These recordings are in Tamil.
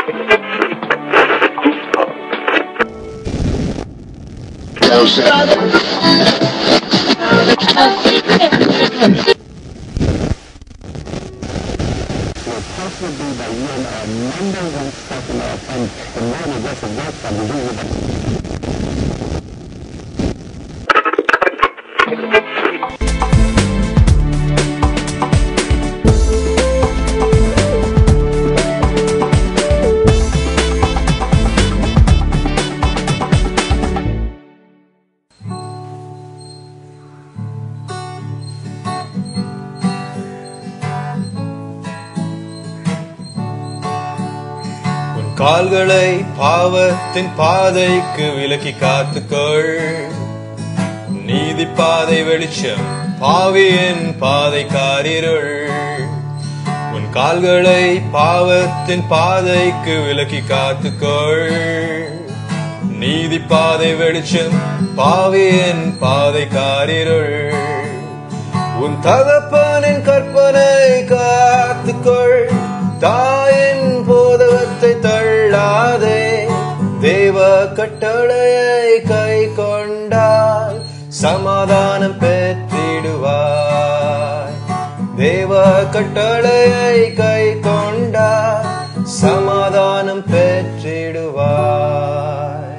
உன் கால்களை பாவத்தின் பாதைக்கு விலக்கி காத்துக்கொள் நீதி பாதை வெளிச்சம் பாவியின் பாதை காரிருள் உன் கால்களை பாவத்தின் பாதைக்கு விலக்கி காத்துக்கொள் நீதி பாதை வெளிச்சம் பாவியின் பாதை காரிருள் உன் தகப்பனின் கற்பனை காத்துக்கொள் தாயின் போதகத்தை தள்ளாதே தேவ கட்டளையை கை கொண்டால் சமாதானம் பெற்றிடுவாய் தேவ கட்டளையை கை கொண்டால் சமாதானம் பெற்றிடுவாய்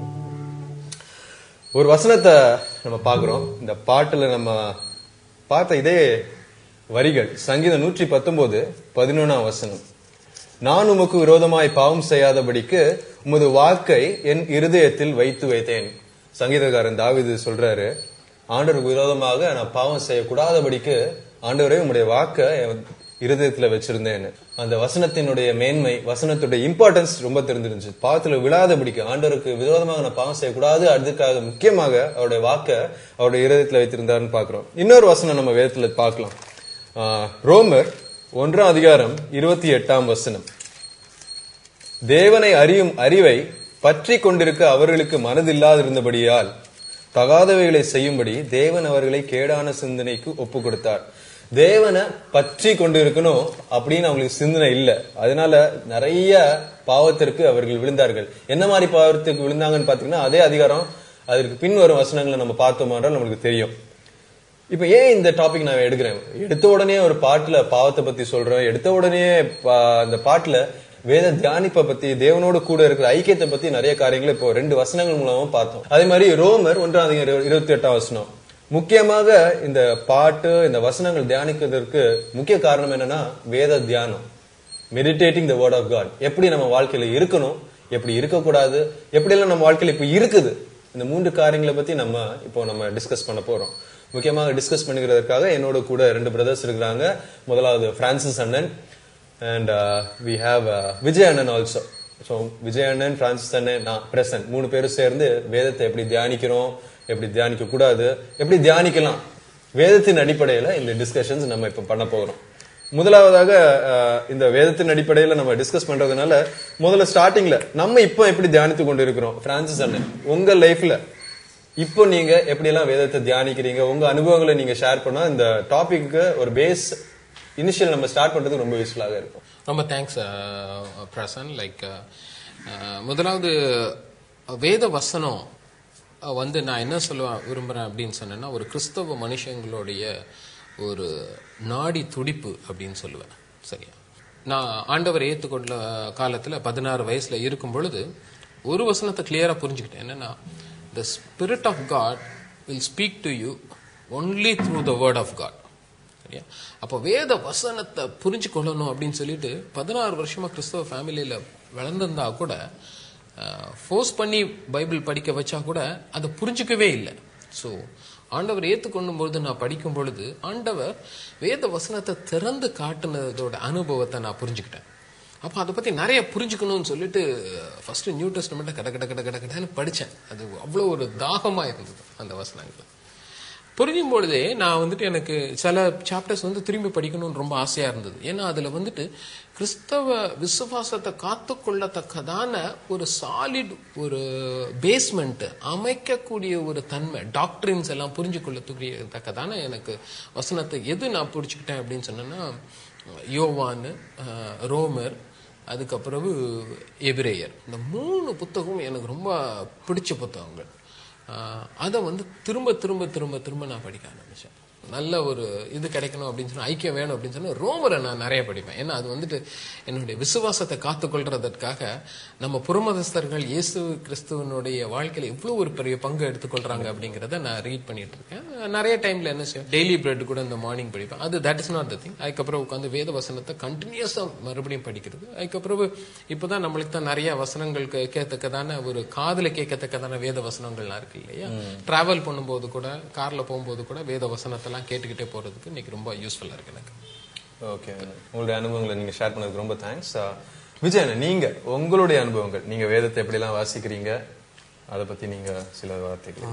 ஒரு வசனத்தை நம்ம பார்க்கிறோம் இந்த பாட்டுல நம்ம பார்த்த இதே வரிகள் சங்கீதம் நூற்றி பத்தொன்பது பதினொன்னாம் வசனம் நான் உமக்கு விரோதமாய் பாவம் செய்யாதபடிக்கு உமது வாக்கை என் இருதயத்தில் வைத்து வைத்தேன் சங்கீதக்காரன் தாவீது சொல்றாரு ஆண்டவருக்கு விரோதமாக நான் பாவம் செய்யக்கூடாதபடிக்கு ஆண்டவரே உம்முடைய வாக்கை என் இருதயத்துல வச்சிருந்தேன்னு அந்த வசனத்தினுடைய மேன்மை வசனத்துடைய இம்பார்ட்டன்ஸ் ரொம்ப தெரிஞ்சிருந்துச்சு பாவத்துல விழாதபடிக்கு ஆண்டவருக்கு விரோதமாக நான் பாவம் செய்யக்கூடாது அதுக்காக முக்கியமாக அவருடைய வாக்க அவருடைய இருதயத்துல வைத்திருந்தாருன்னு பாக்குறோம் இன்னொரு வசனம் நம்ம வேதத்துல பார்க்கலாம் ஆஹ், ரோமர் ஒன்றாம் அதிகாரம் இருபத்தி எட்டாம் வசனம் தேவனை அறியும் அறிவை பற்றி கொண்டிருக்க அவர்களுக்கு மனதில்லாதிருந்தபடியால் தகாதவைகளை செய்யும்படி தேவன் அவர்களை கேடான சிந்தனைக்கு ஒப்பு கொடுத்தார் தேவனை பற்றி கொண்டு இருக்கணும் அப்படின்னு அவங்களுக்கு சிந்தனை இல்ல அதனால நிறைய பாவத்திற்கு அவர்கள் விழுந்தார்கள் என்ன மாதிரி பாவத்திற்கு விழுந்தாங்கன்னு பாத்தீங்கன்னா அதே அதிகாரம் அதற்கு பின் வரும் வசனங்களை நம்ம பார்த்தோம் என்றால் நம்மளுக்கு தெரியும் இப்ப ஏன் இந்த டாபிக் நான் எடுக்கிறேன் எடுத்த உடனே ஒரு பாட்டுல பாவத்தை பத்தி சொல்றேன் எடுத்த உடனே பா- அந்த பாட்டுல வேத தியானிப்பை பத்தி தேவனோடு கூட இருக்கிற ஐக்கியத்தை பத்தி நிறைய காரியங்களை இப்போ ரெண்டு வசனங்கள் மூலமா பார்த்தோம் அதே மாதிரி ரோமர் ஒன்றாம் அதிகாரம் இருபத்தி எட்டாம் வசனம் முக்கியமாக இந்த பாட்டு இந்த வசனங்கள் தியானிக்கிறதுக்கு முக்கிய காரணம் என்னன்னா வேத தியானம் meditating the word of God எப்படி நம்ம வாழ்க்கையில இருக்கணும் எப்படி இருக்கக்கூடாது எப்படியெல்லாம் நம்ம வாழ்க்கையில இப்போ இருக்குது இந்த மூன்று காரியங்களை பத்தி நம்ம இப்போ நம்ம டிஸ்கஸ் பண்ண போறோம் முக்கியமாக டிஸ்கஸ் பண்ணுகிறதுக்காக என்னோட கூட ரெண்டு பிரதர்ஸ் இருக்கிறாங்க முதலாவது பிரான்சிஸ் அண்ணன் அண்ட் வி ஹாவ் விஜய் அண்ணன் ஆல்சோ ஸோ விஜய் அண்ணன் பிரான்சிஸ் அண்ணன் நான் பிரசன்ட் மூணு பேரும் சேர்ந்து வேதத்தை எப்படி தியானிக்கிறோம் எப்படி தியானிக்க கூடாது எப்படி தியானிக்கலாம் வேதத்தின் அடிப்படையில இந்த டிஸ்கஷன்ஸ் நம்ம இப்ப பண்ண போகிறோம் முதலாவதாக அஹ், இந்த வேதத்தின் அடிப்படையில நம்ம டிஸ்கஸ் பண்றதுனால முதல்ல ஸ்டார்டிங்ல நம்ம இப்போ எப்படி தியானித்து கொண்டு இருக்கிறோம் பிரான்சிஸ் அண்ணன் உங்க லைஃப்ல இப்போ நீங்க எப்படி எல்லாம் வேதத்தை தியானிக்கிறீங்க உங்க அனுபவங்களை நீங்க ஷேர் பண்ணா இந்த டாபிக்கு ஒரு பேஸ் இனிஷியல் நம்ம ஸ்டார்ட் பண்றதுக்கு ரொம்ப யூஸ்ஃபுல்லாக இருக்கும் ரொம்ப தேங்க்ஸ் பிரசன் லைக் முதலாவது வேத வசனம் அஹ், வந்து நான் என்ன சொல்ல விரும்புகிறேன் அப்படின்னு சொன்னேன்னா ஒரு கிறிஸ்தவ மனுஷங்களுடைய ஒரு நாடி துடிப்பு அப்படின்னு சொல்லுவேன் சரியா நான் ஆண்டவர் ஏற்றுக்கொண்ட காலத்தில் பதினாறு வயசில் இருக்கும் பொழுது ஒரு வசனத்தை கிளியராக புரிஞ்சுக்கிட்டேன் என்னன்னா the spirit of God will speak to you only through the word of God சரியா அப்போ வேத வசனத்தை புரிஞ்சு கொள்ளணும் அப்படின்னு சொல்லிட்டு பதினாறு வருஷமா கிறிஸ்தவ ஃபேமிலியில வளர்ந்திருந்தா கூட ஃபோர்ஸ் பண்ணி பைபிள் படிக்க வச்சா கூட அதை புரிஞ்சுக்கவே இல்லை ஸோ ஆண்டவர் ஏற்றுக்கொள்ளும் பொழுது நான் படிக்கும் பொழுது ஆண்டவர் வேத வசனத்தை திறந்து காட்டுனதோட அனுபவத்தை நான் புரிஞ்சுக்கிட்டேன் அப்போ அதை பற்றி நிறைய புரிஞ்சுக்கணும்னு சொல்லிட்டு ஃபர்ஸ்ட் நியூ டெஸ்ட்மெண்ட்டை கட கட கட கட கடன்னு படித்தேன் அது அவ்வளோ ஒரு தாகமாக இருந்தது அந்த வசனங்கள் புரியும் பொழுதே நான் வந்துட்டு எனக்கு சில சாப்டர்ஸ் வந்து திரும்பி படிக்கணும்னு ரொம்ப ஆசையா இருந்தது ஏன்னா அதுல வந்துட்டு கிறிஸ்தவ விசுவாசத்தை காத்துக்கொள்ளத்தக்கதான ஒரு சாலிட் ஒரு பேஸ்மெண்ட் அமைக்கக்கூடிய ஒரு தன்மை டாக்டரின்ஸ் எல்லாம் புரிஞ்சு கொள்ளக்கூடிய தக்கதான எனக்கு வசனத்தை எது நான் பிடிச்சிக்கிட்டேன் அப்படின்னு சொன்னேன்னா யோவான் அஹ், ரோமர் அதுக்கப்புறம் எபிரேயர் இந்த மூணு புத்தகம் எனக்கு ரொம்ப பிடிச்ச புத்தகங்கள் ஆஹ் அதை வந்து திரும்ப திரும்ப திரும்ப திரும்ப நான் படிக்க ஆரம்பிச்சேன் நல்ல ஒரு இது கிடைக்கணும் அப்படின்னு சொன்னா ஐக்கியம் வேணும் அப்படின்னு சொன்னா ரோமரை நான் நிறைய படிப்பேன் ஏன்னா அது வந்துட்டு என்னுடைய விசுவாசத்தை காத்துக்கொள்றதற்காக நம்ம புறமதஸ்தர்கள் இயேசு கிறிஸ்துவனுடைய வாழ்க்கையில எவ்வளவு ஒரு பெரிய பங்கு எடுத்துக்கொள்றாங்க அப்படிங்கறத நான் ரீட் பண்ணிட்டு இருக்கேன் நிறைய டைம்ல என்ன செய்யும் டெய்லி பிரெட் கூட இந்த மார்னிங் படிப்பேன் அது that is not the thing அதுக்கப்புறம் உட்காந்து வேத வசனத்தை கண்டினியூஸா மறுபடியும் படிக்கிறது அதுக்கப்புறம் இப்பதான் நம்மளுக்கு தான் நிறைய வசனங்கள் கே- கேட்கத்தக்கதான ஒரு காதுல கேட்கத்தக்கதான வேத வசனங்கள்லாம் இருக்கு இல்லையா டிராவல் பண்ணும்போது கூட கார்ல போகும்போது கூட வேத வசனத்தெல்லாம் கேட்டுக்கிட்டே போறதுக்கு இன்னைக்கு ரொம்ப யூஸ்ஃபுல்லா இருக்கு எனக்கு ஓகே உங்களுடைய அனுபவங்களை நீங்க ஷேர் பண்ணதுக்கு ரொம்ப தேங்க்ஸ் விஜயன் நீங்க உங்களுடைய அனுபவங்கள் நீங்க வேதத்தை எப்படிலாம் வாசிக்கிறீங்க அதை பத்தி நீங்க சில வார்த்தைகள்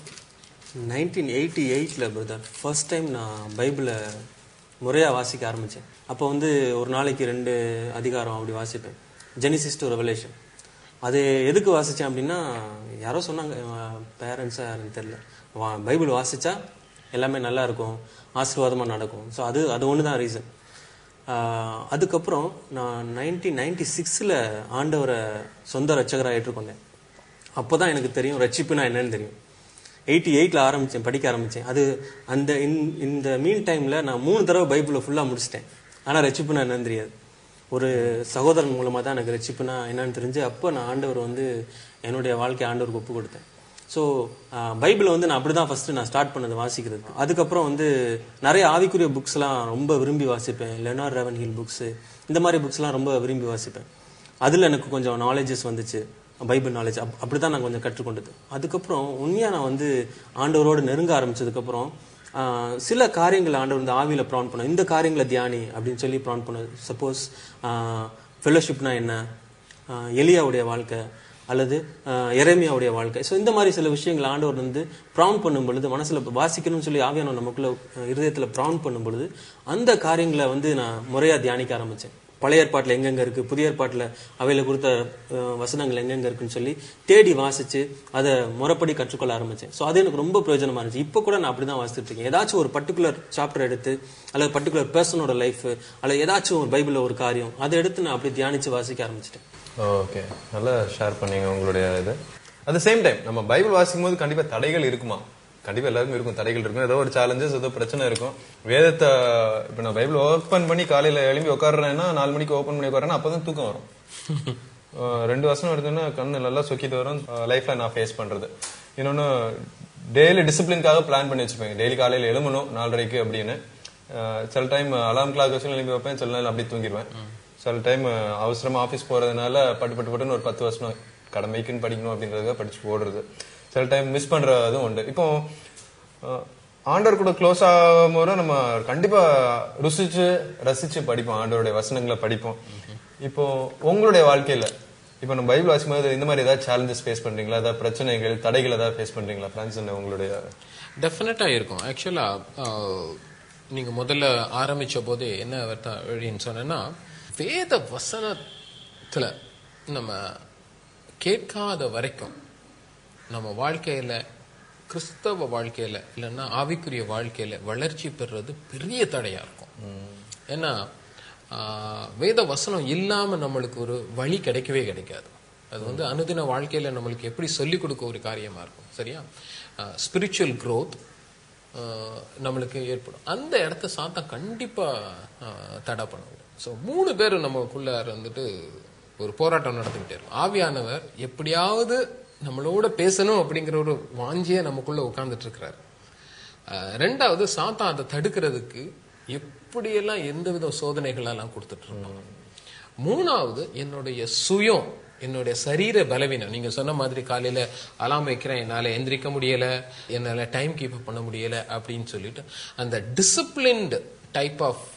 நைன்டீன் எயிட்டி எயிட்டில் பிரதர் ஃபர்ஸ்ட் டைம் நான் பைபிளை முறையாக வாசிக்க ஆரம்பித்தேன் அப்போ வந்து ஒரு நாளைக்கு ரெண்டு அதிகாரம் அப்படி வாசிப்பேன் ஜெனிசிஸ் டு ரெவலேஷன் அது எதுக்கு வாசித்தேன் அப்படின்னா யாரோ சொன்னாங்க பேரண்ட்ஸாக யாருன்னு தெரில வா பைபிள் வாசித்தா எல்லாமே நல்லா இருக்கும் ஆசீர்வாதமாக நடக்கும் ஸோ அது அது ஒன்று தான் ரீசன் அதுக்கப்புறம் நான் நைன்டீன் நைன்டி சிக்ஸில் ஆண்டவரை சொந்த ரட்சகராக ஏற்றுக்கொண்டேன் அப்போ தான் எனக்கு தெரியும் ரட்சிப்புனா என்னன்னு தெரியும் எயிட்டி எயிட்டில் ஆரம்பித்தேன் படிக்க ஆரம்பித்தேன் அது அந்த இந்த- இந்த மீன் டைமில் நான் மூணு தடவை பைபிளை ஃபுல்லாக முடிச்சிட்டேன் ஆனால் ரட்சிப்புனா என்னன்னு தெரியாது ஒரு சகோதரன் மூலமாக தான் எனக்கு ரட்சிப்புனா என்னன்னு தெரிஞ்சு அப்போ நான் ஆண்டவர் வந்து என்னுடைய வாழ்க்கை ஆண்டவருக்கு ஒப்பு கொடுத்தேன் ஸோ பைபிளை வந்து நான் அப்படி தான் ஃபஸ்ட்டு நான் ஸ்டார்ட் பண்ணது வாசிக்கிறது அதுக்கப்புறம் வந்து நிறைய ஆவிக்குரிய புக்ஸ்லாம் ரொம்ப விரும்பி வாசிப்பேன் லெனார் ரெவன் ஹில் புக்ஸு இந்த மாதிரி புக்ஸ்லாம் ரொம்ப விரும்பி வாசிப்பேன் அதில் எனக்கு கொஞ்சம் நாலேஜஸ் வந்துச்சு பைபிள் நாலேஜ் அப் அப்படி தான் நான் கொஞ்சம் கற்றுக்கொண்டது அதுக்கப்புறம் உண்மையாக நான் வந்து ஆண்டவரோடு நெருங்க ஆரம்பிச்சதுக்கப்புறம் ஆஹ், சில காரியங்களை ஆண்டவர் வந்து ஆவியில் ப்ரான் பண்ண இந்த காரியங்களை தியானி அப்படின்னு சொல்லி ப்ரான் பண்ண சப்போஸ் ஃபெலோஷிப்னா என்ன ஆஹ், எலியாவுடைய வாழ்க்கை அல்லது ஆஹ், எரேமியாவுடைய வாழ்க்கை ஸோ இந்த மாதிரி சில விஷயங்கள் ஆண்டவர் வந்து ப்ரான் பண்ணும் பொழுது மனசில் வாசிக்கணும்னு சொல்லி ஆவியான நமக்குள்ள அஹ், இருதயத்தில் ப்ரான் பண்ணும் பொழுது அந்த காரியங்களை வந்து நான் முறையாக தியானிக்க ஆரம்பித்தேன் பழைய ஏற்பாட்டில் எங்கெங்க இருக்கு புதிய ஏற்பாட்டில் அவையில கொடுத்த அஹ், வசனங்கள் எங்கெங்க இருக்குன்னு சொல்லி தேடி வாசிச்சு அதை முறைப்படி கற்றுக்கொள்ள ஆரம்பிச்சேன் ஸோ அது எனக்கு ரொம்ப பிரயோஜனமா இருந்துச்சு இப்போ கூட நான் அப்படிதான் வாசித்துட்டு இருக்கேன் ஏதாச்சும் ஒரு பர்டிகுலர் சாப்டர் எடுத்து அல்லது பர்டிகுலர் பர்சனோட லைஃப் அல்லது ஏதாச்சும் ஒரு பைபிளில் ஒரு காரியம் அதை எடுத்து நான் அப்படி தியானிச்சு வாசிக்க ஆரம்பிச்சிட்டேன் ஓகே நல்லா ஷேர் பண்ணீங்க உங்களுடைய இது அட் சேம் டைம் நம்ம பைபிள் வாசிக்கும் போது கண்டிப்பா தடைகள் இருக்குமா கண்டிப்பா எல்லாருக்கும் இருக்கும் தடைகள் இருக்கும் ஏதோ ஒரு சேலஞ்சஸ் ஏதோ பிரச்சனை இருக்கும் வேதத்தை இப்ப நான் பைபிள் ஓப்பன் பண்ணி காலையில எழும்பி உட்காடுறேன்னா நாலு மணிக்கு ஓப்பன் பண்ணி உட்காரேன்னா அப்பதான் தூக்கம் வரும் அஹ் ரெண்டு வருஷம் எடுத்தோன்னா கண்ணு நல்லா சொக்கிட்டு வரும் லைஃப்ல நான் ஃபேஸ் பண்றது இன்னொன்னு டெய்லி டிசிப்ளின்காக பிளான் பண்ணி வச்சுப்பேன் டெய்லி காலையில எழுமணும் நாலரைக்கு அப்படின்னு அஹ் சில டைம் அலாம் கிளாக் வச்சு எழுப்பி வைப்பேன் சில நாள் அப்படியே தூங்கிடுவேன் சில டைம் அவசரமா ஆஃபீஸ் போறதுனால பட்டு பட்டு பட்டுன்னு ஒரு பத்து வருஷம் கடமைக்குன்னு படிக்கணும் அப்படின்றதுக்காக படிச்சு போடுறது சில டைம் மிஸ் பண்றதும் உண்டு இப்போ அஹ், ஆண்டவர் கூட க்ளோஸ் ஆகும் போது நம்ம கண்டிப்பா ருசிச்சு ரசிச்சு படிப்போம் ஆண்டவருடைய வசனங்களை படிப்போம் இப்போ உங்களுடைய வாழ்க்கையில இப்போ நம்ம பைபிள் வாசிக்கும் போது இந்த மாதிரி ஏதாவது சேலஞ்சஸ் ஃபேஸ் பண்றீங்களா ஏதாவது பிரச்சனைகள் தடைகள் ஏதாவது ஃபேஸ் பண்றீங்களா பிரான்ஸ் உங்களுடைய டெஃபினட்டா இருக்கும் ஆக்சுவலா நீங்க முதல்ல ஆரம்பிச்ச போதே என்ன வருத்தம் அப்படின்னு சொன்னேன்னா வேத வசனத்துல நம்ம கேட்காத வரைக்கும் நம்ம வாழ்க்கையில கிறிஸ்தவ வாழ்க்கையில இல்லைன்னா ஆவிக்குரிய வாழ்க்கையில வளர்ச்சி பெறுறது பெரிய தடையா இருக்கும் ஏன்னா ஆஹ், வேத வசனம் இல்லாம நம்மளுக்கு ஒரு வழி கிடைக்கவே கிடைக்காது அது வந்து அனுதின வாழ்க்கையில நம்மளுக்கு எப்படி சொல்லிக் கொடுக்க ஒரு காரியமா இருக்கும் சரியா ஸ்பிரிச்சுவல் growth ஆஹ், நம்மளுக்கு ஏற்படும் அந்த இடத்த சாத்தா கண்டிப்பா ஆஹ், தடை பண்ணுவோம் ஸோ மூணு பேர் நமக்குள்ள வந்துட்டு ஒரு போராட்டம் நடந்துகிட்டே இருக்கும் ஆவியானவர் எப்படியாவது நம்மளோட பேசணும் அப்படிங்கிற ஒரு வாஞ்சியை நமக்குள்ள உட்கார்ந்துட்டு இருக்கிறாரு ஆஹ், ரெண்டாவது சாத்தா அதை தடுக்கிறதுக்கு எப்படியெல்லாம் எந்தவித சோதனைகளெல்லாம் கொடுத்துட்டு இருப்பாங்க மூணாவது என்னுடைய சுயம் என்னுடைய சரீர பலவீனம் நீங்க சொன்ன மாதிரி காலையில அலாம் வைக்கிறேன் என்னால எந்திரிக்க முடியல என்னால டைம் கீப் பண்ண முடியல அப்படின்னு சொல்லிட்டு அந்த டிசிப்ளின்டு டைப் ஆஃப்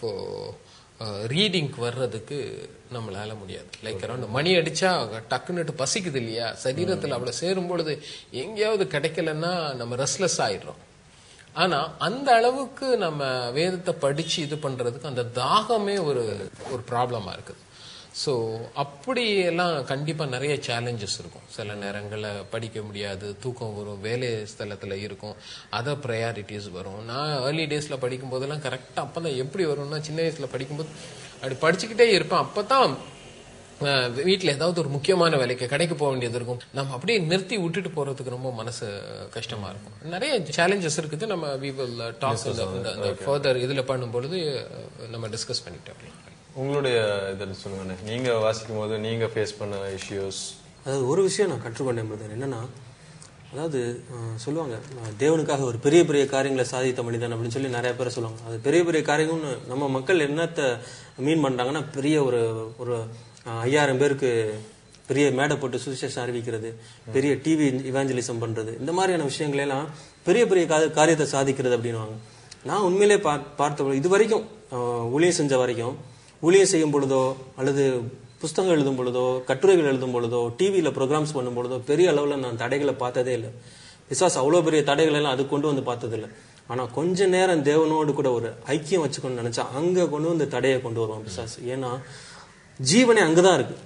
ரீடிங்க்கு வர்றதுக்கு நம்மளால முடியாது லைக் அரௌண்ட் மணி அடிச்சா டக்குன்னுட்டு பசிக்குது இல்லையா சரீரத்தில் அவ்வளவு சேரும் பொழுது எங்கேயாவது கிடைக்கலன்னா நம்ம ரெஸ்ட்லெஸ் ஆயிடுறோம் ஆனா அந்த அளவுக்கு நம்ம வேதத்தை படிச்சு இது பண்றதுக்கு அந்த தாகமே ஒரு ஒரு ப்ராப்ளமா இருக்குது ஸோ அப்படி எல்லாம் கண்டிப்பா நிறைய சேலஞ்சஸ் இருக்கும் சில நேரங்களில் படிக்க முடியாது தூக்கம் வரும் வேலை ஸ்தலத்துல இருக்கும் அதர் ப்ரையாரிட்டிஸ் வரும் நான் ஏர்லி டேஸ்ல படிக்கும் போதெல்லாம் கரெக்டாக அப்போ தான் எப்படி வரும்னா சின்ன வயசுல படிக்கும்போது அப்படி படிச்சுக்கிட்டே இருப்பேன் அப்பதான் அஹ் வீட்ல ஏதாவது ஒரு முக்கியமான வேலைக்கு கடைக்கு போக வேண்டியது இருக்கும் நம்ம அப்படியே நிறுத்தி விட்டுட்டு போறதுக்கு ரொம்ப மனசு கஷ்டமா இருக்கும் நிறைய சேலஞ்சஸ் இருக்குது நம்ம வி வில் டாக் இந்த ஃபர்தர் இதுல பண்ணும்பொழுது அஹ், நம்ம டிஸ்கஸ் பண்ணிட்டு வரலாம் உங்களுடைய இதை சொல்லுங்க நீங்க வாசிக்கும் போது நீங்க ஃபேஸ் பண்ண இஷ்யூஸ் அதாவது ஒரு விஷயம் நான் கற்றுக்கொண்டேன் பிரதர் என்னன்னா அதாவது அஹ், சொல்லுவாங்க அஹ், தேவனுக்காக ஒரு பெரிய பெரிய காரியங்களை சாதித்த மனிதன் அப்படின்னு சொல்லி நிறைய பேர் சொல்லுவாங்க அது பெரிய பெரிய காரியங்கள்னு நம்ம மக்கள் என்னத்தை மீன் பண்றாங்கன்னா பெரிய ஒரு ஒரு அஹ், ஐயாயிரம் பேருக்கு பெரிய மேடை போட்டு சுவிசேஷம் அறிவிக்கிறது பெரிய டிவி இவாஞ்சலிசம் பண்றது இந்த மாதிரியான விஷயங்களை எல்லாம் பெரிய பெரிய கா- காரியத்தை சாதிக்கிறது அப்படின்னுவாங்க நான் உண்மையிலே பா பார்த்த இது வரைக்கும் அஹ், ஊழியம் செஞ்ச வரைக்கும் ஊழியம் செய்யும் பொழுதோ அல்லது புஸ்தகம் எழுதும் பொழுதோ கட்டுரைகள் எழுதும் பொழுதோ டிவியில் ப்ரோக்ராம்ஸ் பண்ணும் பொழுதோ பெரிய அளவில் நான் தடைகளை பார்த்ததே இல்லை விசாஸ் அவ்வளோ பெரிய தடைகள் எல்லாம் அது கொண்டு வந்து பார்த்ததில்லை ஆனால் கொஞ்ச நேரம் தேவனோடு கூட ஒரு ஐக்கியம் வச்சுக்கணும்னு நினைச்சா அங்கே கொண்டு வந்து தடையை கொண்டு வருவான் பிசாஸ் ஏன்னா ஜீவனே அங்கே தான் இருக்கு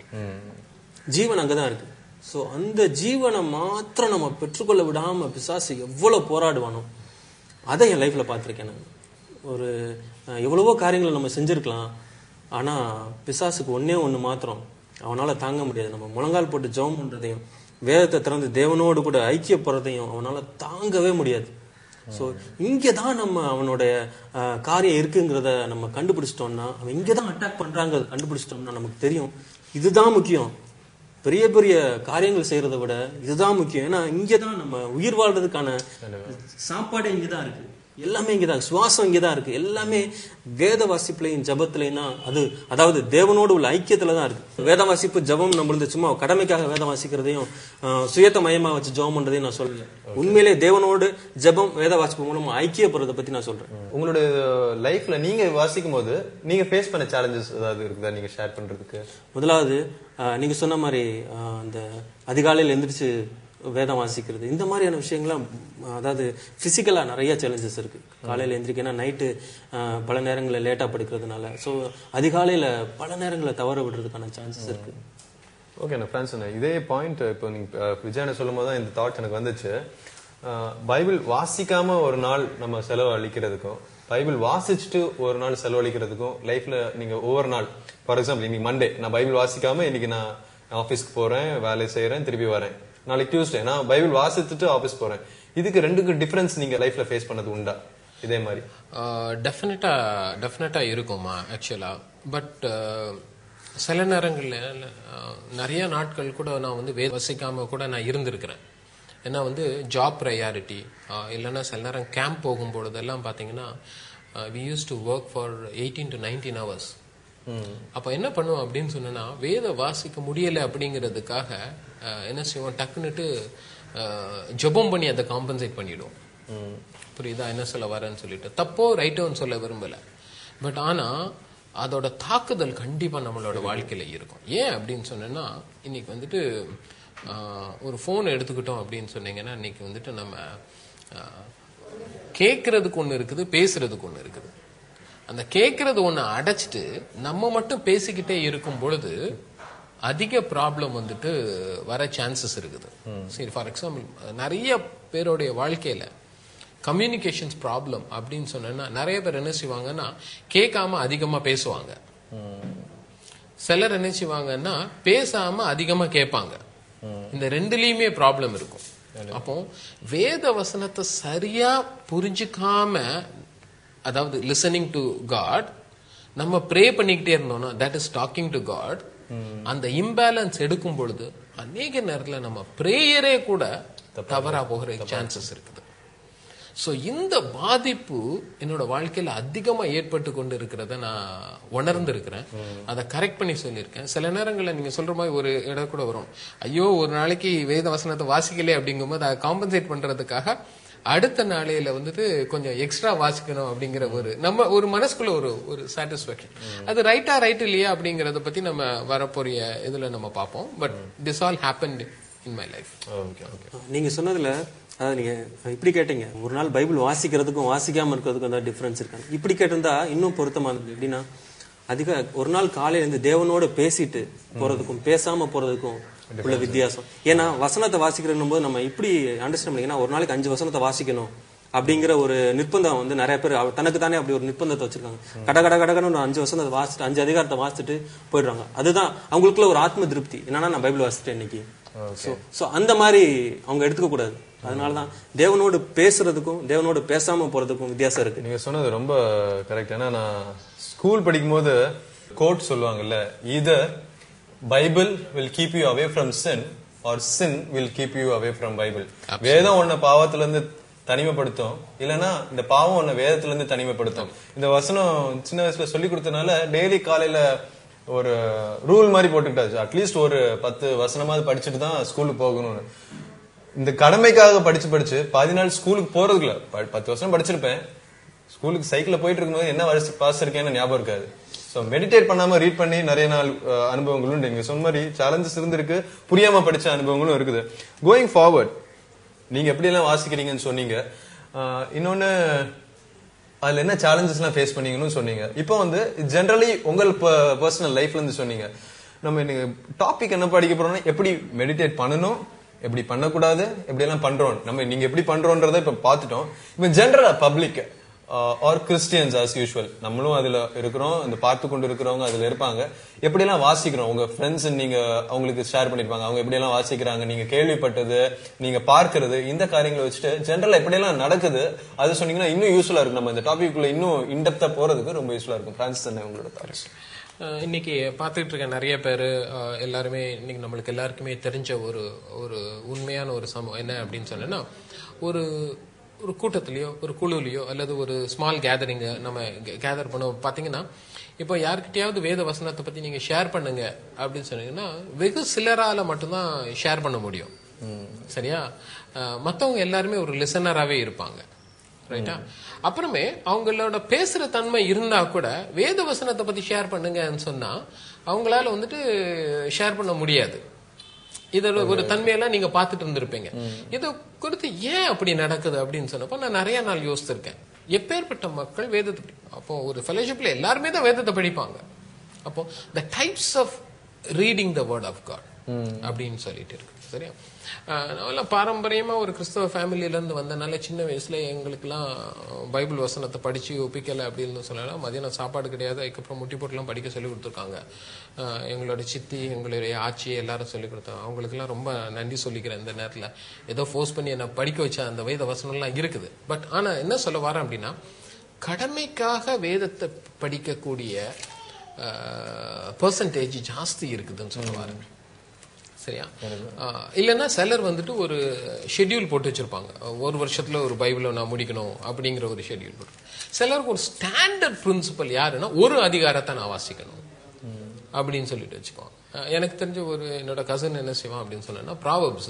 ஜீவன் அங்கே தான் இருக்கு ஸோ அந்த ஜீவனை மாத்திரம் நம்ம பெற்றுக்கொள்ள விடாம பிசாசு எவ்வளோ போராடுவானோ அதை என் லைஃப்ல பார்த்துருக்கேன் நான் ஒரு அஹ், எவ்வளவோ காரியங்களை நம்ம செஞ்சிருக்கலாம் ஆனா பிசாசுக்கு ஒண்ணே ஒண்ணு மாத்திரம் அவனால தாங்க முடியாது நம்ம முழங்கால் போட்டு ஜெபம் பண்றதையும் வேதத்தை திறந்து தேவனோடு கூட ஐக்கியப்படுறதையும் அவனால தாங்கவே முடியாது ஸோ இங்கே தான் நம்ம அவனுடைய அஹ், காரியம் இருக்குங்கிறத நம்ம கண்டுபிடிச்சிட்டோம்னா அவன் இங்கே தான் அட்டாக் பண்றாங்கிறத கண்டுபிடிச்சிட்டோம்னா நமக்கு தெரியும் இதுதான் முக்கியம் பெரிய பெரிய காரியங்கள் செய்யறதை விட இதுதான் முக்கியம் ஏன்னா இங்கே தான் நம்ம உயிர் வாழ்றதுக்கான சாப்பாடே இங்கே தான் இருக்கு எல்லாமே இங்கே தான் சுவாசம் இங்கே தான் இருக்கு எல்லாமே வேத வாசிப்புலையும் ஜபத்துலையும் தான் அது அதாவது தேவனோடு உள்ள ஐக்கியத்துல தான் இருக்கு வேத வாசிப்பு ஜபம் நம்மளது சும்மா கடமைக்காக வேதம் வாசிக்கிறதையும் ஆஹ், சுயத்த மையமா வச்சு ஜபம் பண்றதையும் நான் சொல்லல உண்மையிலே தேவனோடு ஜபம் வேத வாசிப்பு மூலமா ஐக்கியப்படுறதை பத்தி நான் சொல்றேன் உங்களுடைய லைஃப்ல நீங்க வாசிக்கும் போது நீங்க ஃபேஸ் பண்ண சேலஞ்சஸ் ஏதாவது இருக்குதா நீங்க ஷேர் பண்றதுக்கு முதலாவது ஆஹ், நீங்க சொன்ன மாதிரி ஆஹ், அந்த அதிகாலையில் எந்திரிச்சு வேதம் வாசிக்கிறது இந்த மாதிரியான விஷயங்கள்லாம் ஆஹ், அதாவது பிசிக்கலா நிறைய சேலஞ்சஸ் இருக்கு காலையில எந்திரிக்கனா நைட்டு பல நேரங்களில் லேட்டா படுக்கிறதுனால ஸோ அதிகாலையில பல நேரங்களை தவற விடுறதுக்கான சான்சஸ் இருக்கு ஓகே நான் ஃப்ரெண்ட்ஸ் இதே பாயிண்ட் இப்போ நீங்க விஜயனை சொல்லும் போது தான் இந்த தாட் எனக்கு வந்துச்சு அஹ், பைபிள் வாசிக்காம ஒரு நாள் நம்ம செலவு அழிக்கிறதுக்கும் பைபிள் வாசிச்சுட்டு ஒரு நாள் செலவழிக்கிறதுக்கும் லைஃப்ல நீங்க ஒவ்வொரு நாள் ஃபார் எக்ஸாம்பிள் இன்னைக்கு மண்டே நான் பைபிள் வாசிக்காம இன்னைக்கு நான் ஆஃபீஸ்க்கு போறேன் வேலை செய்யறேன் திருப்பி வரேன் நாளைக்கு டியூஸ்டே நான் பைபிள் வாசிச்சுட்டு ஆஃபீஸ் போறேன் இதுக்கு ரெண்டுக்கு டிஃபரன்ஸ் நீங்க லைஃப்ல ஃபேஸ் பண்ணது உண்டா இதே மாதிரி டெஃபினட்டா டெஃபினட்டா இருக்குமா ஆக்சுவலா பட் சில நேரங்கள்ல அஹ், நிறைய நாட்கள் கூட நான் வந்து வே வசிக்காம கூட நான் இருந்திருக்கிறேன் ஏன்னா வந்து ஜாப் ப்ரையாரிட்டி இல்லைன்னா சில நேரம் கேம்ப் போகும்பொழுதெல்லாம் பார்த்தீங்கன்னா we use to work for eighteen to nineteen hours அப்போ என்ன பண்ணுவோம் அப்படின்னு சொன்னா வேத வாசிக்க முடியலை அப்படிங்கிறதுக்காக அஹ், என்ன செய்வோம் டக்குன்னுட்டு அஹ், ஜெபம் பண்ணி அதை காம்பன்சேட் பண்ணிடுவோம் புரியுதா என்ன சொல்ல வரேன்னு சொல்லிட்டு தப்போ ரைட்டோன்னு சொல்ல விரும்பல பட் ஆனா அதோட தாக்குதல் கண்டிப்பா நம்மளோட வாழ்க்கையில இருக்கும் ஏன் அப்படின்னு சொன்னேன்னா இன்னைக்கு வந்துட்டு ஆஹ், ஒரு ஃபோன் எடுத்துக்கிட்டோம் அப்படின்னு சொன்னீங்கன்னா இன்னைக்கு வந்துட்டு நம்ம ஆஹ், கேட்கறதுக்கு ஒண்ணு இருக்குது பேசுறதுக்கு ஒண்ணு இருக்குது அந்த கேட்கறது ஒண்ணு அடைச்சிட்டு நம்ம மட்டும் பேசிக்கிட்டே இருக்கும் பொழுது அதிக ப்ராப்ளம் வந்துட்டு வர சான்சஸ் இருக்குது சரி ஃபார் எக்ஸாம்பிள் நிறைய பேருடைய வாழ்க்கையில கம்யூனிகேஷன்ஸ் ப்ராப்ளம் அப்படின்னு சொன்னா நிறைய பேர் என்ன செய்வாங்கன்னா கேட்காம அதிகமா பேசுவாங்க சிலர் என்ன செய்வாங்கன்னா பேசாம அதிகமா கேட்பாங்க இந்த ரெண்டுலயுமே ப்ராப்ளம் இருக்கும் அப்போ வேத வசனத்தை சரியா புரிஞ்சுக்காம அதாவது லிசனிங் டு காட் நம்ம ப்ரே பண்ணிக்கிட்டே இருந்தோம்னா that is talking to God அந்த இம்பேலன்ஸ் எடுக்கும் பொழுது அநேக நேரத்துல நம்ம பிரேயரே கூட தவறா போகிற சான்சஸ் இருக்குது சோ இந்த பாதிப்பு என்னோட வாழ்க்கையில அதிகமா ஏற்பட்டு கொண்டு இருக்கிறத நான் உணர்ந்திருக்கிறேன் அதை கரெக்ட் பண்ணி சொல்லியிருக்கேன் சில நேரங்கள்ல நீங்க சொல்ற மாதிரி ஒரு இடம் கூட வரும் ஐயோ ஒரு நாளைக்கு வேத வசனத்தை வாசிக்கலையே அப்படிங்கும்போது அதை காம்பன்சேட் பண்றதுக்காக அடுத்த நாளையில வந்துட்டு கொஞ்சம் எக்ஸ்ட்ரா வாசிக்கணும் அப்படிங்கிற ஒரு நம்ம ஒரு மனசுக்குள்ள ஒரு ஒரு சாட்டிஸ்பாக்சன் அது ரைட்டா ரைட் இல்லையா அப்படிங்கறத பத்தி நம்ம வரப்போறிய இதுல நம்ம பார்ப்போம் but this all happen in my life okay okay நீங்க சொன்னதுல அதாவது நீங்க இப்படி கேட்டீங்க ஒரு நாள் பைபிள் வாசிக்கிறதுக்கும் வாசிக்காம இருக்கிறதுக்கும் ஏதாவது டிஃபரன்ஸ் இருக்காங்க இப்படி கேட்டிருந்தா இன்னும் பொருத்தமா இருந்தது எப்படின்னா அதிக ஒரு நாள் காலையில இருந்து தேவனோட பேசிட்டு போறதுக்கும் பேசாம போறதுக்கும் உள்ள வித்தியாசம் ஏன்னா வசனத்தை வாசிக்கிறோம் போது நம்ம இப்படி அண்டர்ஸ்டாண்ட் பண்ணிங்கன்னா ஒரு நாளைக்கு அஞ்சு வசனத்தை வாசிக்கணும் அப்படிங்கிற ஒரு நிர்பந்தம் வந்து நிறைய பேர் அவ- தனக்கு தானே அப்படி ஒரு நிர்பந்தத்தை வச்சிருக்காங்க கட கட கடகடன்னு ஒரு அஞ்சு வருஷம் அதை வாசிட்டு அஞ்சு அதிகாரத்தை வாசிச்சுட்டு போயிடுறாங்க அதுதான் அவங்களுக்குள்ள ஒரு ஆத்ம திருப்தி என்னன்னா நான் பைபிள் வாசிட்டேன் இன்னைக்கு ஸோ ஸோ அந்த மாதிரி அவங்க எடுத்துக்க கூடாது அதனாலதான் தேவனோடு பேசுறதுக்கும் தேவனோடு பேசாம போறதுக்கும் வித்தியாசம் இருக்கு நீங்க சொன்னது ரொம்ப கரெக்ட் ஏன்னா நான் ஸ்கூல் படிக்கும்போது கோட் சொல்லுவாங்கல்ல either Bible will keep you away from sin or sin will keep you away from Bible வேதம் உன்னை பாவத்துல இருந்து தனிமைப்படுத்தும் இல்லனா இந்த பாவம் உன்னை வேதத்துல இருந்து தனிமைப்படுத்தும் இந்த வசனம் சின்ன வயசுல சொல்லி கொடுத்தனால டெய்லி காலையில ஒரு ரூல் மாதிரி போட்டுக்கிட்டாச்சு அட்லீஸ்ட் ஒரு பத்து வசனமாவது படிச்சுட்டு தான் ஸ்கூலுக்கு போகணும்னு இந்த கடமைக்காக படிச்சு படிச்சு பாதி நாள் ஸ்கூலுக்கு போறதுக்குல ப- பத்து வருஷம் படிச்சிருப்பேன் ஸ்கூலுக்கு சைக்கிள்ல போயிட்டு இருக்கும்போது என்ன வருஷம் பாஸ் இருக்கேன்னு ஞாபகம் இருக்காது ஸோ மெடிடேட் பண்ணாம ரீட் பண்ணி நிறைய நாள் அஹ், அனுபவங்களும் உண்டு. நீங்க சொன்ன மாதிரி சேலஞ்சஸ் இருந்திருக்கு புரியாம படிச்ச அனுபவங்களும் இருக்குது கோயிங் ஃபார்வர்ட் நீங்க எப்படி எல்லாம் வாசிக்கிறீங்கன்னு சொன்னீங்க அஹ், இன்னொன்னு அதுல என்ன சேலஞ்சஸ்லாம் ஃபேஸ் பண்ணீங்கன்னு சொன்னீங்க இப்போ வந்து ஜென்ரலி உங்கள் பர்சனல் லைஃப்ல இருந்து சொன்னீங்க நம்ம இன்னைக்கு டாபிக் என்ன படிக்க போறோம்னா எப்படி மெடிடேட் பண்ணணும் எப்படி பண்ணக்கூடாது எப்படி எல்லாம் பண்றோம் நம்ம நீங்க எப்படி பண்றோன்றதை இப்ப பார்த்துட்டோம் இப்போ ஜென்ரலா public or Christians as usual நம்மளும் அதுல இருக்கிறோம் அந்த பார்த்து கொண்டு இருக்கிறவங்க அதுல இருப்பாங்க எப்படி எல்லாம் வாசிக்கிறோம் உங்க ஃப்ரெண்ட்ஸ் நீங்க அவங்களுக்கு ஷேர் பண்ணிருப்பாங்க அவங்க எப்படி எல்லாம் வாசிக்கிறாங்க நீங்க கேள்விப்பட்டது நீங்க பார்க்கிறது இந்த காரியங்களை வச்சுட்டு ஜென்ரலா எப்படி எல்லாம் நடக்குது அது சொன்னீங்கன்னா இன்னும் யூஸ்ஃபுல்லா இருக்கும் நம்ம இந்த டாபிக்குள்ள இன்னும் இன்டெப்தா போறதுக்கு ரொம்ப யூஸ்ஃபுல்லா இருக்கும் பிரான்சிஸ் என்ன உங்களோட தாட்ஸ் அஹ் இன்னைக்கு பார்த்துட்டு இருக்க நிறைய பேர் எல்லாருமே இன்னைக்கு நம்மளுக்கு எல்லாருக்குமே தெரிஞ்ச ஒரு ஒரு உண்மையான ஒரு சமூகம் என்ன அப்படின்னு சொன்னேன்னா ஒரு ஒரு கூட்டத்திலயோ ஒரு குழுலையோ அல்லது ஒரு ஸ்மால் கேதரிங் நம்ம கேதர் பண்ண பார்த்தீங்கன்னா இப்போ யார்கிட்டயாவது வேத வசனத்தை பத்தி நீங்க ஷேர் பண்ணுங்க அப்படின்னு சொன்னீங்கன்னா வெகு சிலரால மட்டும்தான் ஷேர் பண்ண முடியும் சரியா அஹ் மத்தவங்க எல்லாருமே ஒரு லிசனராகவே இருப்பாங்க ரைட்டா அப்புறமே அவங்களோட பேசுற தன்மை இருந்தா கூட வேத வசனத்தை பத்தி ஷேர் பண்ணுங்கன்னு சொன்னா அவங்களால வந்துட்டு ஷேர் பண்ண முடியாது இதோட ஒரு தன்மையெல்லாம் நீங்க பார்த்துட்டு இருந்திருப்பீங்க இது குறித்து ஏன் அப்படி நடக்குது அப்படின்னு சொன்னப்போ நான் நிறைய நாள் யோசிச்சிருக்கேன் எப்பேற்பட்ட மக்கள் வேதத்தை படி- அப்போ ஒரு ஃபெலோஷிப்ல எல்லாருமே தான் வேதத்தை படிப்பாங்க அப்போ the types of reading the word of God அப்படின்னு சொல்லிட்டு இருக்கு சரியா அஹ் நாமெல்லாம் பாரம்பரியமா ஒரு கிறிஸ்தவ ஃபேமிலியில இருந்து வந்தனால சின்ன வயசுல எங்களுக்கெல்லாம் பைபிள் வசனத்தை படிச்சு ஒப்பிக்கல அப்படின்னு சொல்லலாம் மதியானம் சாப்பாடு கிடையாது அதுக்கப்புறம் முட்டி போட்டுலாம் படிக்க சொல்லி கொடுத்துருக்காங்க அஹ் எங்களோட சித்தி எங்களுடைய ஆச்சி எல்லாரும் சொல்லி கொடுத்தாங்க அவங்களுக்கெல்லாம் ரொம்ப நன்றி சொல்லிக்கிறேன் இந்த நேரத்துல ஏதோ ஃபோர்ஸ் பண்ணி என்னை படிக்க வச்ச அந்த வேத வசனம்லாம் இருக்குது பட் ஆனா என்ன சொல்ல வரேன் அப்படின்னா கடமைக்காக வேதத்தை படிக்கக்கூடிய பர்சன்டேஜ் ஜாஸ்தி இருக்குதுன்னு சொல்ல வரேன் சரியா ஆஹ் இல்லைன்னா சிலர் வந்துட்டு ஒரு ஷெட்யூல் போட்டு வச்சிருப்பாங்க ஒரு வருஷத்துல ஒரு பைபிளை நான் முடிக்கணும் அப்படிங்கிற ஒரு ஷெட்யூல் போட்டு சிலருக்கு ஒரு ஸ்டாண்டர்ட் பிரின்சிபல் யாருன்னா ஒரு அதிகாரத்தை நான் வாசிக்கணும் அப்படின்னு சொல்லிட்டு வச்சுக்குவான் அஹ் எனக்கு தெரிஞ்ச ஒரு என்னோட கசன் என்ன செய்வான் அப்படின்னு சொன்னா ப்ராவப்ஸ்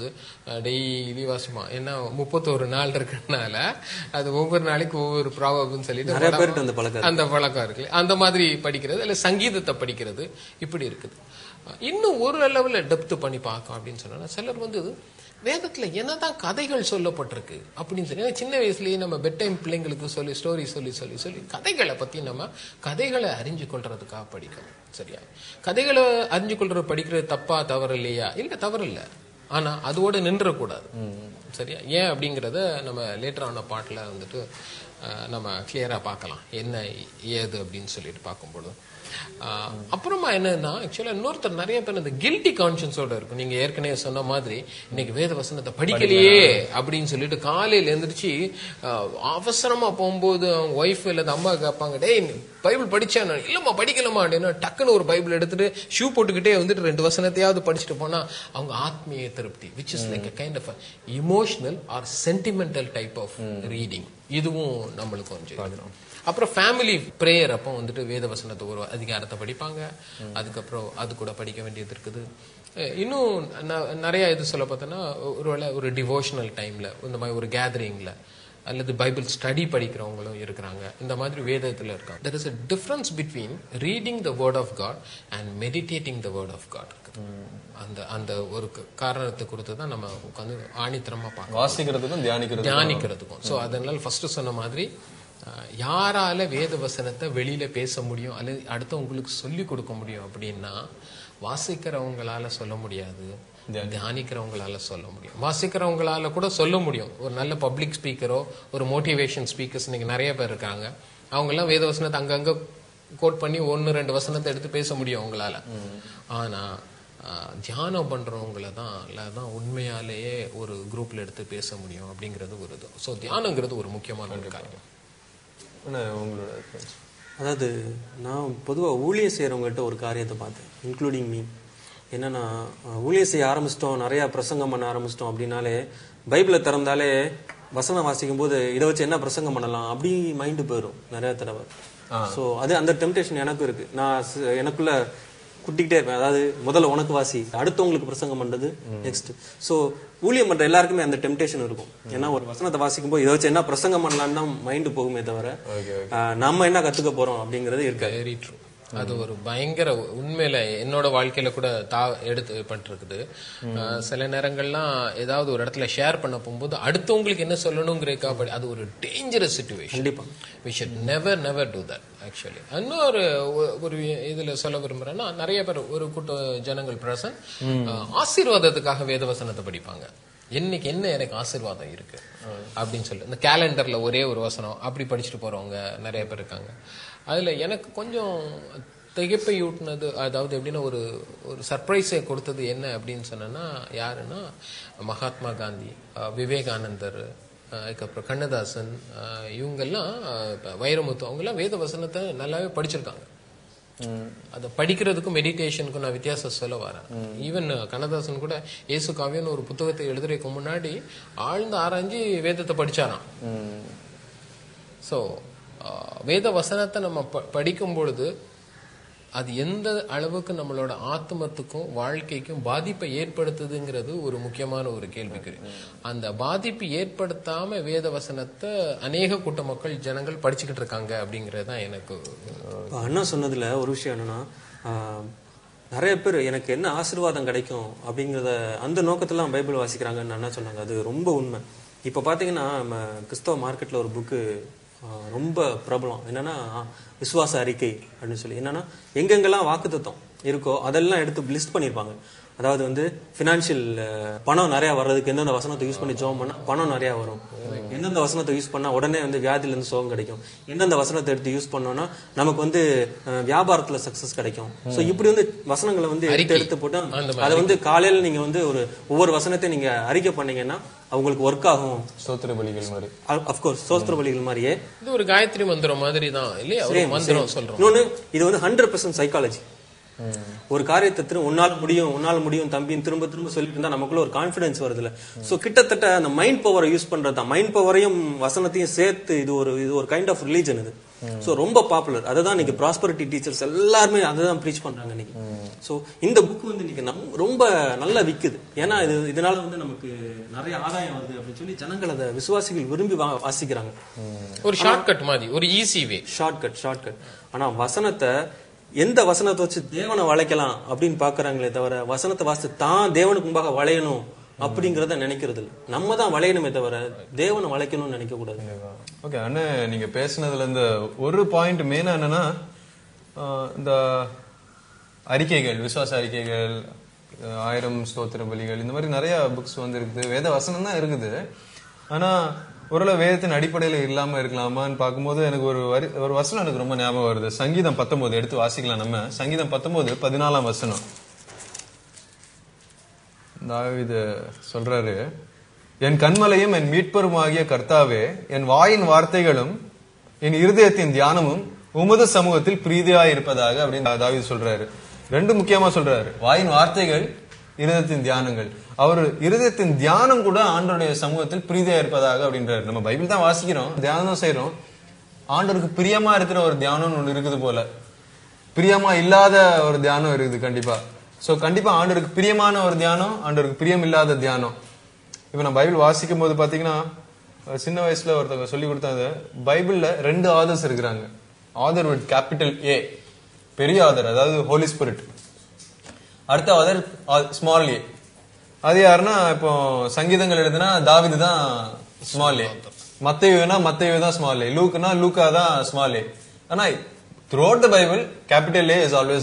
டெய்லி வாசிப்பான் ஏன்னா முப்பத்தோரு நாள் இருக்கறனால அது ஒவ்வொரு நாளைக்கு ஒவ்வொரு ப்ராவப்னு சொல்லிட்டு நிறைய பேர்கிட்ட அந்த பழக்கம் அந்த பழக்கம் இருக்கு அந்த மாதிரி படிக்கிறது இல்ல சங்கீதத்தை படிக்கிறது இப்படி இருக்குது இன்னும் ஒரு லெவல்ல டெப்த் பண்ணி பார்க்கும் அப்படின்னு சொன்னா சிலர் வந்து வேதத்துல என்னதான் கதைகள் சொல்லப்பட்டிருக்கு அப்படின்னு சொல்லி ஏன்னா சின்ன வயசுலயே நம்ம பெட் டைம் பிள்ளைங்களுக்கு சொல்லி ஸ்டோரி சொல்லி சொல்லி சொல்லி கதைகளை பத்தி நம்ம கதைகளை அறிஞ்சு கொள்றதுக்காக படிக்கணும் சரியா கதைகளை அறிஞ்சு கொள்றது படிக்கிறது தப்பா தவறு இல்லையா இல்ல தவறு இல்லை ஆனா அதோட நின்றக்கூடாது சரியா ஏன் அப்படிங்கறத நம்ம லேட்டர் ஆன பாட்டில் வந்துட்டு அஹ், நம்ம கிளியரா பார்க்கலாம் என்ன ஏது அப்படின்னு சொல்லிட்டு பார்க்கும்பொழுது அஹ், அப்புறமா என்னன்னா ஆக்சுவலா இன்னொருத்தர் நிறைய பேர் இந்த கில்ட்டி கான்சியன்ஸோட இருக்கும் நீங்க ஏற்கனவே சொன்ன மாதிரி இன்னைக்கு வேத வசனத்தை படிக்கலையே அப்படின்னு சொல்லிட்டு காலையில எந்திரிச்சு அஹ், அவசரமா போகும்போது அவங்க ஒய்ஃப் இல்ல அம்மா கேட்பாங்க டேய் நீ பைபிள் படிச்சேன் இல்லம்மா படிக்கலமா அப்படின்னா டக்குன்னு ஒரு பைபிள் எடுத்துட்டு ஷூ போட்டுக்கிட்டே வந்துட்டு ரெண்டு வசனத்தையாவது படிச்சுட்டு போனா அவங்க ஆத்மீய திருப்தி which is like kind of emotional or sentimental type of reading இதுவும் நம்மளுக்கு கொஞ்சம் அப்புறம் ஃபேமிலி ப்ரேயர் அப்போ வந்துட்டு வேத வசனத்தை ஒரு அதிகாரத்தை படிப்பாங்க அதுக்கப்புறம் அது கூட படிக்க வேண்டியது இருக்குது அஹ் இன்னும் ந- நிறைய இது சொல்ல பார்த்தோன்னா ஒருவேளை ஒரு டிவோஷனல் டைம்ல இந்த மாதிரி ஒரு கேதரிங்ல அல்லது பைபிள் ஸ்டடி படிக்கிறவங்களும் இருக்கிறாங்க இந்த மாதிரி வேதத்துல இருக்காங்க there is a difference between reading the word of God and meditating the word of God அந்த அந்த ஒரு க- காரணத்தை குறித்து தான் நம்ம உட்காந்து ஆணித்தரமா பார்க்கணும் வாசிக்கிறதுக்கும் தியானிக்கிறதுக்கும் தியானிக்கிறதுக்கும் ஸோ அதனால ஃபர்ஸ்ட் சொன்ன மாதிரி அஹ், யாரால வேத வசனத்தை வெளியில பேச முடியும் அல்லது அடுத்தவங்களுக்கு சொல்லி கொடுக்க முடியும் அப்படின்னா வாசிக்கிறவங்களால சொல்ல முடியாது தியானிக்கிறவங்களால சொல்ல முடியும் வாசிக்கிறவங்களால கூட சொல்ல முடியும் ஒரு நல்ல பப்ளிக் ஸ்பீக்கரோ ஒரு மோட்டிவேஷன் ஸ்பீக்கர்ஸ் இன்னைக்கு நிறைய பேர் இருக்காங்க அவங்கெல்லாம் வேத வசனத்தை அங்கங்க கோட் பண்ணி ஒன்னு ரெண்டு வசனத்தை எடுத்து பேச முடியும் அவங்களால ஆனா ஆஹ், தியானம் பண்றவங்கள தான் தான் உண்மையாலேயே ஒரு குரூப்ல எடுத்து பேச முடியும் அப்படிங்கிறது ஒரு இது ஸோ தியானங்கிறது ஒரு முக்கியமான ஒரு காரியம் அண்ணா, உங்களோட அதாவது நான் பொதுவாக ஊழியம் செய்கிறவங்ககிட்ட ஒரு காரியத்தை பார்த்தேன் இன்க்ளூடிங் மீ என்னன்னா அஹ், ஊழியம் செய்ய ஆரம்பிச்சிட்டோம் நிறையா பிரசங்கம் பண்ண ஆரம்பிச்சிட்டோம் அப்படின்னாலே பைபிளை திறந்தாலே வசனம் வாசிக்கும் போது இதை வச்சு என்ன பிரசங்கம் பண்ணலாம் அப்படி மைண்டு போயிடும் நிறைய தடவை ஸோ அது அந்த டெம்டேஷன் எனக்கும் இருக்கு நான் சி- எனக்குள்ள குட்டிக்கிட்டே இருப்பேன் அதாவது முதல்ல உனக்கு வாசி அடுத்தவங்களுக்கு பிரசங்கம் பண்றது நெக்ஸ்ட் ஸோ ஊழியம் பண்ற எல்லாருக்குமே அந்த டெம்டேஷன் இருக்கும் ஏன்னா ஒரு வசனத்தை வாசிக்கும் போது இதை வச்சு என்ன பிரசங்கம் பண்ணலான்னு தான் மைண்டு போகுமே தவிர ஆஹ், நம்ம என்ன கத்துக்க போறோம் அப்படிங்கிறது இருக்காது வெரி ட்ரூ அது ஒரு பயங்கர உண்மையில என்னோட வாழ்க்கையில கூட தா எடுத்து பண்ணிருக்குது அஹ் சில நேரங்கள்லாம் ஏதாவது ஒரு இடத்துல ஷேர் பண்ண போகும்போது அடுத்தவங்களுக்கு என்ன சொல்லணுங்கிறக்கா படி அது ஒரு டேஞ்சரஸ் சுச்சுவேஷன் கண்டிப்பா we should never never do that actually இன்னொரு ஒ- ஒரு இதுல சொல்ல விரும்புறேன்னா நிறைய பேர் ஒரு கூட்ட ஜனங்கள் பிரசன் ஆசீர்வாதத்துக்காக வேதவசனத்தை படிப்பாங்க இன்னைக்கு என்ன எனக்கு ஆசீர்வாதம் இருக்கு அப்படின்னு சொல்லி இந்த கேலண்டர்ல ஒரே ஒரு வசனம் அப்படி படிச்சுட்டு போறவங்க நிறைய பேர் இருக்காங்க அதுல எனக்கு கொஞ்சம் திகைப்பை ஊட்டினது அதாவது எப்படின்னா ஒரு ஒரு சர்ப்ரைஸை கொடுத்தது என்ன அப்படின்னு சொன்னேன்னா யாருன்னா மகாத்மா காந்தி அஹ் விவேகானந்தர் அஹ் அதுக்கப்புறம் கண்ணதாசன் அஹ் இவங்கெல்லாம் அஹ் இப்ப வைரமுத்து அவங்கெல்லாம் வேத வசனத்தை நல்லாவே படிச்சிருக்காங்க அதை படிக்கிறதுக்கும் மெடிடேஷனுக்கும் நான் வித்தியாசம் சொல்ல வரேன் ஈவன் கண்ணதாசன் கூட இயேசு காவியன்னு ஒரு புத்தகத்தை எழுதுறதுக்கு முன்னாடி ஆழ்ந்து ஆராய்ஞ்சு வேதத்தை படிச்சாராம் ஸோ வேத வசனத்தை நம்ம ப- படிக்கும் பொழுது அது எந்த அளவுக்கு நம்மளோட ஆத்மத்துக்கும் வாழ்க்கைக்கும் பாதிப்பை ஏற்படுத்துதுங்கிறது ஒரு முக்கியமான ஒரு கேள்விக்குறி அந்த பாதிப்பு ஏற்படுத்தாம வேத வசனத்தை அநேக கூட்ட மக்கள் ஜனங்கள் படிச்சுக்கிட்டு இருக்காங்க அப்படிங்கிறது தான் எனக்கு இப்போ அண்ணா சொன்னதுல ஒரு விஷயம் என்னன்னா ஆஹ், நிறைய பேர் எனக்கு என்ன ஆசீர்வாதம் கிடைக்கும் அப்படிங்கிறத அந்த நோக்கத்துல பைபிள் வாசிக்கிறாங்கன்னு அண்ணா சொன்னாங்க அது ரொம்ப உண்மை இப்போ பார்த்தீங்கன்னா நம்ம கிறிஸ்தவ மார்க்கெட்ல ஒரு புக்கு ரொம்ப பிரபலம் என்னன்னா விசுவாச அறிக்கை அப்படின்னு சொல்லி என்னன்னா எங்கெங்கெல்லாம் வாக்குத்தத்தம் இருக்கோ அதெல்லாம் எடுத்து லிஸ்ட் பண்ணியிருப்பாங்க அதாவது வந்து ஃபினான்ஷியல் பணம் நிறைய வர்றதுக்கு எந்தெந்த வசனத்தை யூஸ் பண்ணி ஜோம் பண்ணா பணம் நிறைய வரும் எந்தெந்த வசனத்தை யூஸ் பண்ணா உடனே வந்து வியாதியில இருந்து சுகம் கிடைக்கும் எந்தெந்த வசனத்தை எடுத்து யூஸ் பண்ணோம்னா நமக்கு வந்து அஹ், வியாபாரத்துல சக்சஸ் கிடைக்கும் சோ இப்படி வந்து வசனங்களை வந்து எடுத்து எடுத்து போட்டு அதை வந்து காலையில நீங்க வந்து ஒரு ஒவ்வொரு வசனத்தையும் நீங்க அறிக்கை பண்ணீங்கன்னா அவங்களுக்கு ஒர்க் ஆகும் ஸ்தோத்திர பலிகள் மாதிரி அப்கோர்ஸ் சோஸ்திர பலிகள் மாதிரியே இது ஒரு காயத்ரி மந்திரம் மாதிரி தான் இல்லையா ஒரு மந்திரம் சொல்றோம் இன்னொன்னு இது வந்து ஹண்ட்ரட் பர்சன்ட் சைக்காலஜி ஒரு காரியத்தை திரும்ப உன்னால முடியும் உன்னால முடியும் தம்பின்னு திரும்ப திரும்ப சொல்லிட்டு இருந்தா நமக்குள்ள ஒரு கான்பிடன்ஸ் வருதுல சோ கிட்டத்தட்ட அந்த மைண்ட் பவரை யூஸ் பண்றது தான் மைண்ட் பவரையும் வசனத்தையும் சேர்த்து இது ஒரு இது ஒரு கைண்ட் ஆஃப் ரிலீஜன் இது சோ ரொம்ப பாப்புலர் அதுதான் இன்னைக்கு ப்ராஸ்பரிட்டி டீச்சர்ஸ் எல்லாருமே அதை தான் ப்ரீச் பண்றாங்க இன்னைக்கு சோ இந்த புக் வந்து இன்னைக்கு நம் ரொம்ப நல்லா விக்குது ஏன்னா இது இதனால வந்து நமக்கு நிறைய ஆதாயம் வருது அப்படின்னு சொல்லி ஜனங்கள் அதை விசுவாசிகள் விரும்பி வா- வாசிக்கிறாங்க ஒரு ஷார்ட்கட் மாதிரி ஒரு ஈஸி வே ஷார்ட்கட் ஷார்ட்கட் ஆனா வசனத்தை எந்த வசனத்தை வச்சு தேவனை வளைக்கலாம் அப்படின்னு பாக்குறாங்களே தவிர வசனத்தை வாசித்து தான் தேவனுக்கு முன்பாக வளையணும் அப்படிங்கறத நினைக்கிறது இல்ல நம்ம தான் வளையணுமே தவிர தேவனை வளைக்கணும்னு நினைக்க கூடாது ஓகே அண்ணன் நீங்க பேசுனதுல இந்த ஒரு பாயிண்ட் மெயினா என்னன்னா ஆஹ், இந்த அறிக்கைகள் விசுவாச அறிக்கைகள் ஆஹ், ஆயிரம் ஸ்தோத்திர பலிகள் இந்த மாதிரி நிறைய புக்ஸ் வந்து இருக்குது வேத வசனம் தான் இருக்குது ஆனா ஒருவேளை வேதத்தின் அடிப்படையில இல்லாம இருக்கலாமான்னு பார்க்கும்போது எனக்கு ஒரு வரி ஒரு வசனம் எனக்கு ரொம்ப ஞாபகம் வருது சங்கீதம் பத்தொன்பது எடுத்து வாசிக்கலாம் நம்ம சங்கீதம் பத்தொன்பது பதினாலாம் வசனம் தாவீது சொல்றாரு என் கண்மலையும் என் மீட்பருமாகிய கர்த்தாவே என் வாயின் வார்த்தைகளும் என் இருதயத்தின் தியானமும் உமது சமூகத்தில் பிரீதியாய் இருப்பதாக அப்படின்னு தாவீது சொல்றாரு ரெண்டு முக்கியமா சொல்றாரு வாயின் வார்த்தைகள் இருதயத்தின் தியானங்கள் அவர் இருதயத்தின் தியானம் கூட ஆண்டோடைய சமூகத்தில் பிரீதியா இருப்பதாக அப்படின்றாரு நம்ம பைபிள் தான் வாசிக்கிறோம் தியானம் செய்றோம் ஆண்டவருக்கு பிரியமா இருக்கிற ஒரு தியானம்னு ஒண்ணு இருக்குது போல பிரியமா இல்லாத ஒரு தியானம் இருக்குது கண்டிப்பா சோ கண்டிப்பா ஆண்டவருக்கு பிரியமான ஒரு தியானம் ஆண்டவருக்கு பிரியம் இல்லாத தியானம் இப்ப நான் பைபிள் வாசிக்கும் போது பாத்தீங்கன்னா அஹ் சின்ன வயசுல ஒருத்தவங்க சொல்லி கொடுத்தாங்க பைபிள்ல ரெண்டு ஆதர்ஸ் இருக்கிறாங்க ஆதர் வித் கேபிட்டல் ஏ பெரிய ஆதர் அதாவது ஹோலி ஸ்பிரிட் அடுத்த ஆதர் ஸ்மால் ஏ அது யாருன்னா இப்போ சங்கீதங்கள் எழுதுனா தாவிது தான் ஸ்மால் ஏ மத்தையுனா மத்தையு தான் ஸ்மால் ஏ லூக்குனா லூக்கா தான் ஸ்மால் ஏ ஆனா throughout the Bible capital A is always there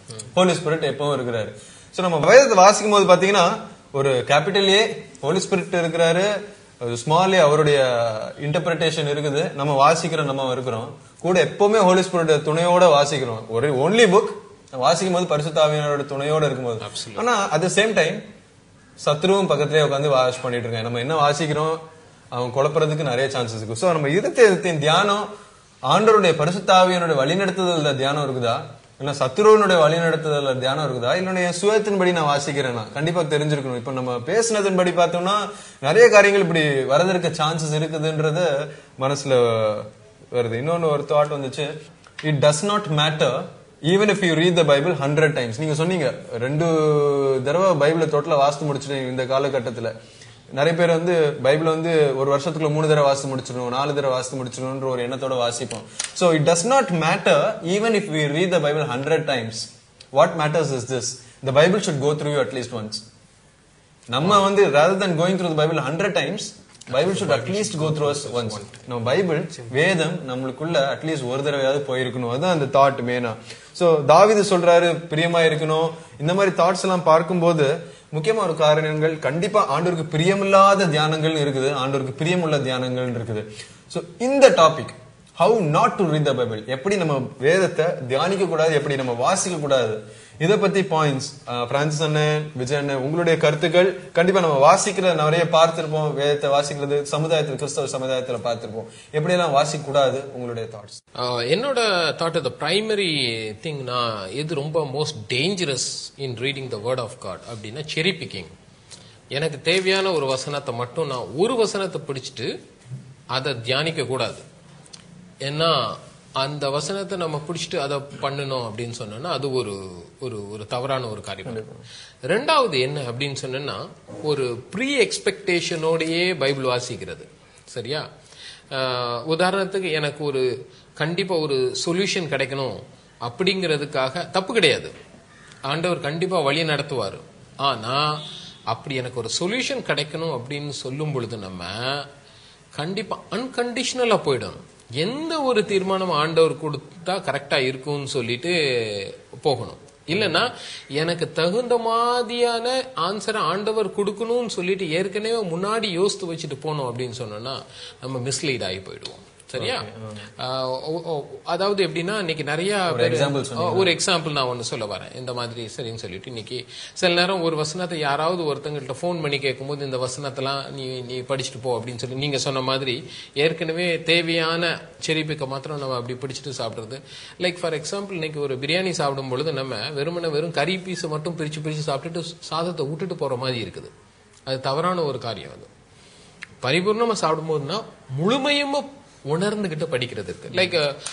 Holy Spirit எப்பவும் இருக்கிறாரு சோ நம்ம வேதத்தை வாசிக்கும் போது பாத்தீங்கன்னா ஒரு கேபிட்டல் ஏ ஹோலி ஸ்பிரிட் இருக்கிறாரு ஸ்மால் ஏ அவருடைய இன்டர்பிரிட்டேஷன் இருக்குது நம்ம வாசிக்கிறோம் நம்ம இருக்கிறோம் கூட எப்பவுமே ஹோலி ஸ்பிரிட் துணையோட வாசிக்கிறோம் ஒரு ஒன்லி புக் வாசிக்கும் போது பரிசுத்த ஆவியானவரோட துணையோட இருக்கும்போது ஆனா அட் த சேம் டைம் சத்ருவும் பக்கத்துலயே உட்காந்து வாஷ் பண்ணிட்டு இருக்காங்க நம்ம என்ன வாசிக்கிறோம் அவன் குழப்பறதுக்கு நிறைய சான்சஸ் இருக்கு சோ நம்ம இருதயத்தின் தியானம் ஆண்டவருடைய பரிசுத்தாவியனுடைய வழிநடத்துதல்ல தியானம் இருக்குதா இல்ல சத்ருவனுடைய வழிநடத்துதல்ல தியானம் இருக்குதா இல்ல என் சுயத்தின்படி நான் வாசிக்கிறேன்னா கண்டிப்பா தெரிஞ்சிருக்கணும் இப்ப நம்ம பேசினதன்படி பார்த்தோம்னா நிறைய காரியங்கள் இப்படி வரதற்கு சான்சஸ் இருக்குதுன்றது மனசுல வருது இன்னொன்னு ஒரு தாட் வந்துச்சு it does not matter even if you read the Bible hundred times நீங்க சொன்னீங்க ரெண்டு தடவை பைபிளை டோட்டலா வாசித்து முடிச்சிட்டீங்க இந்த காலகட்டத்துல நிறைய பேர் வந்து பைபிள் வந்து ஒரு வருஷத்துக்குள்ள மூணு தடவை வாசித்து முடிச்சிடணும் நாலு தடவை வாசித்து முடிச்சிடணும்ன்ற ஒரு எண்ணத்தோட வாசிப்போம் so it does not matter even if we read the Bible hundred times what matters is this the Bible should go through you at least once நம்ம வந்து rather than going through the bible 100 times Bible should at least go through us once நம்ம பைபிள் வேதம் நம்மளுக்குள்ள அட்லீஸ்ட் ஒரு தடவையாவது போயிருக்கணும் அதுதான் அந்த தாட் மெயினா சோ தாவீது சொல்றாரு பிரியமா இருக்கணும் இந்த மாதிரி தாட்ஸ் எல்லாம் பார்க்கும்போது முக்கியமா ஒரு காரணங்கள் கண்டிப்பா ஆண்டவருக்கு பிரியமில்லாத தியானங்கள் இருக்குது ஆண்டவருக்கு பிரியமுள்ள தியானங்கள் இருக்குது சோ இந்த topic how not to read the Bible எப்படி நம்ம வேதத்தை தியானிக்க கூடாது எப்படி நம்ம வாசிக்க கூடாது இத பத்தி பாயிண்ட்ஸ் பிரான்சிஸ் அண்ணன் விஜய் அண்ணன் உங்களுடைய கருத்துக்கள் கண்டிப்பா நம்ம வாசிக்கிற நிறைய பார்த்திருப்போம் வேதத்தை வாசிக்கிறது சமுதாயத்தில் கிறிஸ்தவ சமுதாயத்துல பார்த்திருப்போம் எப்படி எல்லாம் வாசிக்க கூடாது உங்களுடைய தாட்ஸ் ஆஹ் என்னோட தாட் த பிரைமரி திங் நான் எது ரொம்ப most dangerous in reading the word of God அப்படின்னா செரி பிக்கிங் எனக்கு தேவையான ஒரு வசனத்தை மட்டும் நான் ஒரு வசனத்தை பிடிச்சிட்டு அதை தியானிக்க கூடாது ஏன்னா அந்த வசனத்தை நம்ம பிடிச்சிட்டு அதை பண்ணணும் அப்படின்னு சொன்னோம்னா அது ஒரு ஒரு ஒரு தவறான ஒரு காரியம் ரெண்டாவது என்ன அப்படின்னு சொன்னோம்னா ஒரு ப்ரீ எக்ஸ்பெக்டேஷனோடையே பைபிள் வாசிக்கிறது சரியா ஆஹ் உதாரணத்துக்கு எனக்கு ஒரு கண்டிப்பா ஒரு சொல்யூஷன் கிடைக்கணும் அப்படிங்கிறதுக்காக தப்பு கிடையாது ஆண்டவர் கண்டிப்பா வழி நடத்துவார் ஆனா அப்படி எனக்கு ஒரு சொல்யூஷன் கிடைக்கணும் அப்படின்னு சொல்லும் பொழுது நம்ம கண்டிப்பா அன்கண்டிஷனலா போயிடணும் எந்த ஒரு தீர்மானம் ஆண்டவர் கொடுத்தா கரெக்டா இருக்கும்னு சொல்லிட்டு போகணும் இல்லைன்னா எனக்கு தகுந்த மாதிரியான ஆன்சரை ஆண்டவர் கொடுக்கணும்னு சொல்லிட்டு ஏற்கனவே முன்னாடி யோசித்து வச்சுட்டு போனோம் அப்படின்னு சொன்னோம்னா நம்ம மிஸ்லீட் ஆகி போயிடுவோம் சரியா ஆஹ் ஓ- ஓ- அதாவது எப்படின்னா இன்னைக்கு நிறைய பேர் example ஒரு எக்ஸாம்பிள் நான் ஒன்னு சொல்ல வரேன் இந்த மாதிரி சரின்னு சொல்லிட்டு இன்னைக்கு சில நேரம் ஒரு வசனத்தை யாராவது ஒருத்தங்கள்ட்ட ஃபோன் பண்ணி கேட்கும்போது இந்த வசனத்தெல்லாம் நீ நீ படிச்சுட்டு போ அப்படின்னு சொல்லி நீங்க சொன்ன மாதிரி ஏற்கனவே தேவையான செரிப்பிக்க மாத்திரம் நம்ம அப்படி பிடிச்சிட்டு சாப்பிடுறது லைக் ஃபார் எக்ஸாம்பிள் இன்னைக்கு ஒரு பிரியாணி சாப்பிடும் பொழுது நம்ம வெறுமனே வெறும் கறி பீஸ் மட்டும் பிரிச்சு பிரிச்சு சாப்பிட்டுட்டு சாதத்தை விட்டுட்டு போற மாதிரி இருக்குது அது தவறான ஒரு காரியம் அது பரிபூர்ணமா சாப்பிடும்போதுனா முழுமையுமா உணர்ந்துகிட்டு படிக்கிறது இருக்கு லைக்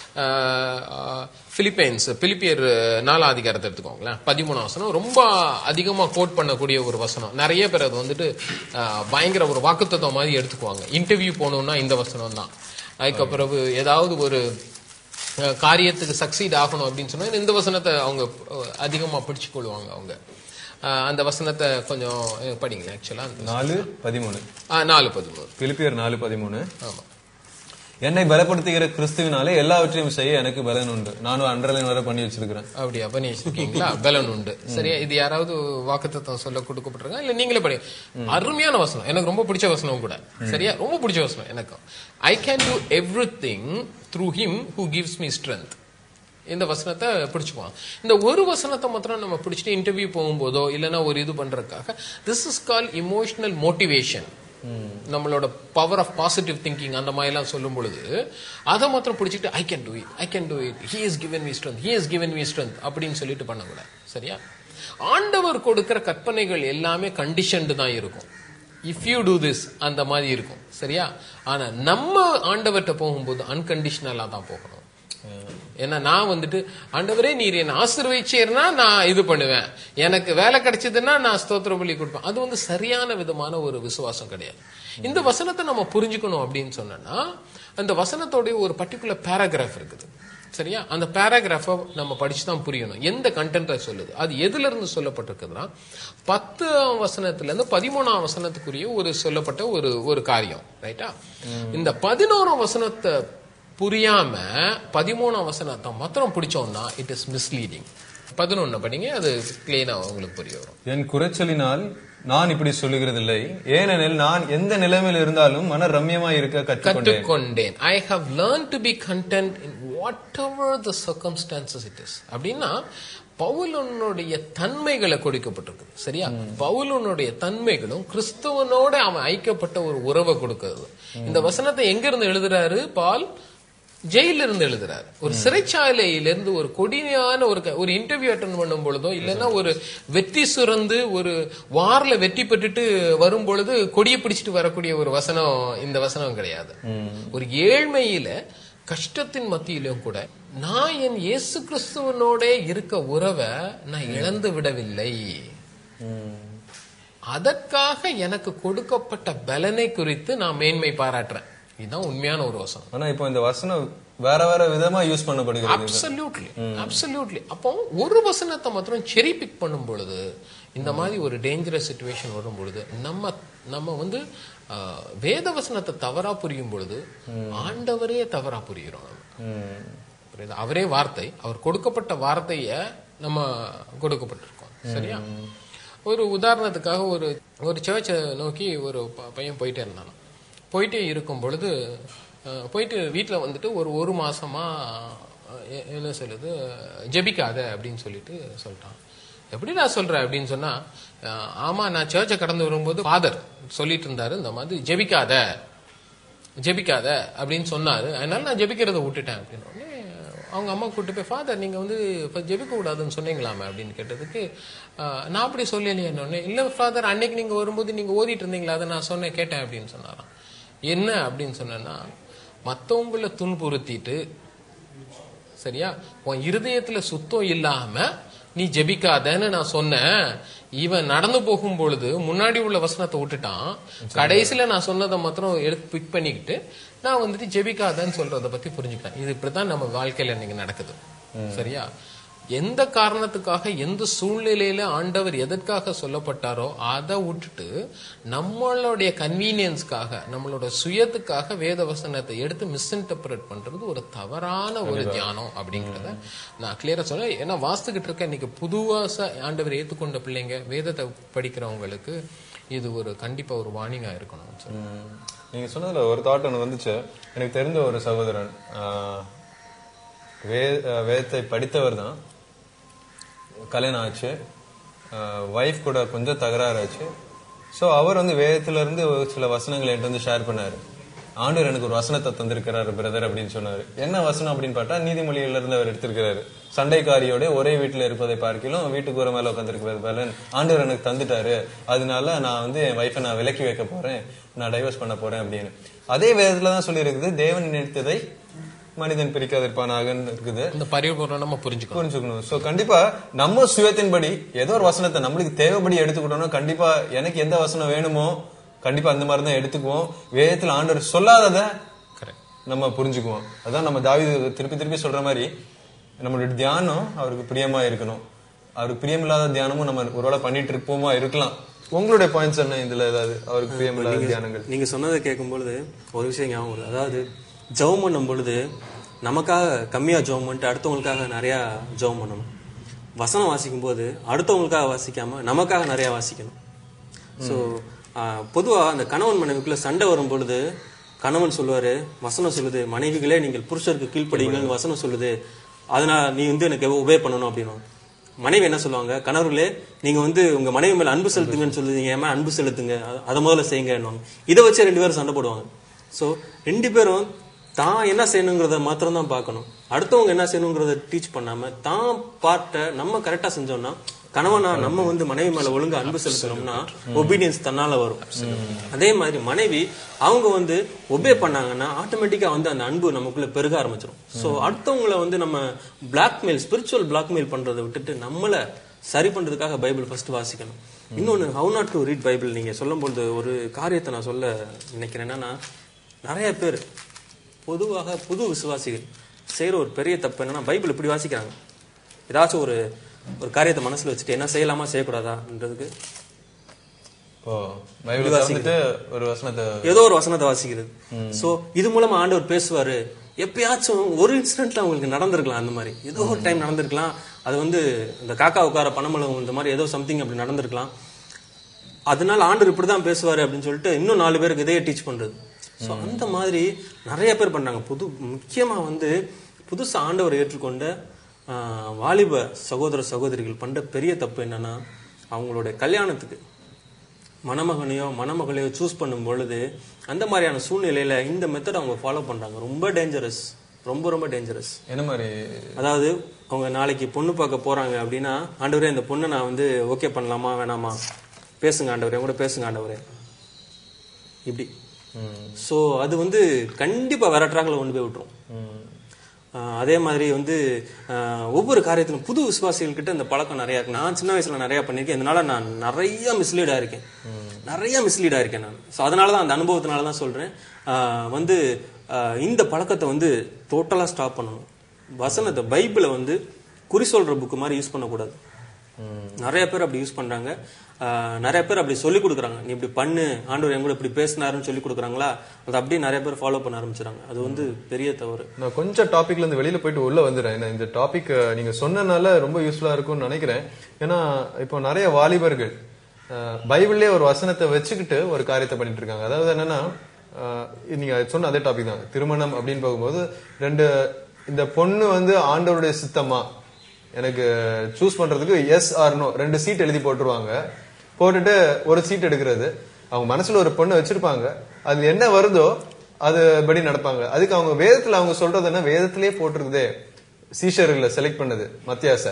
பிலிப்பைன்ஸ் பிலிப்பியர் நாலாம் அதிகாரத்தை எடுத்துக்கோங்களேன் பதிமூணாம் வசனம் ரொம்ப அதிகமா கோட் பண்ணக்கூடிய ஒரு வசனம் நிறைய பேர் அது வந்துட்டு அஹ், பயங்கர ஒரு வாக்குத்தத்தம் மாதிரி எடுத்துக்குவாங்க இன்டர்வியூ போகணும்னா இந்த வசனம் தான் அதுக்கப்புறம் ஏதாவது ஒரு அஹ், காரியத்துக்கு சக்சீட் ஆகணும் அப்படின்னு சொன்னா இந்த வசனத்தை அவங்க அஹ், அதிகமா பிடிச்சு கொள்வாங்க அவங்க அஹ், அந்த வசனத்தை கொஞ்சம் அஹ், படிங்களேன் ஆக்சுவலா நாலு பதிமூணு நாலு பதிமூணு பிலிப்பியர் நாலு பதிமூணு ஆமா என்னை பலப்படுத்துகிற கிறிஸ்துவினாலே எல்லாவற்றையும் செய்ய எனக்கு பலன் உண்டு நானும் அண்டர்லைன் வரை பண்ணி வச்சிருக்கிறேன் அப்படியா பண்ணி வச்சிருக்கீங்களா பலன் உண்டு சரியா இது யாராவது வாக்குத்தத்தம் சொல்ல கொடுக்கப்பட்டிருக்கா இல்ல நீங்களே படி அருமையான வசனம் எனக்கு ரொம்ப பிடிச்ச வசனம் கூட சரியா ரொம்ப பிடிச்ச வசனம் எனக்கு I can do everything through him who gives me strength இந்த வசனத்தை பிடிச்சுக்குவான் இந்த ஒரு வசனத்தை மாத்திரம் நம்ம பிடிச்சிட்டு இன்டர்வியூ போகும்போதோ இல்லைன்னா ஒரு இது பண்றதுக்காக this is call emotional motivation நம்மளோட பவர் ஆஃப் பாசிட்டிவ் திங்கிங் அந்த மாதிரிலாம் சொல்லும் பொழுது அதை மாத்திரம் பிடிச்சிட்டு I can do it I can do it he is given me strength he is given me strength அப்படின்னு சொல்லிட்டு பண்ணக்கூடாது சரியா ஆண்டவர் கொடுக்கிற கற்பனைகள் எல்லாமே கண்டிஷன்டு தான் இருக்கும் இஃப் யூ டூ திஸ் அந்த மாதிரி இருக்கும் சரியா ஆனா நம்ம ஆண்டவர்கிட்ட போகும்போது அன்கண்டிஷனலா தான் போகணும் ஏன்னா நான் வந்துட்டு ஆண்டவரே நீர் என்ன ஆசீர்வதிச்சீர்னா நான் இது பண்ணுவேன் எனக்கு வேலை கிடைச்சதுன்னா நான் ஸ்தோத்திர பலி கொடுப்பேன் அது வந்து சரியான விதமான ஒரு விசுவாசம் கிடையாது இந்த வசனத்தை நம்ம புரிஞ்சுக்கணும் அப்படின்னு சொன்னோம்னா அந்த வசனத்தோடைய ஒரு பர்டிகுலர் பேராகிராஃப் இருக்குது சரியா அந்த பேராகிராஃபை நம்ம படிச்சு தான் புரியணும் எந்த கண்டென்ட்டை சொல்லுது அது எதுல இருந்து சொல்லப்பட்டிருக்குதுன்னா பத்தாம் வசனத்துல இருந்து பதிமூணாம் வசனத்துக்குரிய ஒரு சொல்லப்பட்ட ஒரு ஒரு காரியம் ரைட்டா இந்த பதினோராம் வசனத்தை புரியாம பதிமூணாம் வசனத்தை மாத்திரம் பிடிச்சோம்னா இட் இஸ் மிஸ்லீடிங் பதினொன்னு படிங்க அது கிளீனா உங்களுக்கு புரிய வரும் என் குறைச்சலினால் நான் இப்படி சொல்லுகிறதில்லை ஏனெனில் நான் எந்த நிலைமையில் இருந்தாலும் மன ரம்யமா இருக்க கற்றுக்கொண்டேன் கற்றுக்கொண்டேன் I have learn to be content in whatever the circumstances it is அப்படின்னா பவுலனுடைய தன்மைகளை கொடுக்கப்பட்டிருக்குது சரியா பவுலனுடைய தன்மைகளும் கிறிஸ்தவனோட அவன் ஐக்கப்பட்ட ஒரு உறவை கொடுக்கிறது இந்த வசனத்தை எங்க இருந்து எழுதுறாரு பால் ஜெயில இருந்து எழுதுறாரு ஒரு சிறைச்சாலையிலிருந்து ஒரு கொடியான ஒரு க- ஒரு இன்டர்வியூ அட்டன் பண்ணும் பொழுதோ இல்லைன்னா ஒரு வெற்றி சுரந்து ஒரு வார்ல வெற்றி பெற்றுட்டு வரும் பொழுது கொடியை பிடிச்சிட்டு வரக்கூடிய ஒரு வசனம் இந்த வசனம் கிடையாது ஒரு ஏழ்மையில கஷ்டத்தின் மத்தியிலும் கூட நான் என் இயேசு கிறிஸ்துவனோட இருக்க உறவை நான் இழந்து விடவில்லை அதற்காக எனக்கு கொடுக்கப்பட்ட பலனை குறித்து நான் மேன்மை பாராட்டுறேன் இதுதான் உண்மையான ஒரு வசனம் ஆனா இப்போ இந்த வசனம் வேற வேற விதமா யூஸ் பண்ணப்படுகிறது அப்சல்யூட்லி அப்சல்யூட்லி அப்போ ஒரு வசனத்தை மாத்திரம் செரி பிக் பண்ணும் பொழுது இந்த மாதிரி ஒரு டேஞ்சரஸ் சுச்சுவேஷன் வரும் பொழுது நம்ம நம்ம வந்து ஆஹ், வேத வசனத்தை தவறா புரியும் பொழுது ஆண்டவரே தவறா புரிகிறோம் நம்ம ம். புரியுதா அவரே வார்த்தை அவர் கொடுக்கப்பட்ட வார்த்தைய நம்ம கொடுக்கப்பட்டிருக்கோம் சரியா ஒரு உதாரணத்துக்காக ஒரு ஒரு சர்ச்சை நோக்கி ஒரு ப- பையன் போயிட்டே இருந்தான் போயிட்டே இருக்கும் பொழுது அஹ், போயிட்டு வீட்டில் வந்துட்டு ஒரு ஒரு மாசமா அஹ், எ- என்ன சொல்லுது ஜெபிக்காத அப்படின்னு சொல்லிட்டு சொல்லிட்டான் எப்படி நான் சொல்றேன் அப்படின்னு சொன்னா அஹ், ஆமா நான் சர்ச்சை கடந்து வரும்போது ஃபாதர் சொல்லிட்டு இருந்தாரு இந்த மாதிரி ஜெபிக்காத ஜெபிக்காத அப்படின்னு சொன்னாரு அதனால நான் ஜெபிக்கிறத விட்டுட்டேன் அப்படின்னு உடனே அவங்க அம்மா கூட்டு போய் ஃபாதர் நீங்க வந்து இப்போ ஜெபிக்க கூடாதுன்னு சொன்னீங்களாமே அப்படின்னு கேட்டதுக்கு ஆஹ், நான் அப்படி சொல்லலையே உடனே இல்ல ஃபாதர் அன்னைக்கு நீங்க வரும்போது நீங்க ஓதிட்டு இருந்தீங்களா அதை நான் சொன்னேன் கேட்டேன் அப்படின்னு சொன்னாராம் என்ன அப்படின்னு சொன்னேன்னா மத்தவங்கள துன்புறுத்திட்டு சரியா உன் இருதயத்துல சுத்தம் இல்லாம நீ ஜெபிக்காதன்னு நான் சொன்னேன் இவன் நடந்து போகும் பொழுது முன்னாடி உள்ள வசனத்தை விட்டுட்டான் கடைசியில நான் சொன்னதை மாத்திரம் எடுத்து பிக் பண்ணிக்கிட்டு நான் வந்துட்டு ஜெபிக்காதன்னு சொல்றத பத்தி புரிஞ்சுக்கிறேன் இது இப்படிதான் நம்ம வாழ்க்கையில இன்னைக்கு நடக்குது சரியா எந்த காரணத்துக்காக எந்த சூழ்நிலையில ஆண்டவர் எதற்காக சொல்லப்பட்டாரோ அதை விட்டுட்டு நம்மளுடைய கன்வீனியன்ஸ்க்காக நம்மளோட சுயத்துக்காக வேத வசனத்தை எடுத்து மிஸ்இன்டர்பிரட் பண்றது ஒரு தவறான ஒரு தியானம் அப்படிங்கறத நான் கிளியரா சொல்ல ஏன்னா வாஸ்துக்கிட்டு இருக்க இன்னைக்கு புதுவாச ஆண்டவர் ஏத்துக்கொண்ட பிள்ளைங்க வேதத்தை படிக்கிறவங்களுக்கு இது ஒரு கண்டிப்பா ஒரு வார்னிங்கா இருக்கணும் சார் ம். நீங்க சொன்னதுல ஒரு தாட் ஒன்று வந்துச்சு எனக்கு தெரிந்த ஒரு சகோதரன் ஆஹ், வே ஆஹ், வேதத்தை படித்தவர் தான் கல்யாணம் ஆச்சு ஒய்ஃப் கூட கொஞ்சம் தகராறு ஆச்சு ஸோ அவர் வந்து வேதத்துல இருந்து ஒரு சில வசனங்களை என்கிட்ட வந்து ஷேர் பண்ணாரு ஆண்டவர் எனக்கு ஒரு வசனத்தை தந்திருக்கிறாரு பிரதர் அப்படின்னு சொன்னாரு என்ன வசனம் அப்படின்னு பார்த்தா நீதிமொழியில இருந்து அவர் எடுத்திருக்கிறாரு சண்டைக்காரியோட ஒரே வீட்டுல இருப்பதை பார்க்கிலும் வீட்டுக்கு ஒரு மேல உட்காந்துருக்கிறது பலன் ஆண்டவர் எனக்கு தந்துட்டாரு அதனால நான் வந்து என் ஒய்ஃபை நான் விலக்கி வைக்க போறேன் நான் டைவர்ஸ் பண்ண போறேன் அப்படின்னு அதே வேதத்துல தான் சொல்லியிருக்குது தேவன் நினைத்ததை மனிதன் பிரிக்காதிருப்பானாகன்னு இருக்குது இந்த பரிபூர்ணமா புரிஞ்சுக்கணும் புரிஞ்சுக்கணும் சோ கண்டிப்பா நம்ம சுயத்தின்படி ஏதோ ஒரு வசனத்தை நம்மளுக்கு தேவைப்படி எடுத்துக்கிட்டோம்னா கண்டிப்பா எனக்கு எந்த வசனம் வேணுமோ கண்டிப்பா அந்த மாதிரி தான் எடுத்துக்குவோம் வேதத்துல ஆண்டவர் சொல்லாதத கரெக்ட் நம்ம புரிஞ்சுக்குவோம் அதான் நம்ம தாவீது திருப்பி திருப்பி சொல்ற மாதிரி நம்மளுடைய தியானம் அவருக்கு பிரியமா இருக்கணும் அவருக்கு பிரியமில்லாத தியானமும் நம்ம ஒருவேளை பண்ணிட்டு இருப்போமா இருக்கலாம் உங்களுடைய பாயிண்ட்ஸ் என்ன இதுல ஏதாவது அவருக்கு பிரியமில்லாத தியானங்கள் நீங்க சொன்னதை கேட்கும்பொழுது ஒரு விஷயம் ஞாபகம் வருது அதாவது ஜெபம் பண்ணும் பொழுது நமக்காக கம்மியா ஜெபம் பண்ணிட்டு அடுத்தவங்களுக்காக நிறைய ஜெபம் பண்ணணும் வசனம் வாசிக்கும் போது அடுத்தவங்களுக்காக வாசிக்காம நமக்காக நிறைய வாசிக்கணும் ஸோ பொதுவா அந்த கணவன் மனைவிக்குள்ள சண்டை வரும் பொழுது கணவன் சொல்லுவாரு வசனம் சொல்லுது மனைவிகளே நீங்கள் புருஷருக்கு கீழ்ப்படிங்கன்னு வசனம் சொல்லுது அதனால நீ வந்து எனக்கு உபே பண்ணணும் அப்படின்னு மனைவி என்ன சொல்லுவாங்க கணவர்களே நீங்க வந்து உங்க மனைவி மேல அன்பு செலுத்துங்கன்னு சொல்லுவீங்க ஏமா அன்பு செலுத்துங்க அ- அதை முதல்ல செய்யுங்க இதை வச்சு ரெண்டு பேரும் சண்டை போடுவாங்க சோ ரெண்டு பேரும் தான் என்ன செய்யணுங்கிறத மாத்திரம் தான் பார்க்கணும் அடுத்தவங்க என்ன செய்யணுங்கிறத டீச் பண்ணாம தான் பார்ட்ட நம்ம கரெக்டா செஞ்சோம்னா கணவனா நம்ம வந்து மனைவி மேல ஒழுங்கா அன்பு செலுத்தணும்னா ஒபீடியன்ஸ் தன்னால வரும் அதே மாதிரி மனைவி அவங்க வந்து ஒபே பண்ணாங்கன்னா ஆட்டோமேட்டிக்கா வந்து அந்த அன்பு நமக்குள்ள பெருக ஆரம்பிச்சிடும் சோ அடுத்தவங்கள வந்து நம்ம பிளாக்மெயில் ஸ்பிரிச்சுவல் பிளாக்மெயில் பண்றதை விட்டுட்டு நம்மள சரி பண்றதுக்காக பைபிள் ஃபர்ஸ்ட் வாசிக்கணும் இன்னொன்னு how not to read Bible நீங்க சொல்லும்போது ஒரு காரியத்தை நான் சொல்ல நினைக்கிறேன் என்னன்னா நிறைய பேர் பொதுவாக புது விசுவாசிகள் செய்யற ஒரு பெரிய தப்பு என்னன்னா பைபிள் இப்படி வாசிக்கிறாங்க ஏதாச்சும் ஒரு ஒரு காரியத்தை மனசுல வச்சுட்டு என்ன செய்யலாமா செய்யக்கூடாதான்றதுக்கு இப்போ பைபிள் வந்துட்டு ஒரு வசனத்தை ஏதோ ஒரு வசனத்தை வாசிக்கிறது சோ இது மூலமா ஆண்டவர் பேசுவாரு எப்பயாச்சும் ஒரு இன்சிடென்ட்ல அவங்களுக்கு நடந்திருக்கலாம் அந்த மாதிரி ஏதோ ஒரு டைம் நடந்திருக்கலாம் அது வந்து இந்த காக்கா உட்கார பணமளவு இந்த மாதிரி ஏதோ சம்திங் அப்படி நடந்திருக்கலாம் அதனால ஆண்டவர் இப்படிதான் பேசுவாரு அப்படின்னு சொல்லிட்டு இன்னும் நாலு பேருக்கு இதையே டீச் பண்றது ஸோ அந்த மாதிரி நிறைய பேர் பண்ணாங்க புது முக்கியமா வந்து புதுசா ஆண்டவர் ஏற்றுக்கொண்ட ஆஹ், வாலிப சகோதர சகோதரிகள் பண்ற பெரிய தப்பு என்னன்னா அவங்களுடைய கல்யாணத்துக்கு மணமகனையோ மணமகளையோ சூஸ் பண்ணும் பொழுது அந்த மாதிரியான சூழ்நிலையில இந்த மெத்தட் அவங்க ஃபாலோ பண்றாங்க ரொம்ப டேஞ்சரஸ் ரொம்ப ரொம்ப டேஞ்சரஸ் என்ன மாதிரி அதாவது அவங்க நாளைக்கு பொண்ணு பார்க்க போறாங்க அப்படின்னா ஆண்டவரே இந்த பொண்ணை நான் வந்து ஓகே பண்ணலாமா வேணாமா பேசுங்க ஆண்டவரே என் கூட பேசுங்க ஆண்டவரே இப்படி ஸோ அது வந்து கண்டிப்பா வேற ட்ராக்ல கொண்டு போய் விட்டுரும் ஆஹ் அதே மாதிரி வந்து ஆஹ் ஒவ்வொரு காரியத்திலும் புது விசுவாசிகள் கிட்ட இந்த பழக்கம் நிறைய இருக்கு நான் சின்ன வயசுல நிறைய பண்ணியிருக்கேன் இதனால நான் நிறைய மிஸ்லீடா இருக்கேன் நிறைய மிஸ்லீடா இருக்கேன் நான் ஸோ அதனால தான் அந்த அனுபவத்தினால தான் சொல்றேன் ஆஹ் வந்து ஆஹ் இந்த பழக்கத்தை வந்து டோட்டலா ஸ்டாப் பண்ணணும் வசனத்தை பைபிளை வந்து குறி சொல்ற புக்கு மாதிரி யூஸ் பண்ணக்கூடாது நிறைய பேர் அப்படி யூஸ் பண்றாங்க ஆஹ் நிறைய பேர் அப்படி சொல்லி கொடுக்குறாங்க நீ இப்படி பண்ணு ஆண்டவர் என் கூட இப்படி பேசினாருன்னு சொல்லி கொடுக்குறாங்களா அது அப்படியே நிறைய பேர் ஃபாலோ பண்ண ஆரம்பிச்சுறாங்க அது வந்து பெரிய தவறு நான் கொஞ்சம் டாபிக்ல இருந்து வெளியில போயிட்டு உள்ள வந்துடுறேன் ஏன்னா இந்த டாபிக் நீங்க சொன்னனால ரொம்ப யூஸ்ஃபுல்லா இருக்கும்னு நினைக்கிறேன் ஏன்னா இப்போ நிறைய வாலிபர்கள் அஹ், பைபிள்லயே ஒரு வசனத்தை வச்சுக்கிட்டு ஒரு காரியத்தை பண்ணிட்டு இருக்காங்க அதாவது என்னன்னா அஹ், நீங்க சொன்ன அதே டாபிக் தான் திருமணம் அப்படின்னு போகும்போது ரெண்டு இந்த பொண்ணு வந்து ஆண்டவருடைய சித்தமா எனக்கு சூஸ் பண்றதுக்கு எஸ் ஆர் நோ ரெண்டு சீட் எழுதி போட்டுருவாங்க போட்டுட்டு ஒரு சீட் எடுக்கிறது அவங்க மனசுல ஒரு பொண்ணு வச்சிருப்பாங்க அது என்ன வருதோ அது படி நடப்பாங்க அதுக்கு அவங்க வேதத்துல அவங்க சொல்றது என்ன வேதத்திலேயே போட்டிருக்குதே சீஷர்களை செலக்ட் பண்ணது மத்தியாச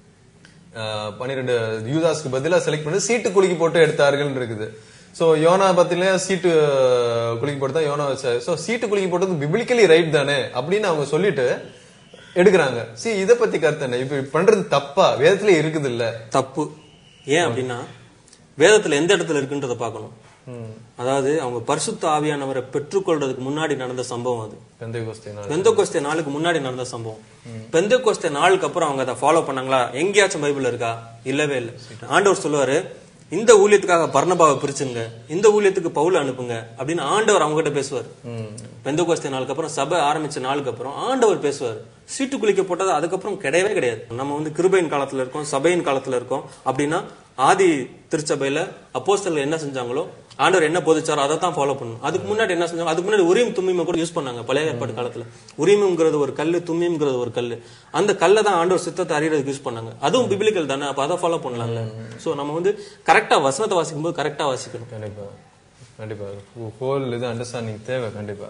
பன்னிரெண்டு யூதாஸ்க்கு பதிலா செலக்ட் பண்ணி சீட்டு குலுக்கி போட்டு எடுத்தார்கள் இருக்குது சோ யோனா பத்தில சீட்டு அஹ், குலுக்கி போட்டு தான் யோனா வச்சாரு சோ சீட்டு குலுக்கி போட்டது பிபிளிக்கலி ரைட் தானே அப்படின்னு அவங்க சொல்லிட்டு எடுக்கிறாங்க சி இத பத்தி கருத்து என்ன இப்ப பண்றது தப்பா வேதத்திலே இருக்குது இல்ல தப்பு ஏன் அப்படின்னா வேதத்துல எந்த இடத்துல இருக்குன்றத பார்க்கணும் அதாவது அவங்க பரிசுத்த ஆவியானவரை பெற்றுக்கொள்றதுக்கு முன்னாடி நடந்த சம்பவம் அது பெந்தைகோஸ்தே பெந்தகோஸ்தே நாளுக்கு முன்னாடி நடந்த சம்பவம் பெந்தகோஸ்தே நாளுக்கு அப்புறம் அவங்க அதை ஃபாலோ பண்ணாங்களா எங்கேயாச்சும் பைபிள் இருக்கா இல்லவே இல்லை ஆண்டவர் சொல்லுவாரு இந்த ஊழியத்துக்காக பர்ணபாவை பிரிச்சுங்க இந்த ஊழியத்துக்கு பவுல அனுப்புங்க அப்படின்னு ஆண்டவர் அவங்க கிட்ட பேசுவார் பெந்தகோஸ்தே நாளுக்கு அப்புறம் சபை ஆரம்பிச்ச நாளுக்கு அப்புறம் ஆண்டவர் பேசுவார் சீட்டு குளிக்க போட்டது அதுக்கப்புறம் கிடையவே கிடையாது நம்ம வந்து கிருபையின் காலத்துல இருக்கோம் சபையின் காலத்துல இருக்கோம் அப்படின்னா ஆதி திருச்சபையில அப்போஸ்தலர்கள் என்ன செஞ்சாங்களோ ஆண்டவர் என்ன போதிச்சாரோ அதை தான் ஃபாலோ பண்ணணும் அதுக்கு முன்னாடி என்ன செஞ்சாங்க அதுக்கு முன்னாடி உரியும் தும்மியும் கூட யூஸ் பண்ணாங்க பழைய ஏற்பாடு காலத்துல உரிமுங்கிறது ஒரு கல்லு தும்மியம்ங்கிறது ஒரு கல்லு அந்த கல்லை தான் ஆண்டவர் சித்தத்தை அறியறதுக்கு யூஸ் பண்ணாங்க அதுவும் பிபிலிக்கல் தானே அப்ப அதை ஃபாலோ பண்ணலாம்ல சோ நம்ம வந்து கரெக்டா வசனத்தை வாசிக்கும் போது கரெக்டா வாசிக்கணும் கண்டிப்பா கண்டிப்பா ஹோல் இது அண்டர்ஸ்டாண்டிங் தேவை கண்டிப்பா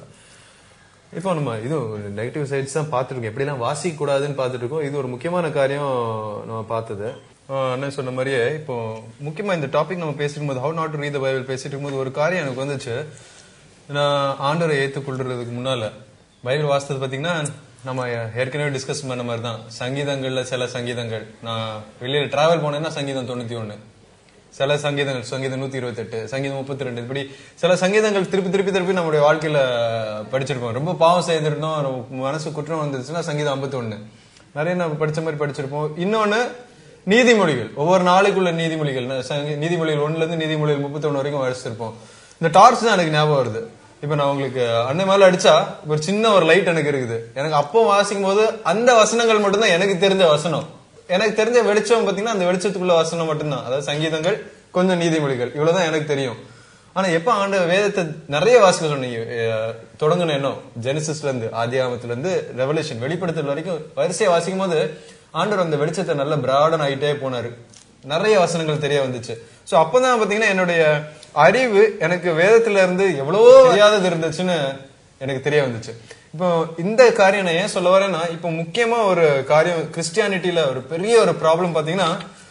இப்போ நம்ம இது நெகட்டிவ் சைட்ஸ் தான் பார்த்துட்டு இருக்கோம் எப்படிலாம் வாசிக்க கூடாதுன்னு பார்த்துட்டு இருக்கோம் இது ஒரு முக்கியமான காரியம் நம்ம பார்த்தது ஆஹ் அண்ணன் சொன்ன மாதிரியே இப்போ முக்கியமா இந்த டாபிக் நம்ம பேசிட்டு போது how not read the Bible பேசிட்டு இருக்கும்போது ஒரு காரியம் எனக்கு வந்துச்சு நான் ஆண்டவரை ஏற்றுக்கொள்றதுக்கு முன்னால பைபிள் வாசித்தது பார்த்தீங்கன்னா நம்ம ஏற்கனவே டிஸ்கஸ் பண்ண மாதிரி தான் சங்கீதங்கள்ல சில சங்கீதங்கள் நான் வெளியில டிராவல் போனேன்னா சங்கீதம் தொண்ணூத்தி ஒண்ணு சில சங்கீதங்கள் சங்கீதம் நூத்தி இருபத்தெட்டு சங்கீதம் முப்பத்தி ரெண்டு இப்படி சில சங்கீதங்கள் திருப்பி திருப்பி திருப்பி நம்முடைய வாழ்க்கையில படிச்சிருப்போம் ரொம்ப பாவம் செய்திருந்தோம் ரொம்ப மனசு குற்றம் வந்துருச்சுன்னா சங்கீதம் ஐம்பத்தி ஒண்ணு நிறைய நம்ம படிச்ச மாதிரி படிச்சிருப்போம் இன்னொன்னு நீதிமொழிகள் ஒவ்வொரு நாளுக்குள்ள நீதிமொழிகள் ந- சங்கீ- நீதிமொழிகள் ஒண்ணுல இருந்து நீதிமொழிகள் முப்பத்தி ஒண்ணு வரைக்கும் வாசிச்சிருப்போம் இந்த டார்ச் தான் எனக்கு ஞாபகம் வருது இப்ப நான் உங்களுக்கு அன்னை மேல அடிச்சா ஒரு சின்ன ஒரு லைட் எனக்கு இருக்குது எனக்கு அப்போ வாசிக்கும் போது அந்த வசனங்கள் மட்டும்தான் எனக்கு தெரிஞ்ச வசனம் எனக்கு தெரிஞ்ச வெளிச்சம் பாத்தீங்கன்னா அந்த வெளிச்சத்துக்குள்ள வசனம் மட்டும்தான் அதாவது சங்கீதங்கள் கொஞ்சம் நீதிமொழிகள் இவ்வளவுதான் எனக்கு தெரியும் ஆனா எப்ப ஆண்டு வேதத்தை நிறைய வாசிக்க சொன்னீங்க அஹ், தொடங்குன எண்ணம் ஜெனிசிஸ்ல இருந்து ஆதியாமத்துல இருந்து ரெவல்யூஷன் வெளிப்படுத்தல் வரைக்கும் வரிசையா வாசிக்கும் போது ஆண்டவர் அந்த வெளிச்சத்தை நல்ல பிராடன் ஆயிட்டே போனாரு நிறைய வசனங்கள் தெரிய வந்துச்சு சோ அப்பதான் பாத்தீங்கன்னா என்னுடைய அறிவு எனக்கு வேதத்துல இருந்து எவ்வளவோ தெரியாதது இருந்துச்சுன்னு எனக்கு தெரிய வந்துச்சு இப்போ இந்த காரியம் நான் ஏன் சொல்ல வரேன்னா இப்போ முக்கியமா ஒரு காரியம் கிறிஸ்டியானிட்டியில ஒரு பெரிய ஒரு ப்ராப்ளம் பாத்தீங்கன்னா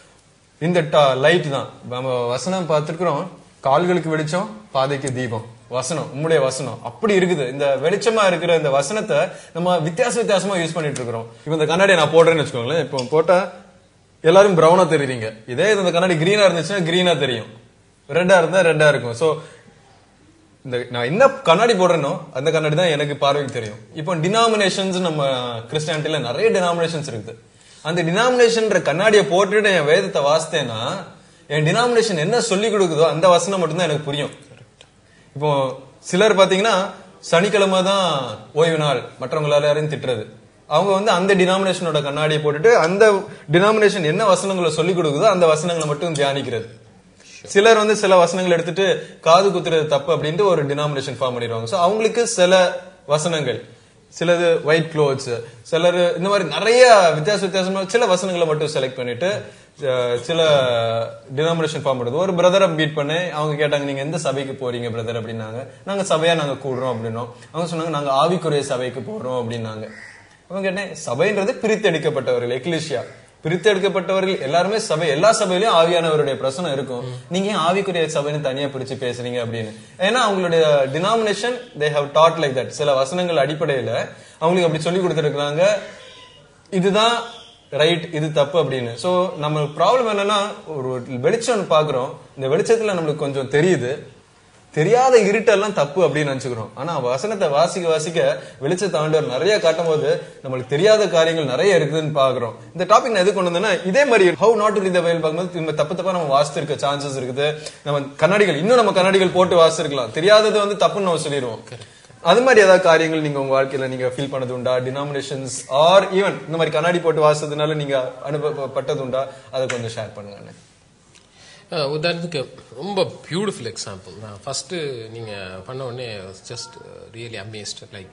இந்த லைட் தான் நம்ம வசனம் பார்த்திருக்கிறோம் கால்களுக்கு வெளிச்சம் பாதைக்கு தீபம் வசனம் உம்முடைய வசனம் அப்படி இருக்குது இந்த வெளிச்சமா இருக்கிற இந்த வசனத்தை நம்ம வித்தியாச வித்தியாசமா யூஸ் பண்ணிட்டு இருக்கிறோம் இப்போ இந்த கண்ணாடியை நான் போடுறேன்னு வச்சுக்கோங்களேன் இப்போ போட்டா எல்லாரும் பிரவுனா தெரியுறீங்க இதே இது இந்த கண்ணாடி கிரீனா இருந்துச்சுன்னா கிரீனா தெரியும் ரெட்டா இருந்தா ரெட்டா இருக்கும் சோ இந்த நான் என்ன கண்ணாடி போடுறேனோ அந்த கண்ணாடி தான் எனக்கு பார்வைக்கு தெரியும் இப்போ டினாமினேஷன்ஸ் நம்ம கிறிஸ்டியானிட்டில நிறைய டினாமினேஷன்ஸ் இருக்குது அந்த டினாமினேஷன்ற கண்ணாடியை போட்டுட்டு என் வேதத்தை வாசித்தேன்னா என் டினாமினேஷன் என்ன சொல்லி கொடுக்குதோ அந்த வசனம் மட்டும்தான் எனக்கு புரியும் இப்போ சிலர் பாத்தீங்கன்னா சனிக்கிழமை தான் ஓய்வு நாள் மற்றவங்க எல்லாரையும் திட்டுறது அவங்க வந்து அந்த டினாமினேஷனோட கண்ணாடியை போட்டுட்டு அந்த டினாமினேஷன் என்ன வசனங்களை சொல்லி கொடுக்குதோ அந்த வசனங்களை மட்டும் தியானிக்கிறது சிலர் வந்து சில வசனங்கள் எடுத்துட்டு காது குத்துறது தப்பு அப்படின்ட்டு ஒரு டினாமினேஷன் ஃபார்ம் பண்ணிடுவாங்க சோ அவங்களுக்கு சில வசனங்கள் சிலது ஒயிட் க்ளோத்ஸ் சிலர் இந்த மாதிரி நிறைய வித்தியாச வித்தியாசமா சில வசனங்களை மட்டும் செலக்ட் பண்ணிட்டு அஹ், சில டினாமினேஷன் ஃபார்ம் பண்ணுது ஒரு பிரதரை மீட் பண்ணி அவங்க கேட்டாங்க நீங்க எந்த சபைக்கு போறீங்க பிரதர் அப்படின்னாங்க நாங்க சபையா நாங்க கூடுறோம் அப்படின்னோம் அவங்க சொன்னாங்க நாங்க ஆவிக்குரிய சபைக்கு போறோம் அப்படின்னாங்க அவங்க கேட்டேன் சபைன்றது பிரித்தெடுக்கப்பட்டவர்கள் எக்லிஷியா பிரித்தெடுக்கப்பட்டவர்கள் எல்லாருமே சபை எல்லா சபையிலயும் ஆவியானவருடைய பிரச்சனை இருக்கும் நீங்க ஏன் ஆவிக்குரிய சபைன்னு தனியா பிரிச்சு பேசுறீங்க அப்படின்னு ஏன்னா அவங்களுடைய denomination they have taught like that சில வசனங்கள் அடிப்படையில அவங்களுக்கு அப்படி சொல்லி கொடுத்துருக்காங்க இதுதான் ரைட் இது தப்பு அப்படின்னு சோ நம்ம ப்ராப்ளம் என்னன்னா ஒரு வெளிச்சம் பாக்குறோம் இந்த வெளிச்சத்துல நம்மளுக்கு கொஞ்சம் தெரியுது தெரியாத இருட்டெல்லாம் தப்பு அப்படின்னு நினைச்சுக்கிறோம் ஆனா வசனத்தை வாசிக்க வாசிக்க வெளிச்சத்தை ஆண்டவர் நிறைய காட்டும் போது நம்மளுக்கு தெரியாத காரியங்கள் நிறைய இருக்குதுன்னு பாக்குறோம் இந்த டாபிக் நான் எது கொண்டு வந்தேன்னா இதே மாதிரி ஹவு நாட் டு த வயல் பார்க்கும்போது நம்ம தப்பு தப்பா நம்ம வாசித்திருக்க சான்சஸ் இருக்குது நம்ம கண்ணாடிகள் இன்னும் நம்ம கண்ணாடிகள் போட்டு வாசிச்சிருக்கலாம் தெரியாதது வந்து தப்புன்னு நம்ம சொல்லிடுவோம் அது மாதிரி ஏதாவது காரியங்கள் நீங்க உங்க வாழ்க்கையில நீங்க ஃபீல் பண்ணது உண்டா டினாமினேஷன்ஸ் ஆர் ஈவன் இந்த மாதிரி கண்ணாடி போட்டு வாசிச்சதுனால நீங்க அனுபவப்பட்டது உண்டா அதை கொஞ்சம் ஷேர் பண்ணுங்க அண்ணே. அஹ் உதாரணத்துக்கு ரொம்ப பியூட்டிஃபுல் எக்ஸாம்பிள் நான் ஃபஸ்ட்டு நீங்கள் பண்ண உடனே ஜஸ்ட் ரியலி அமேஸ்ட் லைக்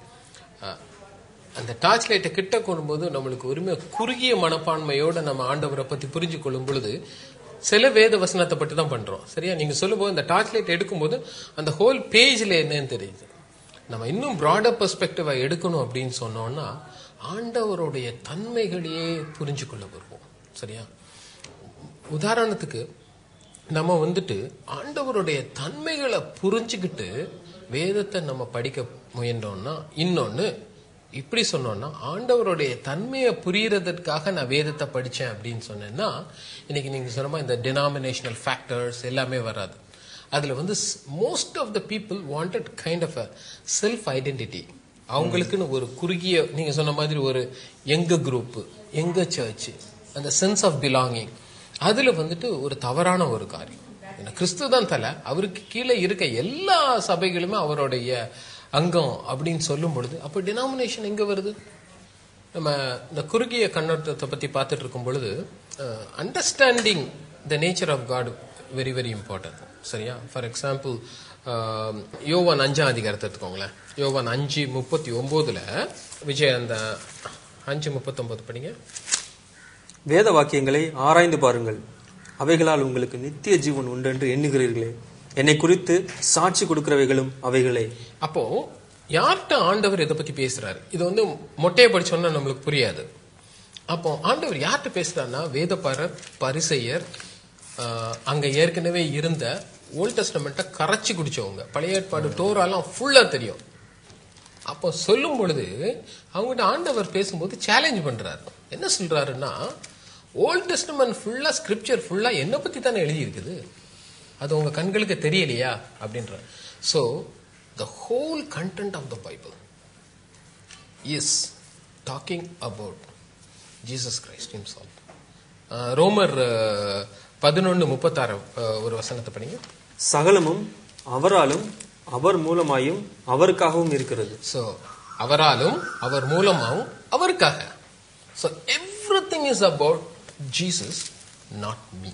அந்த டார்ச் லைட்டை கிட்ட கொள்ளும்போது நம்மளுக்கு உரிமை குறுகிய மனப்பான்மையோட நம்ம ஆண்டவரை பற்றி புரிஞ்சு கொள்ளும் பொழுது சில வேத வசனத்தை பற்றி தான் பண்ணுறோம் சரியா நீங்கள் சொல்லும்போது இந்த டார்ச் லைட் எடுக்கும்போது அந்த ஹோல் பேஜில் என்னன்னு தெரியுது நம்ம இன்னும் ப்ராடர் பெர்ஸ்பெக்டிவா எடுக்கணும் அப்படின்னு சொன்னோம்னா ஆண்டவருடைய தன்மைகளையே புரிஞ்சு கொள்ள வருவோம் சரியா உதாரணத்துக்கு நம்ம வந்துட்டு ஆண்டவருடைய தன்மைகளை புரிஞ்சுக்கிட்டு வேதத்தை நம்ம படிக்க முயன்றோம்னா இன்னொன்னு இப்படி சொன்னோம்னா ஆண்டவருடைய தன்மையை புரியறதுக்காக நான் வேதத்தை படிச்சேன் அப்படின்னு சொன்னேன்னா இன்னைக்கு நீங்க சொன்ன மாதிரி இந்த டினாமினேஷனல் ஃபேக்டர்ஸ் எல்லாமே வராது அதுல வந்து most of the people wanted kind of a self identity அவங்களுக்குன்னு ஒரு குறுகிய நீங்க சொன்ன மாதிரி ஒரு எங்க குரூப் எங்க சர்ச் அந்த சென்ஸ் ஆஃப் பிலாங்கிங் அதுல வந்துட்டு ஒரு தவறான ஒரு காரியம் ஏன்னா கிறிஸ்து தான் தலை அவருக்கு கீழே இருக்க எல்லா சபைகளுமே அவருடைய அங்கம் அப்படின்னு சொல்லும் பொழுது அப்போ டினாமினேஷன் எங்க வருது நம்ம இந்த குறுகிய கண்ணோட்டத்தை பத்தி பார்த்துட்டு இருக்கும் பொழுது understanding the nature of God very very important சரியா ஃபார் எக்ஸாம்பிள் யோவான் அஞ்சாம் அதிகாரத்தை எடுத்துக்கோங்களேன் யோவான் அஞ்சு முப்பத்தி ஒம்போதுல விஜய் அந்த அஞ்சு முப்பத்தொன்பது படிங்க வேத வாக்கியங்களை ஆராய்ந்து பாருங்கள் அவைகளால் உங்களுக்கு நித்திய ஜீவன் உண்டு என்று எண்ணுகிறீர்களே என்னை குறித்து சாட்சி கொடுக்கிறவைகளும் அவைகளே அப்போ யார்கிட்ட ஆண்டவர் இதை பத்தி பேசுறாரு இது வந்து மொட்டையை படிச்சோம்னா நம்மளுக்கு புரியாது அப்போ ஆண்டவர் யார்கிட்ட பேசுறாருன்னா வேதப்பரர் பரிசெயர் ஆஹ், அங்க ஏற்கனவே இருந்த ஓல்ட் டெஸ்டமெண்ட்டை கரைச்சி குடிச்சவங்க பழைய ஏற்பாடு டோராலாம் ஃபுல்லா தெரியும் அப்போ சொல்லும் பொழுது அவங்ககிட்ட ஆண்டவர் பேசும்போது சேலஞ்ச் பண்றாரு என்ன சொல்றாருன்னா ஓல்ட் டெஸ்டமெண்ட் ஃபுல்லா ஸ்கிரிப்சர் ஃபுல்லா என்ன பத்தி தானே எழுதி இருக்குது அது உங்க கண்களுக்கு தெரியலையா அப்படின்ற so the whole content of the Bible is talking about Jesus Christ himself ah ரோமர் பதினொன்று முப்பத்தாறு அஹ், ஒரு வசனத்தை படிங்க சகலமும் அவராலும் அவர் மூலமாயும் அவருக்காகவும் இருக்கிறது ஸோ அவராலும் அவர் மூலமாகவும் அவருக்காக so everything is about Jesus not me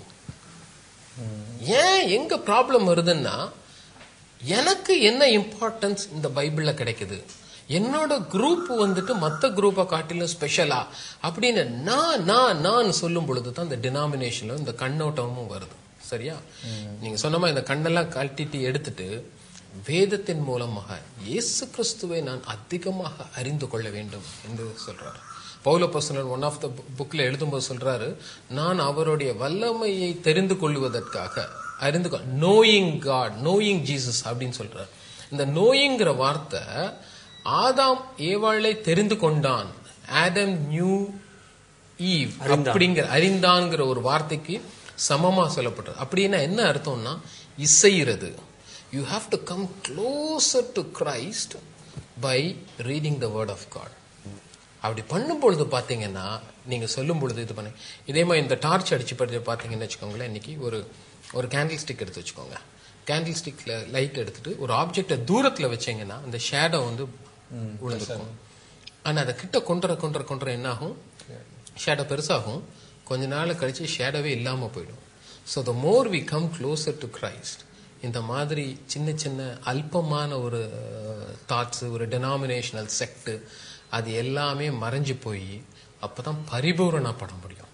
ஏன் எங்க ப்ராப்ளம் வருதுன்னா எனக்கு என்ன இம்பார்ட்டன்ஸ் இந்த பைபிள்ல கிடைக்குது என்னோட குரூப் வந்துட்டு மத்த குரூப்பை காட்டிலும் ஸ்பெஷலா அப்படின்னு நான் நான் நான் சொல்லும் பொழுது தான் இந்த டினாமினேஷன்ல இந்த கண்ணோட்டமும் வருது சரியா நீங்க சொன்ன மாதிரி இந்த கண்ணெல்லாம் கழட்டிட்டு எடுத்துட்டு வேதத்தின் மூலமாக இயேசு கிறிஸ்துவை நான் அதிகமாக அறிந்து கொள்ள வேண்டும் என்று சொல்றாரு பவுல பர்சனல் ஒன் ஆஃப் த புக்ல எழுதும்போது சொல்றாரு நான் அவருடைய வல்லமையை தெரிந்து கொள்வதற்காக அறிந்து நோயிங் காட் நோயிங் ஜீசஸ் அப்படின்னு சொல்றாரு இந்த நோயிங்கிற வார்த்தை ஆதாம் ஏவாளை தெரிந்து கொண்டான் ஆடம் நியூ ஈவ் அப்படிங்கிற அறிந்தான்ங்கிற ஒரு வார்த்தைக்கு சமமா சொல்லப்பட்டது அப்படின்னா என்ன அர்த்தம்னா இசைகிறது you have to come closer to Christ by reading the word of God அப்படி பண்ணும் பொழுது பார்த்தீங்கன்னா நீங்க சொல்லும் பொழுது இது பண்ணி இதே மாதிரி இந்த டார்ச் அடிச்சு படி பார்த்தீங்கன்னு வச்சுக்கோங்களேன் இன்னைக்கு ஒரு ஒரு கேண்டில் ஸ்டிக் எடுத்து வச்சுக்கோங்க கேண்டில் ஸ்டிக்ல லைட் எடுத்துட்டு ஒரு ஆப்ஜெக்டை தூரத்துல வச்சீங்கன்னா அந்த ஷேடோ வந்து விழுந்துருக்கும் ஆனா அதை கிட்ட கொண்டுற கொண்டுற கொண்டுற என்ன ஆகும் ஷேடோ பெருசாகும் கொஞ்ச நாள் கழிச்சு ஷேடோவே இல்லாம போயிடும் so the more we come closer to Christ இந்த மாதிரி சின்ன சின்ன அல்பமான ஒரு தாட்ஸ் ஒரு டெனாமினேஷனல் செக்ட் அது எல்லாமே மறைஞ்சு போய் அப்பதான் பரிபூரணப்பட முடியும்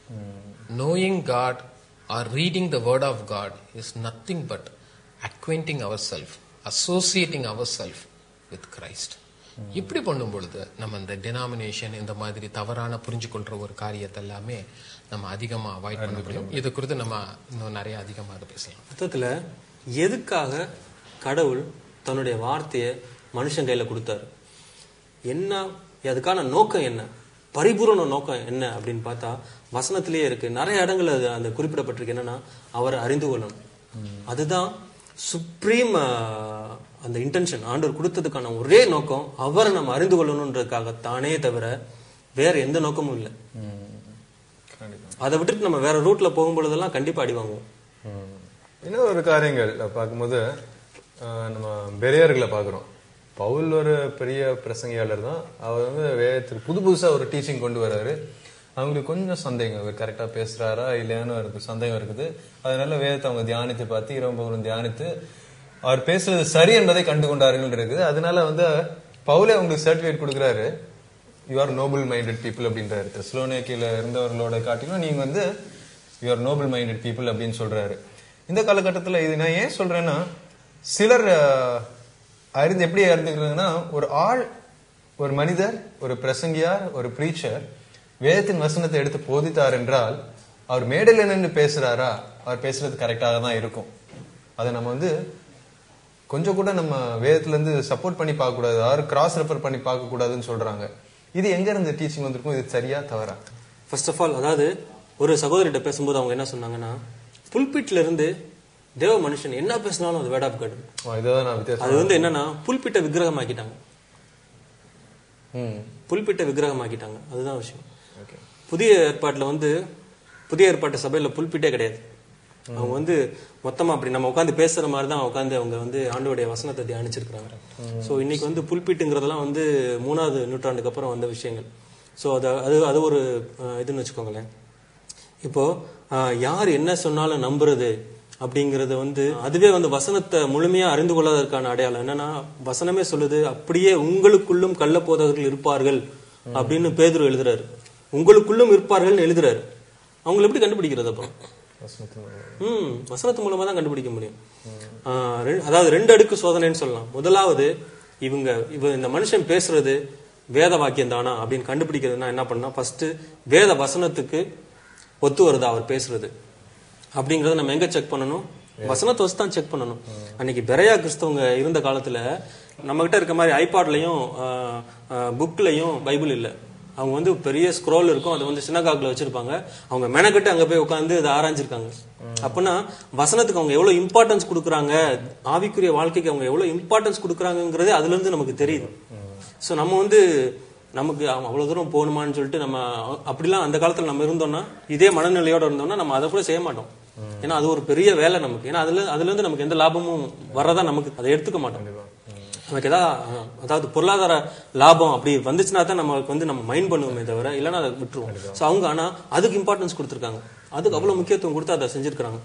knowing God or reading the word of God is nothing but acquainting ourselves, associating ourselves with Christ. இப்படி பண்ணும் பொழுது நம்ம இந்த டெனாமினேஷன் இந்த மாதிரி தவறான புரிஞ்சு கொள்ற ஒரு காரியத்தை எல்லாமே நம்ம அதிகமா அவாய்ட் பண்ண முடியும் இது குறித்து நம்ம இன்னும் நிறைய அதிகமா அதை பேசலாம் மொத்தத்துல எதுக்காக கடவுள் தன்னுடைய வார்த்தையை மனுஷன் கையில கொடுத்தாரு என்ன அதுக்கான நோக்கம் என்ன பரிபூரண நோக்கம் என்ன அப்படின்னு பார்த்தா வசனத்திலேயே இருக்கு நிறைய இடங்கள் அது அந்த குறிப்பிடப்பட்டிருக்கு என்னன்னா அவரை அறிந்து கொள்ளணும் அதுதான் சுப்ரீம் அந்த இன்டென்ஷன் ஆண்டவர் கொடுத்ததுக்கான ஒரே நோக்கம் அவரை நம்ம அறிந்து கொள்ளணுன்றதுக்காக தானே தவிர வேற எந்த நோக்கமும் இல்லை கண்டிப்பா அதை விட்டுட்டு நம்ம வேற ரூட்ல போகும்பொழுதெல்லாம் கண்டிப்பா அடி வாங்குவோம் ம். இன்னும் ஒரு காரியங்கள் பார்க்கும்போது ஆஹ், நம்ம பெரியார்களை பார்க்குறோம் பவுல் ஒரு பெரிய பிரசங்கியாளர் தான் அவர் வந்து வேதத்துக்கு புது புதுசா ஒரு டீச்சிங் கொண்டு வராரு அவங்களுக்கு கொஞ்சம் சந்தேகம் இவர் கரெக்டா பேசுறாரா இல்லையான்னு இருக்கு சந்தேகம் இருக்குது அதனால வேதத்தை அவங்க தியானித்து பார்த்து இரவு பகலும் தியானித்து அவர் பேசுறது சரி என்பதை கண்டு கொண்டார்கள் இருக்குது அதனால வந்து பவுலே அவங்களுக்கு சர்டிஃபிகேட் கொடுக்குறாரு you are noble minded people அப்படின்றாரு தெஸ்லோனேக்கில இருந்தவர்களோட காட்டிலும் நீங்க வந்து you are noble minded people அப்படின்னு சொல்றாரு இந்த காலகட்டத்தில் இது நான் ஏன் சொல்றேன்னா சிலர் அஹ், அறிந்து எப்படி அறிந்துக்கிறாங்கன்னா ஒரு ஆள் ஒரு மனிதர் ஒரு பிரசங்கியார் ஒரு பிரீச்சர் வேதத்தின் வசனத்தை எடுத்து போதித்தார் என்றால் அவர் மேடையில் நின்று பேசுறாரா அவர் பேசுறது கரெக்டாக தான் இருக்கும் அதை நம்ம வந்து கொஞ்சம் கூட நம்ம வேதத்துல இருந்து சப்போர்ட் பண்ணி பார்க்க கூடாது யாரும் கிராஸ் ரெஃபர் பண்ணி பார்க்க கூடாதுன்னு சொல்றாங்க இது எங்க இருந்து டீச்சிங் வந்திருக்கும் இது சரியா தவறா ஃபர்ஸ்ட் ஆஃப் ஆல் அதாவது ஒரு சகோதரிட்ட பேசும்போது அவங்க என்ன சொன்னாங்க புல்பிட்ல இருந்து தேவ மனுஷன் என்ன பேசினாலும் அது வேர்ட் ஆஃப் காட் ஆ, இதுதான் நான் வித்தியாசம் அது வந்து என்னன்னா புல்பிட்ட விக்கிரகமாக்கிட்டாங்க ம் புல்பிட்ட விக்கிரகமாக்கிட்டாங்க அதுதான் விஷயம் ஓகே புதிய ஏற்பாட்டுல வந்து புதிய ஏற்பாட்டு சபையில புல்பிட்டே கிடையாது அவங்க வந்து மொத்தமா அப்படி நம்ம உட்காந்து பேசுற மாதிரி தான் உட்காந்து அவங்க வந்து ஆண்டோடைய வசனத்தை தியானிச்சிருக்கிறாங்க சோ இன்னைக்கு வந்து புல்பிட்டுங்கிறதெல்லாம் வந்து மூணாவது நூற்றாண்டுக்கு அப்புறம் வந்த விஷயங்கள் சோ அது அது அது ஒரு அஹ், இதுன்னு வச்சுக்கோங்களேன் இப்போ அஹ், யார் என்ன சொன்னாலும் நம்புறது அப்படிங்கறது வந்து அதுவே வந்து வசனத்தை முழுமையா அறிந்து கொள்ளாததற்கான அடையாளம் என்னன்னா வசனமே சொல்லுது அப்படியே உங்களுக்குள்ளும் கள்ள போதகர்கள் இருப்பார்கள் அப்படின்னு பேதுரு எழுதுறாரு உங்களுக்குள்ளும் இருப்பார்கள் எழுதுறாரு அவங்களை எப்படி கண்டுபிடிக்கிறது அப்போ வசனத்தின் மூலம். ம் வசனத்து மூலமா தான் கண்டுபிடிக்க முடியும் ஆஹ் ரெ- அதாவது ரெண்டு அடுக்கு சோதனைன்னு சொல்லலாம் முதலாவது இவங்க இவ இந்த மனுஷன் பேசுறது வேத வாக்கியம் தானா அப்படின்னு கண்டுபிடிக்கிறதுனா என்ன பண்ணா ஃபர்ஸ்ட் வேத வசனத்துக்கு ஒத்து வருதா அவர் பேசுறது அப்படிங்கறத நம்ம எங்க செக் பண்ணணும் வசனத்தை வச்சு தான் செக் பண்ணணும் அன்னைக்கு பெரையா கிறிஸ்தவங்க இருந்த காலத்துல நம்ம கிட்ட இருக்க மாதிரி ஐபாட்லயும் புக்லயும் பைபிள் இல்ல அவங்க வந்து பெரிய ஸ்க்ரோல் இருக்கும் அதை வந்து சினகாக்ல வச்சிருப்பாங்க அவங்க மெனக்கட்டு அங்க போய் உட்காந்து அதை ஆராய்ஞ்சிருக்காங்க அப்படின்னா வசனத்துக்கு அவங்க எவ்வளவு இம்பார்ட்டன்ஸ் கொடுக்குறாங்க ஆவிக்குரிய வாழ்க்கைக்கு அவங்க எவ்வளவு இம்பார்ட்டன்ஸ் கொடுக்குறாங்கிறதே அதுல இருந்து நமக்கு தெரியுது சோ நம்ம வந்து நமக்கு அவ- அவ்வளவு தூரம் போகணுமான்னு சொல்லிட்டு நம்ம அப்படிலாம் அந்த காலத்துல நம்ம இருந்தோம்னா இதே மனநிலையோட இருந்தோம்னா நம்ம அதை கூட செய்ய மாட்டோம் ஏன்னா அது ஒரு பெரிய வேலை நமக்கு ஏன்னா அதுல அதுல இருந்து நமக்கு எந்த லாபமும் வரதா நமக்கு அதை எடுத்துக்க மாட்டோம் நமக்கு ஏதாவது அஹ், அதாவது பொருளாதார லாபம் அப்படி வந்துச்சுன்னா தான் நமக்கு வந்து நம்ம மைண்ட் பண்ணுவோமே தவிர இல்லைன்னா அதை விட்டுருவோம் ஸோ அவங்க ஆனா அதுக்கு இம்பார்ட்டன்ஸ் கொடுத்துருக்காங்க அதுக்கு அவ்வளவு முக்கியத்துவம் கொடுத்து அதை செஞ்சிருக்கிறாங்க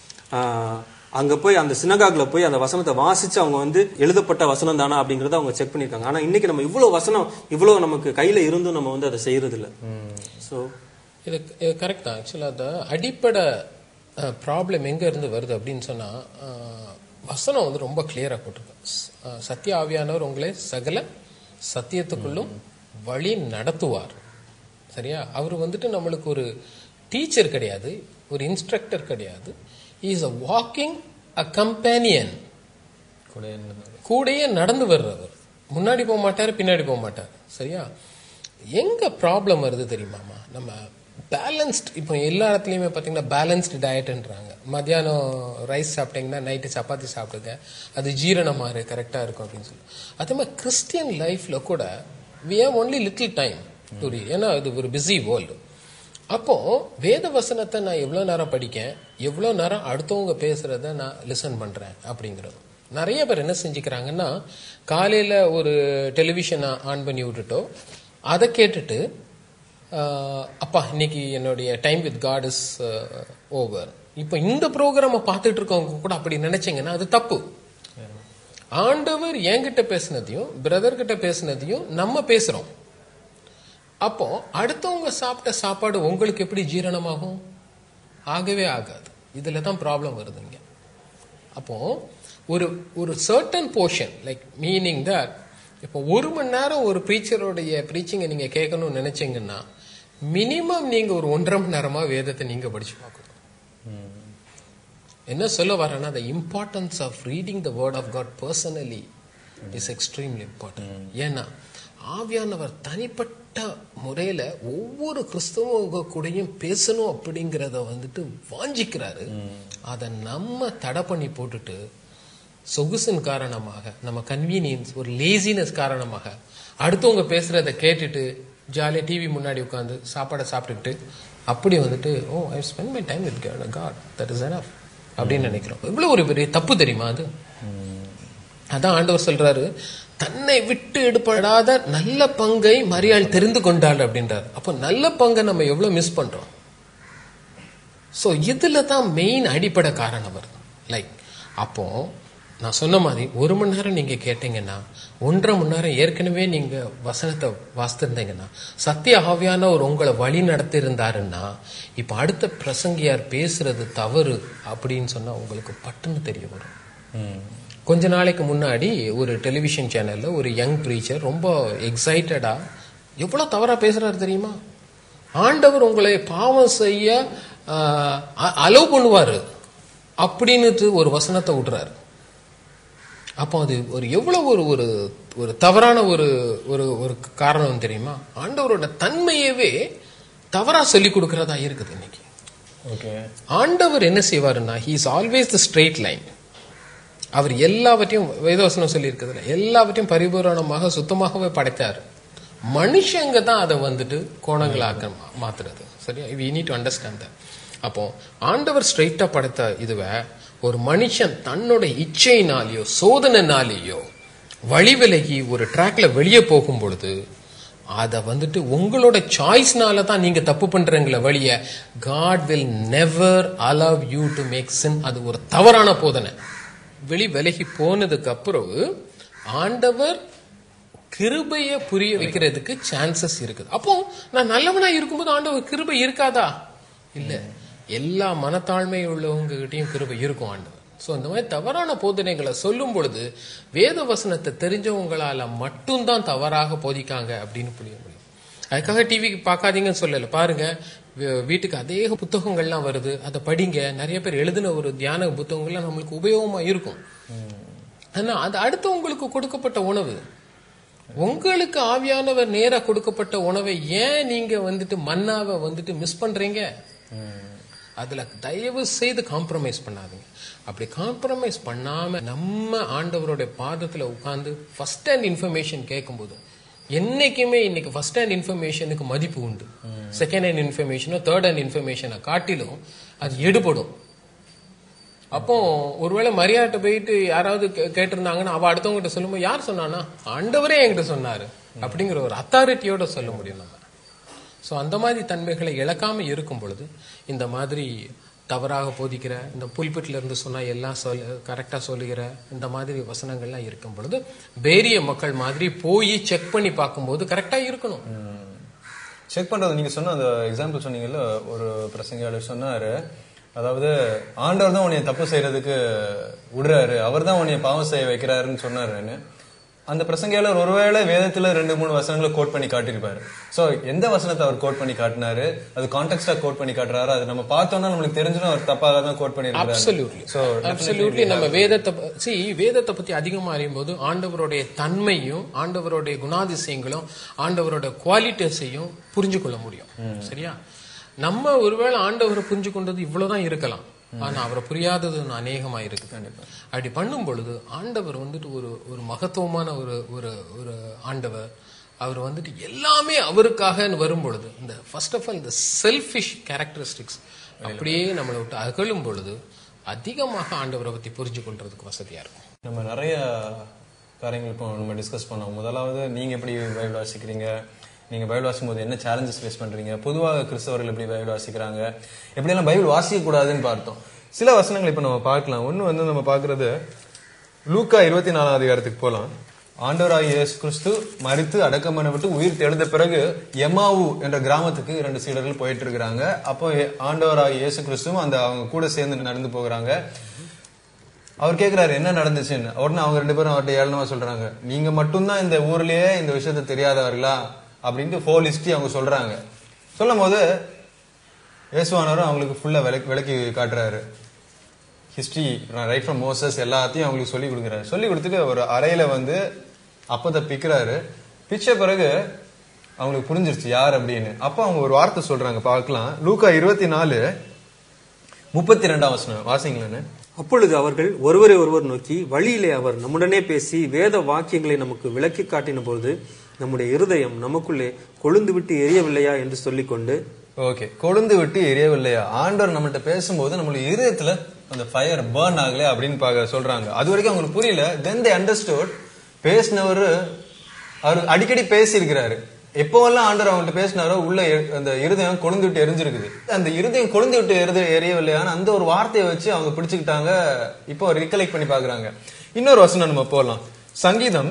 ஆஹ், அங்க போய் அந்த சினகாக்ல போய் அந்த வசனத்தை வாசிச்சு அவங்க வந்து எழுதப்பட்ட வசனம் தானா அப்படிங்கறத அவங்க செக் பண்ணிருக்காங்க ஆனா இன்னைக்கு நம்ம இவ்வளவு வசனம் இவ்வளவு நமக்கு கையில இருந்தும் நம்ம வந்து அதை செய்யறது இல்ல ஸோ இது இது கரெக்ட் தான் ஆக்சுவலாக அந்த அடிப்படை ப்ராப்ளம் எங்க இருந்து வருது அப்படின்னு சொன்னா அஹ், வசனம் வந்து ரொம்ப கிளியரா போட்டிருக்கு ஸ்- அஹ், சத்திய ஆவியானவர் உங்களை சகல சத்தியத்துக்குள்ளும் வழி நடத்துவார் சரியா அவர் வந்துட்டு நம்மளுக்கு ஒரு டீச்சர் கிடையாது ஒரு இன்ஸ்ட்ரக்டர் கிடையாது is a walking a companion கூட என்ன கூடயே நடந்து வர்றவர் முன்னாடி போக மாட்டார் பின்னாடி போக மாட்டார் சரியா எங்க ப்ராப்ளம் வருது தெரியுமாமா நம்ம பேலன்ஸ்ட் இப்போ எல்லா இடத்துலையுமே பார்த்தீங்கன்னா பேலன்ஸ்டு டயட்ன்றாங்க மத்தியானம் ரைஸ் சாப்பிட்டீங்கன்னா நைட்டு சப்பாத்தி சாப்பிடுங்க அது ஜீரணமாறு கரெக்டாக இருக்கும் அப்படின்னு சொல்லி அதே மாதிரி கிறிஸ்டியன் லைஃப்ல கூட we have only little time to ஏன்னா இது ஒரு பிஸி வேர்ல்டு அப்போ வேத வசனத்தை நான் எவ்வளோ நேரம் படிக்கேன் எவ்வளோ நேரம் அடுத்தவங்க பேசுறத நான் லிசன் பண்றேன் அப்படிங்கிறது நிறைய பேர் என்ன செஞ்சுக்கிறாங்கன்னா காலையில ஒரு டெலிவிஷனை ஆன் பண்ணி விட்டுட்டோ அதை கேட்டுட்டு ஆஹ், அப்பா இன்னைக்கு என்னுடைய time with God is over இப்போ இந்த ப்ரோக்ராமை பார்த்துட்டு இருக்கவங்க கூட அப்படி நினைச்சீங்கன்னா அது தப்பு ஆண்டவர் என்கிட்ட பேசினதையும் பிரதர் கிட்ட பேசினதையும் நம்ம பேசுறோம் அப்போ அடுத்தவங்க சாப்பிட்ட சாப்பாடு உங்களுக்கு எப்படி ஜீரணமாகும் ஆகவே ஆகாது இதுல தான் ப்ராப்ளம் வருதுங்க அப்போ ஒரு ஒரு certain portion like meaning that இப்போ ஒரு மணி நேரம் ஒரு ப்ரீச்சருடைய ப்ரீச்சிங்கை நீங்க கேட்கணும்னு நினைச்சீங்கன்னா மினிமம் நீங்க ஒரு ஒன்றரை மணி நேரமா வேதத்தை நீங்க படிச்சு பார்க்கணும் என்ன சொல்ல வரேன்னா the importance of reading the word of god personally is extremely important ஏன்னா ஆவியானவர் தனிப்பட்ட முறையில ஒவ்வொரு கிறிஸ்தவங்க கூடயும் பேசணும் அப்படிங்கிறத வந்துட்டு வாஞ்சிக்கிறாரு அதை நம்ம தடை பண்ணி போட்டுட்டு சொகுசின் காரணமாக நம்ம கன்வீனியன்ஸ் ஒரு லேசினஸ் காரணமாக அடுத்தவங்க பேசுறத கேட்டுட்டு ஜாலியாக டிவி முன்னாடி உட்காந்து சாப்பாடை சாப்பிட்டுக்கிட்டு அப்படி வந்துட்டு oh I spend my time with God that is enough அப்படின்னு நினைக்கிறோம் இவ்வளவு ஒரு பெரிய தப்பு தெரியுமா அது அதான் ஆண்டவர் சொல்றாரு தன்னை விட்டு எடுப்படாத நல்ல பங்கை மரியாள் தெரிந்து கொண்டாள் அப்படின்றார் அப்போ நல்ல பங்கை நம்ம எவ்வளவு மிஸ் பண்றோம் ஸோ இதுல தான் மெயின் அடிப்படை காரணம் வருது லைக் அப்போ நான் சொன்ன மாதிரி ஒரு மணி நேரம் நீங்க கேட்டீங்கன்னா ஒன்றரை மணி நேரம் ஏற்கனவே நீங்க வசனத்தை வாசித்திருந்தீங்கன்னா சத்திய ஆவியான ஒரு உங்களை வழி நடத்தி இருந்தாருன்னா இப்ப அடுத்த பிரசங்கியார் பேசுறது தவறு அப்படின்னு சொன்னா உங்களுக்கு பட்டுன்னு தெரிய வரும் கொஞ்ச நாளைக்கு முன்னாடி ஒரு டெலிவிஷன் சேனல்ல ஒரு யங் ப்ரீச்சர் ரொம்ப எக்ஸைட்டடா எவ்வளவு தவறா பேசுறாரு தெரியுமா ஆண்டவர் உங்களை பாவம் செய்ய அலோவ் பண்ணுவாரு அப்படின்னுட்டு ஒரு வசனத்தை விடுறாரு அப்போ அது ஒரு எவ்வளவு ஒரு ஒரு ஒரு தவறான ஒரு ஒரு ஒரு காரணம் தெரியுமா ஆண்டவரோட தன்மையவே தவறா சொல்லி கொடுக்கறதா இருக்குது இன்னைக்கு ஓகே ஆண்டவர் என்ன செய்வாருன்னா he is always the straight line அவர் எல்லாவற்றையும் வேதவசனம் சொல்லி இருக்குதுல எல்லாவற்றையும் பரிபூரணமாக சுத்தமாகவே படைத்தார் மனுஷங்க தான் அதை வந்துட்டு கோணங்களாக்க மாத்துறது சரியா we need to understand that அப்போ ஆண்டவர் ஸ்ட்ரைட்டா படைத்த இதுவை ஒரு மனுஷன் தன்னோட இச்சையினாலேயோ சோதனைனாலேயோ வழி விலகி ஒரு ட்ராக்ல வெளியே போகும் பொழுது அதை வந்துட்டு உங்களோட சாய்ஸ்னால தான் நீங்க தப்பு பண்றீங்களே வழிய God will never allow you to make sin அது ஒரு தவறான போதனை வெளி விலகி போனதுக்கு அப்புறம் ஆண்டவர் கிருபைய புரிய வைக்கிறதுக்கு சான்சஸ் இருக்குது அப்போ நான் நல்லவனா இருக்கும்போது ஆண்டவர் கிருபை இருக்காதா இல்ல எல்லா மனத்தாழ்மை உள்ளவங்க கிட்டயும் கிருபை இருக்கும் ஆண்டவர் சோ இந்த மாதிரி தவறான போதனைகளை சொல்லும் பொழுது வேத வசனத்தை தெரிஞ்சவங்களால மட்டும்தான் தவறாக போதிக்காங்க அப்படின்னு புரிய முடியும் அதுக்காக டிவி பார்க்காதீங்கன்னு சொல்லல பாருங்க வீ- வீட்டுக்கு அதே புத்தகங்கள்லாம் வருது அதை படிங்க நிறைய பேர் எழுதின ஒரு தியான புத்தகங்கள்லாம் நம்மளுக்கு உபயோகமா இருக்கும் ஆனா அது அடுத்தவங்களுக்கு கொடுக்கப்பட்ட உணவு உங்களுக்கு ஆவியானவர் நேரா கொடுக்கப்பட்ட உணவை ஏன் நீங்க வந்துட்டு மன்னாவை வந்துட்டு மிஸ் பண்றீங்க அதுல தயவு செய்து காம்ப்ரமைஸ் பண்ணாதீங்க அப்படி காம்ப்ரமைஸ் பண்ணாம நம்ம ஆண்டவருடைய பாதத்துல உட்கார்ந்து ஃபர்ஸ்ட் ஹேண்ட் இன்ஃபர்மேஷன் கேட்கும்போது என்னைக்குமே இன்னைக்கு ஃபர்ஸ்ட் ஹேண்ட் இன்ஃபர்மேஷனுக்கு மதிப்பு உண்டு செகண்ட் ஹேண்ட் இன்ஃபர்மேஷனோ தேர்ட் ஹேண்ட் இன்ஃபர்மேஷனை காட்டிலும் அது எடுபடும் அப்போ ஒருவேளை மரியாதை போயிட்டு யாராவது கே- கேட்டிருந்தாங்கன்னா அவ அடுத்தவங்ககிட்ட சொல்லும்போது யார் சொன்னானா ஆண்டவரே என்கிட்ட சொன்னாரு அப்படிங்கிற ஒரு அத்தாரிட்டியோட சொல்ல முடியும் நம்ம ஸோ அந்த மாதிரி தன்மைகளை இழக்காம இருக்கும் பொழுது இந்த மாதிரி தவறாக போதிக்கிற இந்த புல்பிட்ல இருந்து சொன்னா எல்லாம் சொல் கரெக்டா சொல்லுகிற இந்த மாதிரி வசனங்கள்லாம் இருக்கும் பொழுது பேரிய மக்கள் மாதிரி போய் செக் பண்ணி பார்க்கும்போது கரெக்டா இருக்கணும் செக் பண்றது நீங்க சொன்ன அந்த எக்ஸாம்பிள் சொன்னீங்கல்ல ஒரு பிரசங்கியாளர் சொன்னாரு அதாவது ஆண்டவர் தான் உன்னைய தப்பு செய்யறதுக்கு விடுறாரு அவர் தான் உன்னைய பாவம் செய்ய வைக்கிறாருன்னு சொன்னாருன்னு அந்த பிரசங்கியாளர் ஒருவேளை வேதத்துல ரெண்டு மூணு வசனங்களை கோட் பண்ணி காட்டியிருப்பாரு சோ எந்த வசனத்தை அவர் கோட் பண்ணி காட்டினாரு அது கான்டெக்டா கோட் பண்ணி காட்டுறாரு அது நம்ம பார்த்தோம்னா நம்மளுக்கு தெரிஞ்சிடும் அவர் தப்பாக தான் கோட் பண்ணிருக்காரு அப்சல்யூட்லி சோ அப்சல்யூட்லி நம்ம வேதத்தை சி வேதத்தை பத்தி அதிகமா அறியும் போது ஆண்டவருடைய தன்மையும் ஆண்டவருடைய குணாதிசயங்களும் ஆண்டவரோட குவாலிட்டிஸையும் புரிஞ்சு கொள்ள முடியும் சரியா நம்ம ஒருவேளை ஆண்டவரை புரிஞ்சு கொண்டது இவ்வளவுதான் இருக்கலாம் ஆனா அவரை புரியாதது இன்னும் அநேகமா இருக்கு அப்படி பண்ணும் பொழுது ஆண்டவர் வந்துட்டு ஒரு ஒரு மகத்துவமான ஒரு ஒரு ஒரு ஆண்டவர் அவர் வந்துட்டு எல்லாமே அவருக்காக வரும் பொழுது இந்த ஃபர்ஸ்ட் ஆஃப் ஆல் இந்த செல்ஃபிஷ் கேரக்டரிஸ்டிக்ஸ் அப்படியே நம்மளை விட்டு அகலும் பொழுது அதிகமாக ஆண்டவரை பத்தி புரிஞ்சு கொள்றதுக்கு வசதியா இருக்கும் நம்ம நிறைய காரியங்கள் இப்போ நம்ம டிஸ்கஸ் பண்ணோம் முதலாவது நீங்க எப்படி பைபிள் வாசிக்கிறீங்க நீங்க பைபிள் வாசிக்கும் போது என்ன சேலஞ்சஸ் ஃபேஸ் பண்றீங்க பொதுவாக கிறிஸ்தவர்கள் எப்படி பைபிள் வாசிக்கிறாங்க எப்படியெல்லாம் பைபிள் வாசிக்க கூடாதுன்னு பார்த்தோம் சில வசனங்கள் இப்போ நம்ம பார்க்கலாம் ஒன்று வந்து நம்ம பார்க்கறது லூக்கா இருபத்தி நாலாம் அதிகாரத்துக்கு போலாம் ஆண்டவராகிய இயேசு கிறிஸ்து மரித்து அடக்கம் பண்ணப்பட்டு உயிர் தெழுந்த பிறகு எமாவு என்ற கிராமத்துக்கு இரண்டு சீடர்கள் போயிட்டு இருக்கிறாங்க அப்போ ஆண்டவராகிய இயேசு கிறிஸ்துவும் அந்த அவங்க கூட சேர்ந்து நடந்து போகிறாங்க அவர் கேக்குறாரு என்ன நடந்துச்சுன்னு உடனே அவங்க ரெண்டு பேரும் அவர்கிட்ட ஏளனமா சொல்றாங்க நீங்க மட்டும்தான் இந்த ஊர்லயே இந்த விஷயத்த தெரியாதவர்களா அப்படின்ட்டு ஃபோல் ஹிஸ்டரி அவங்க சொல்றாங்க சொல்லும் போது இயேசுவானவரும் அவங்களுக்கு ஃபுல்லா விளக்கி விளக்கி காட்டுறாரு ஹிஸ்டரி ரைட் ஃப்ரம் மோசஸ் எல்லாத்தையும் அவங்களுக்கு சொல்லி கொடுக்குறாரு சொல்லி கொடுத்துட்டு ஒரு அறையில வந்து அப்பத்தை பிக்கிறாரு பிச்ச பிறகு அவங்களுக்கு புரிஞ்சிருச்சு யார் அப்படின்னு அப்போ அவங்க ஒரு வார்த்தை சொல்றாங்க பார்க்கலாம் லூக்கா இருபத்தி நாலு முப்பத்தி ரெண்டாம் வசனம் வாசிங்களேன்னு அப்பொழுது அவர்கள் ஒருவரை ஒருவர் நோக்கி வழியிலே அவர் நம்முடனே பேசி வேத வாக்கியங்களை நமக்கு விளக்கி காட்டின போது நம்முடைய இருதயம் நமக்குள்ளே கொழுந்து விட்டு எரியவில்லையா என்று சொல்லிக்கொண்டு ஓகே கொழுந்து விட்டு எரியவில்லையா ஆண்டவர் நம்மள்ட்ட பேசும்போது நம்மளுடைய இதயத்துல அந்த ஃபயர் பேர்ன் ஆகல அப்படின்னு பார்க்க சொல்றாங்க அது வரைக்கும் அவங்களுக்கு புரியல தென் தே அண்டர்ஸ்டுட் பேசினவர் அவர் அடிக்கடி பேசியிருக்கிறாரு எப்போவெல்லாம் ஆண்டவர் அவங்கள்ட்ட பேசினாரோ உள்ள எ- அந்த இருதயம் கொழுந்து விட்டு எரிஞ்சிருக்குது அந்த இருதயம் கொழுந்து விட்டு எரிது எரியவில்லையான அந்த ஒரு வார்த்தையை வச்சு அவங்க பிடிச்சுக்கிட்டாங்க இப்போ ரிகலெக்ட் பண்ணி பாக்குறாங்க இன்னொரு வசனம் நம்ம போகலாம் சங்கீதம்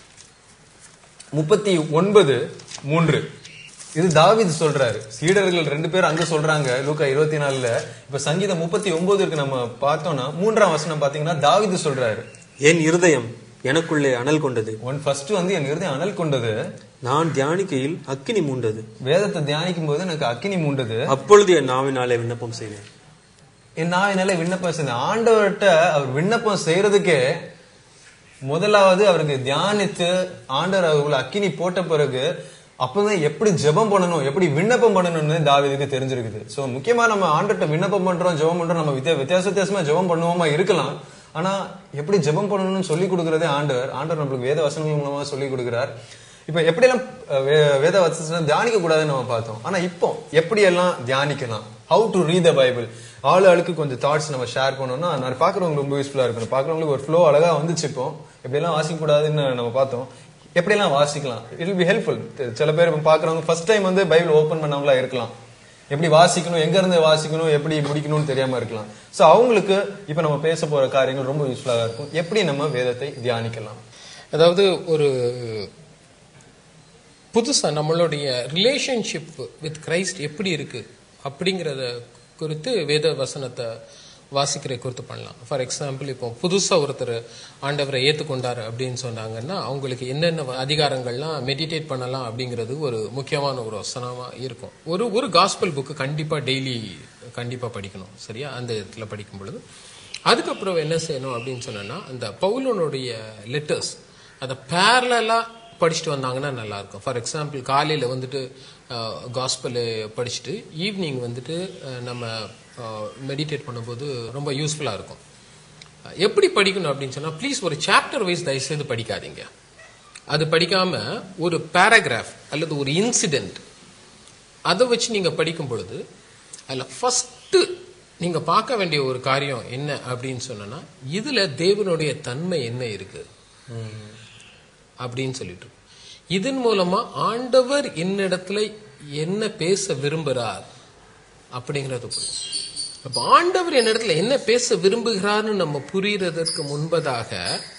முப்பத்தி ஒன்பது மூன்று இது தாவீது சொல்றாரு சீடர்கள் ரெண்டு பேர் அங்க சொல்றாங்க லூக்கா இருபத்தி நாலுல இப்ப சங்கீதம் முப்பத்தி ஒன்பதுக்கு நம்ம பார்த்தோம்னா மூன்றாம் வசனம் பாத்தீங்கன்னா தாவீது சொல்றாரு என் இருதயம் எனக்குள்ளே அனல் கொண்டது ஒன் ஃபர்ஸ்ட் வந்து என் இருதயம் அனல் கொண்டது நான் தியானிக்கையில் அக்கினி மூண்டது வேதத்தை தியானிக்கும் போது எனக்கு அக்கினி மூண்டது அப்பொழுது என் நாவினாலே விண்ணப்பம் செய்தேன் என் நான் என்னால விண்ணப்பம் செய்தேன் ஆண்டவர்கிட்ட அவர் விண்ணப்பம் செய்யறதுக்கே முதலாவது அவருக்கு தியானித்து ஆண்டவர் அவர்களை அக்கினி போட்ட பிறகு அப்பதான் எப்படி ஜெபம் பண்ணணும் எப்படி விண்ணப்பம் பண்ணணும்னு தாவீதுக்கு தெரிஞ்சிருக்குது சோ முக்கியமா நம்ம ஆண்டர்கிட்ட விண்ணப்பம் பண்றோம் ஜெபம் பண்றோம் நம்ம வித்தியா வித்தியாச வித்தியாசமா ஜெபம் பண்ணுவோமா இருக்கலாம் ஆனா எப்படி ஜெபம் பண்ணணும்னு சொல்லி கொடுக்கறதே ஆண்டவர் ஆண்டவர் நம்மளுக்கு வேத வசனங்கள் மூலமா சொல்லி கொடுக்கிறார் இப்ப எப்படியெல்லாம் அஹ், வே- வேத வசனம் தியானிக்க கூடாதுன்னு நம்ம பார்த்தோம் ஆனா இப்போ எப்படி எல்லாம் தியானிக்கலாம் how to read the Bible ஆளு ஆளுக்கு கொஞ்சம் தாட்ஸ் நம்ம ஷேர் பண்ணோம்னா நான் பாக்குறவங்களுக்கு ரொம்ப யூஸ்ஃபுல்லா இருக்கும் பாக்குறவங்களுக்கு ஒரு ஃப்ளோ அழகா வந்துச்சு இப்போ எப்படியெல்லாம் வாசிக்க கூடாதுன்னு நம்ம பார்த்தோம் எப்படியெல்லாம் வாசிக்கலாம் இட் will be ஹெல்ப்ஃபுல் சில பேர் இப்போ பாக்குறவங்க ஃபர்ஸ்ட் டைம் வந்து பைபிள் ஓபன் பண்ணவங்களா இருக்கலாம் எப்படி வாசிக்கணும் எங்க இருந்து வாசிக்கணும் எப்படி முடிக்கணும்னு தெரியாம இருக்கலாம் சோ அவங்களுக்கு இப்ப நம்ம பேச போற காரியங்கள் ரொம்ப யூஸ்ஃபுல்லா இருக்கும் எப்படி நம்ம வேதத்தை தியானிக்கலாம் அதாவது ஒரு புதுசா நம்மளுடைய ரிலேஷன்ஷிப் வித் கிரைஸ்ட் எப்படி இருக்கு அப்படிங்கறத குறித்து வேத வசனத்தை வாசிக்கிற குறித்து பண்ணலாம் ஃபார் எக்ஸாம்பிள் இப்போ புதுசா ஒருத்தர் ஆண்டவரை ஏத்துக்கொண்டாரு அப்படின்னு சொன்னாங்கன்னா அவங்களுக்கு என்னென்ன அதிகாரங்கள்லாம் மெடிடேட் பண்ணலாம் அப்படிங்கிறது ஒரு முக்கியமான ஒரு வசனமா இருக்கும் ஒரு ஒரு காஸ்பல் புக்கு கண்டிப்பா டெய்லி கண்டிப்பா படிக்கணும் சரியா அந்த இடத்துல படிக்கும் பொழுது அதுக்கப்புறம் என்ன செய்யணும் அப்படின்னு சொன்னோன்னா அந்த பவுலனுடைய லெட்டர்ஸ் அதை பேரலாக படிச்சுட்டு வந்தாங்கன்னா நல்லா இருக்கும் ஃபார் எக்ஸாம்பிள் காலையில் வந்துட்டு காஸ்பல் படிச்சுட்டு ஈவினிங் வந்துட்டு அஹ், நம்ம மெடிடேட் பண்ணும்போது ரொம்ப யூஸ்ஃபுல்லாக இருக்கும் அஹ், எப்படி படிக்கணும் அப்படின்னு சொன்னால் ப்ளீஸ் ஒரு சாப்டர் வைஸ் தயவுசெய்து படிக்காதீங்க அது படிக்காம ஒரு பேராகிராஃப் அல்லது ஒரு இன்சிடென்ட் அதை வச்சு நீங்க படிக்கும் பொழுது அதுல ஃபர்ஸ்ட் நீங்க பார்க்க வேண்டிய ஒரு காரியம் என்ன அப்படின்னு சொன்னா இதுல தேவனுடைய தன்மை என்ன இருக்கு அப்படின்னு சொல்லிட்டு இதன் மூலமா ஆண்டவர் என்னிடத்துல என்ன பேச விரும்புகிறார் அப்படிங்கறது புரியும் அப்ப ஆண்டவர் என்னிடத்துல என்ன பேச விரும்புகிறார்னு நம்ம புரியறதற்கு முன்பதாக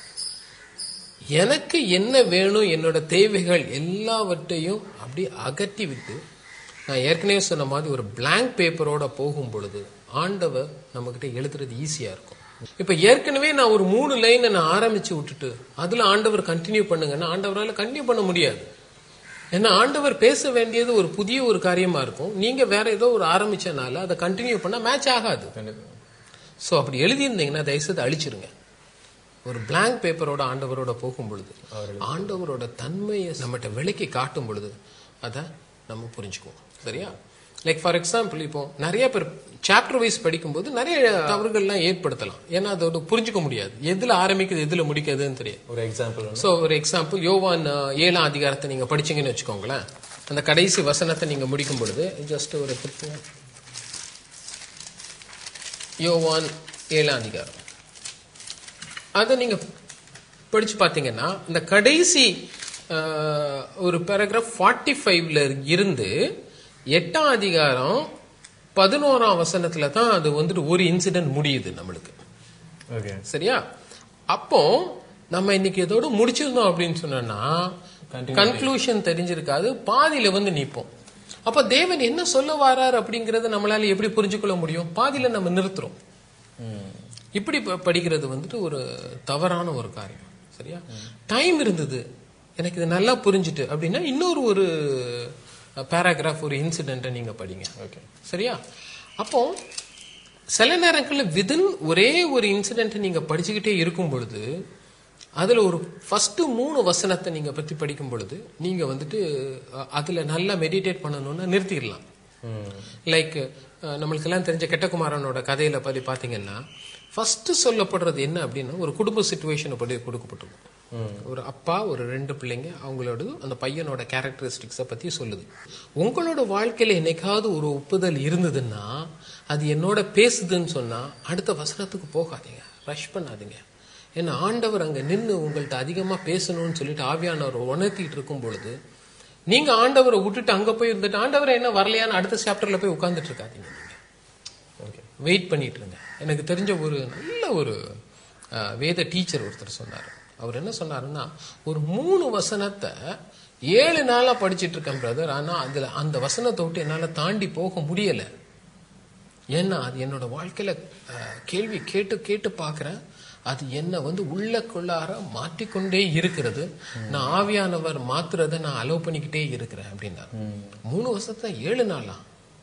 எனக்கு என்ன வேணும் என்னோட தேவைகள் எல்லாவற்றையும் அப்படி அகற்றி விட்டு நான் ஏற்கனவே சொன்ன மாதிரி ஒரு blank பேப்பரோட போகும் பொழுது ஆண்டவர் நம்மகிட்ட எழுதுறது ஈஸியா இருக்கும் இப்ப ஏற்கனவே நான் ஒரு மூணு லைனை நான் ஆரம்பிச்சு விட்டுட்டு அதுல ஆண்டவர் கண்டினியூ பண்ணுங்கன்னா ஆண்டவரால கண்டினியூ பண்ண முடியாது ஏன்னா ஆண்டவர் பேச வேண்டியது ஒரு புதிய ஒரு காரியமா இருக்கும் நீங்க வேற ஏதோ ஒரு ஆரம்பிச்சனால அதை கண்டினியூ பண்ணா மேட்ச் ஆகாது சோ அப்படி எழுதியிருந்தீங்கன்னா தயவுசெய்து அழிச்சிருங்க ஒரு blank பேப்பரோட ஆண்டவரோட போகும் பொழுது ஆண்டவரோட தன்மையை நம்மகிட்ட விலைக்கு காட்டும் பொழுது அதை நம்ம புரிஞ்சுக்குவோம் சரியா லைக் ஃபார் எக்ஸாம்பிள் இப்போ நிறைய பேர் சாப்டர் வைஸ் படிக்கும்போது நிறைய தவறுகள்லாம் ஏற்படுத்தலாம் ஏன்னா அதோட புரிஞ்சுக்க முடியாது எதுல ஆரம்பிக்குது எதுல முடிக்கிறதுன்னு தெரியாது ஒரு எக்ஸாம்பிள் ஸோ ஒரு எக்ஸாம்பிள் யோவான் அஹ், ஏழாம் அதிகாரத்தை நீங்க படிச்சீங்கன்னு வச்சுக்கோங்களேன் அந்த கடைசி வசனத்தை நீங்க முடிக்கும் பொழுது ஜஸ்ட் ஒரு யோவான் ஏழாம் அதிகாரம் அதை நீங்க படிச்சு பார்த்தீங்கன்னா இந்த கடைசி அஹ், ஒரு பேராகிராஃப் ஃபார்ட்டி ஃபைவ்ல இருந்து எட்டாம் அதிகாரம் பதினோராம் வசனத்துல தான் அது வந்துட்டு ஒரு இன்சிடென்ட் முடியுது நம்மளுக்கு ஓகே சரியா அப்போ நம்ம இன்னைக்கு இதோட முடிச்சிருந்தோம் அப்படின்னு சொன்னோம்னா கன்க்ளூஷன் தெரிஞ்சிருக்காது பாதியில வந்து நிப்போம் அப்ப தேவன் என்ன சொல்ல வரார் அப்படிங்கறத நம்மளால எப்படி புரிஞ்சுக்கொள்ள முடியும் பாதியில நம்ம நிறுத்துறோம் இப்படி ப- படிக்கிறது வந்துட்டு ஒரு தவறான ஒரு காரியம் சரியா டைம் இருந்தது எனக்கு இது நல்லா புரிஞ்சுட்டு அப்படின்னா இன்னொரு ஒரு பேராகிராஃப் ஒரு இன்சிடென்ட்டை நீங்க படிங்க ஓகே சரியா அப்போ சில நேரங்களில் விதின் ஒரே ஒரு இன்சிடென்ட் நீங்க படிச்சுக்கிட்டே இருக்கும் பொழுது அதுல ஒரு ஃபர்ஸ்ட் மூணு வசனத்தை நீங்க பத்தி படிக்கும் பொழுது நீங்க வந்துட்டு அஹ், அதுல நல்லா மெடிடேட் பண்ணணும்னா நிறுத்திடலாம் லைக் நம்மளுக்கு எல்லாம் தெரிஞ்ச கெட்டகுமாரனோட கதையில பத்தி பாத்தீங்கன்னா ஃபர்ஸ்ட் சொல்லப்படுறது என்ன அப்படின்னா ஒரு குடும்ப சுச்சுவேஷனை படி கொடுக்கப்பட்டிருக்கும் ஒரு அப்பா ஒரு ரெண்டு பிள்ளைங்க அவங்களோட அந்த பையனோட கேரக்டரிஸ்டிக்ஸை பத்தி சொல்லுது உங்களோட வாழ்க்கையில என்னைக்காவது ஒரு ஒப்புதல் இருந்ததுன்னா அது என்னோட பேசுதுன்னு சொன்னா அடுத்த வசனத்துக்கு போகாதீங்க ரஷ் பண்ணாதீங்க ஏன்னா ஆண்டவர் அங்க நின்று உங்கள்ட்ட அதிகமா பேசணும்னு சொல்லிட்டு ஆவியானவர் உணர்த்திட்டு இருக்கும் பொழுது நீங்க ஆண்டவரை விட்டுட்டு அங்க போய் இருந்துட்டு ஆண்டவரை என்ன வரலையான்னு அடுத்த சாப்டர்ல போய் உட்கார்ந்துட்டு இருக்காதீங்க நீங்க ஓகே வெயிட் பண்ணிட்டு இருங்க எனக்கு தெரிஞ்ச ஒரு நல்ல ஒரு அஹ், வேத டீச்சர் ஒருத்தர் சொன்னார் அவர் என்ன சொன்னாருன்னா ஒரு மூணு வசனத்தை ஏழு நாளா படிச்சிட்டு இருக்கேன் பிரதர் ஆனா அதுல அந்த வசனத்தை விட்டு என்னால தாண்டி போக முடியல ஏன்னா அது என்னோட வாழ்க்கையில அஹ், கேள்வி கேட்டு கேட்டு பார்க்கிறேன் அது என்ன வந்து உள்ளக்குள்ளார மாற்றிக்கொண்டே இருக்கிறது நான் ஆவியானவர் மாத்துறதை நான் அலோவ் பண்ணிக்கிட்டே இருக்கிறேன் அப்படின்னா மூணு வருஷத்தை ஏழு நாளா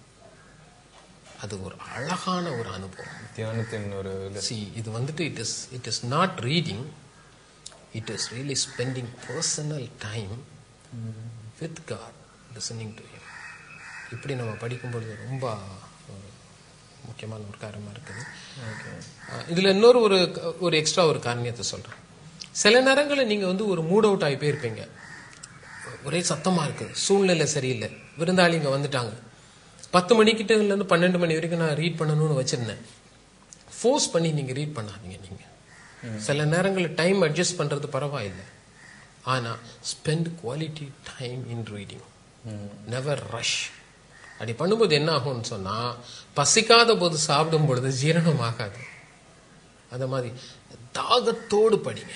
அது ஒரு அழகான ஒரு அனுபவம் தியானத்தின் ஒரு இது see இது வந்துட்டு it is it is not reading it is really spending personal time with God listening to him இப்படி நம்ம படிக்கும்பொழுது ரொம்ப ஒரு முக்கியமான ஒரு காரியமா இருக்குது அஹ் இதுல இன்னொரு ஒரு ஒரு எக்ஸ்ட்ரா ஒரு காரணியத்தை சொல்றேன் சில நேரங்களில் நீங்க வந்து ஒரு மூட் அவுட் ஆகி போயிருப்பீங்க ஒரே சத்தமா இருக்கு சூழ்நிலை சரியில்லை விருந்தாளிங்க வந்துட்டாங்க பத்து மணிக்கிட்ட இருந்து பன்னெண்டு மணி வரைக்கும் நான் ரீட் பண்ணணும்னு வச்சிருந்தேன் ஃபோர்ஸ் பண்ணி நீங்க ரீட் பண்ணாதீங்க நீங்க சில நேரங்களில் டைம் அட்ஜஸ்ட் பண்றது பரவாயில்லை ஆனா spend quality time in reading never rush அப்படி பண்ணும்போது என்ன ஆகும்னு சொன்னா பசிக்காத போது சாப்பிடும் பொழுது ஜீரணம் ஆகாது அந்த மாதிரி தாகத்தோடு படிங்க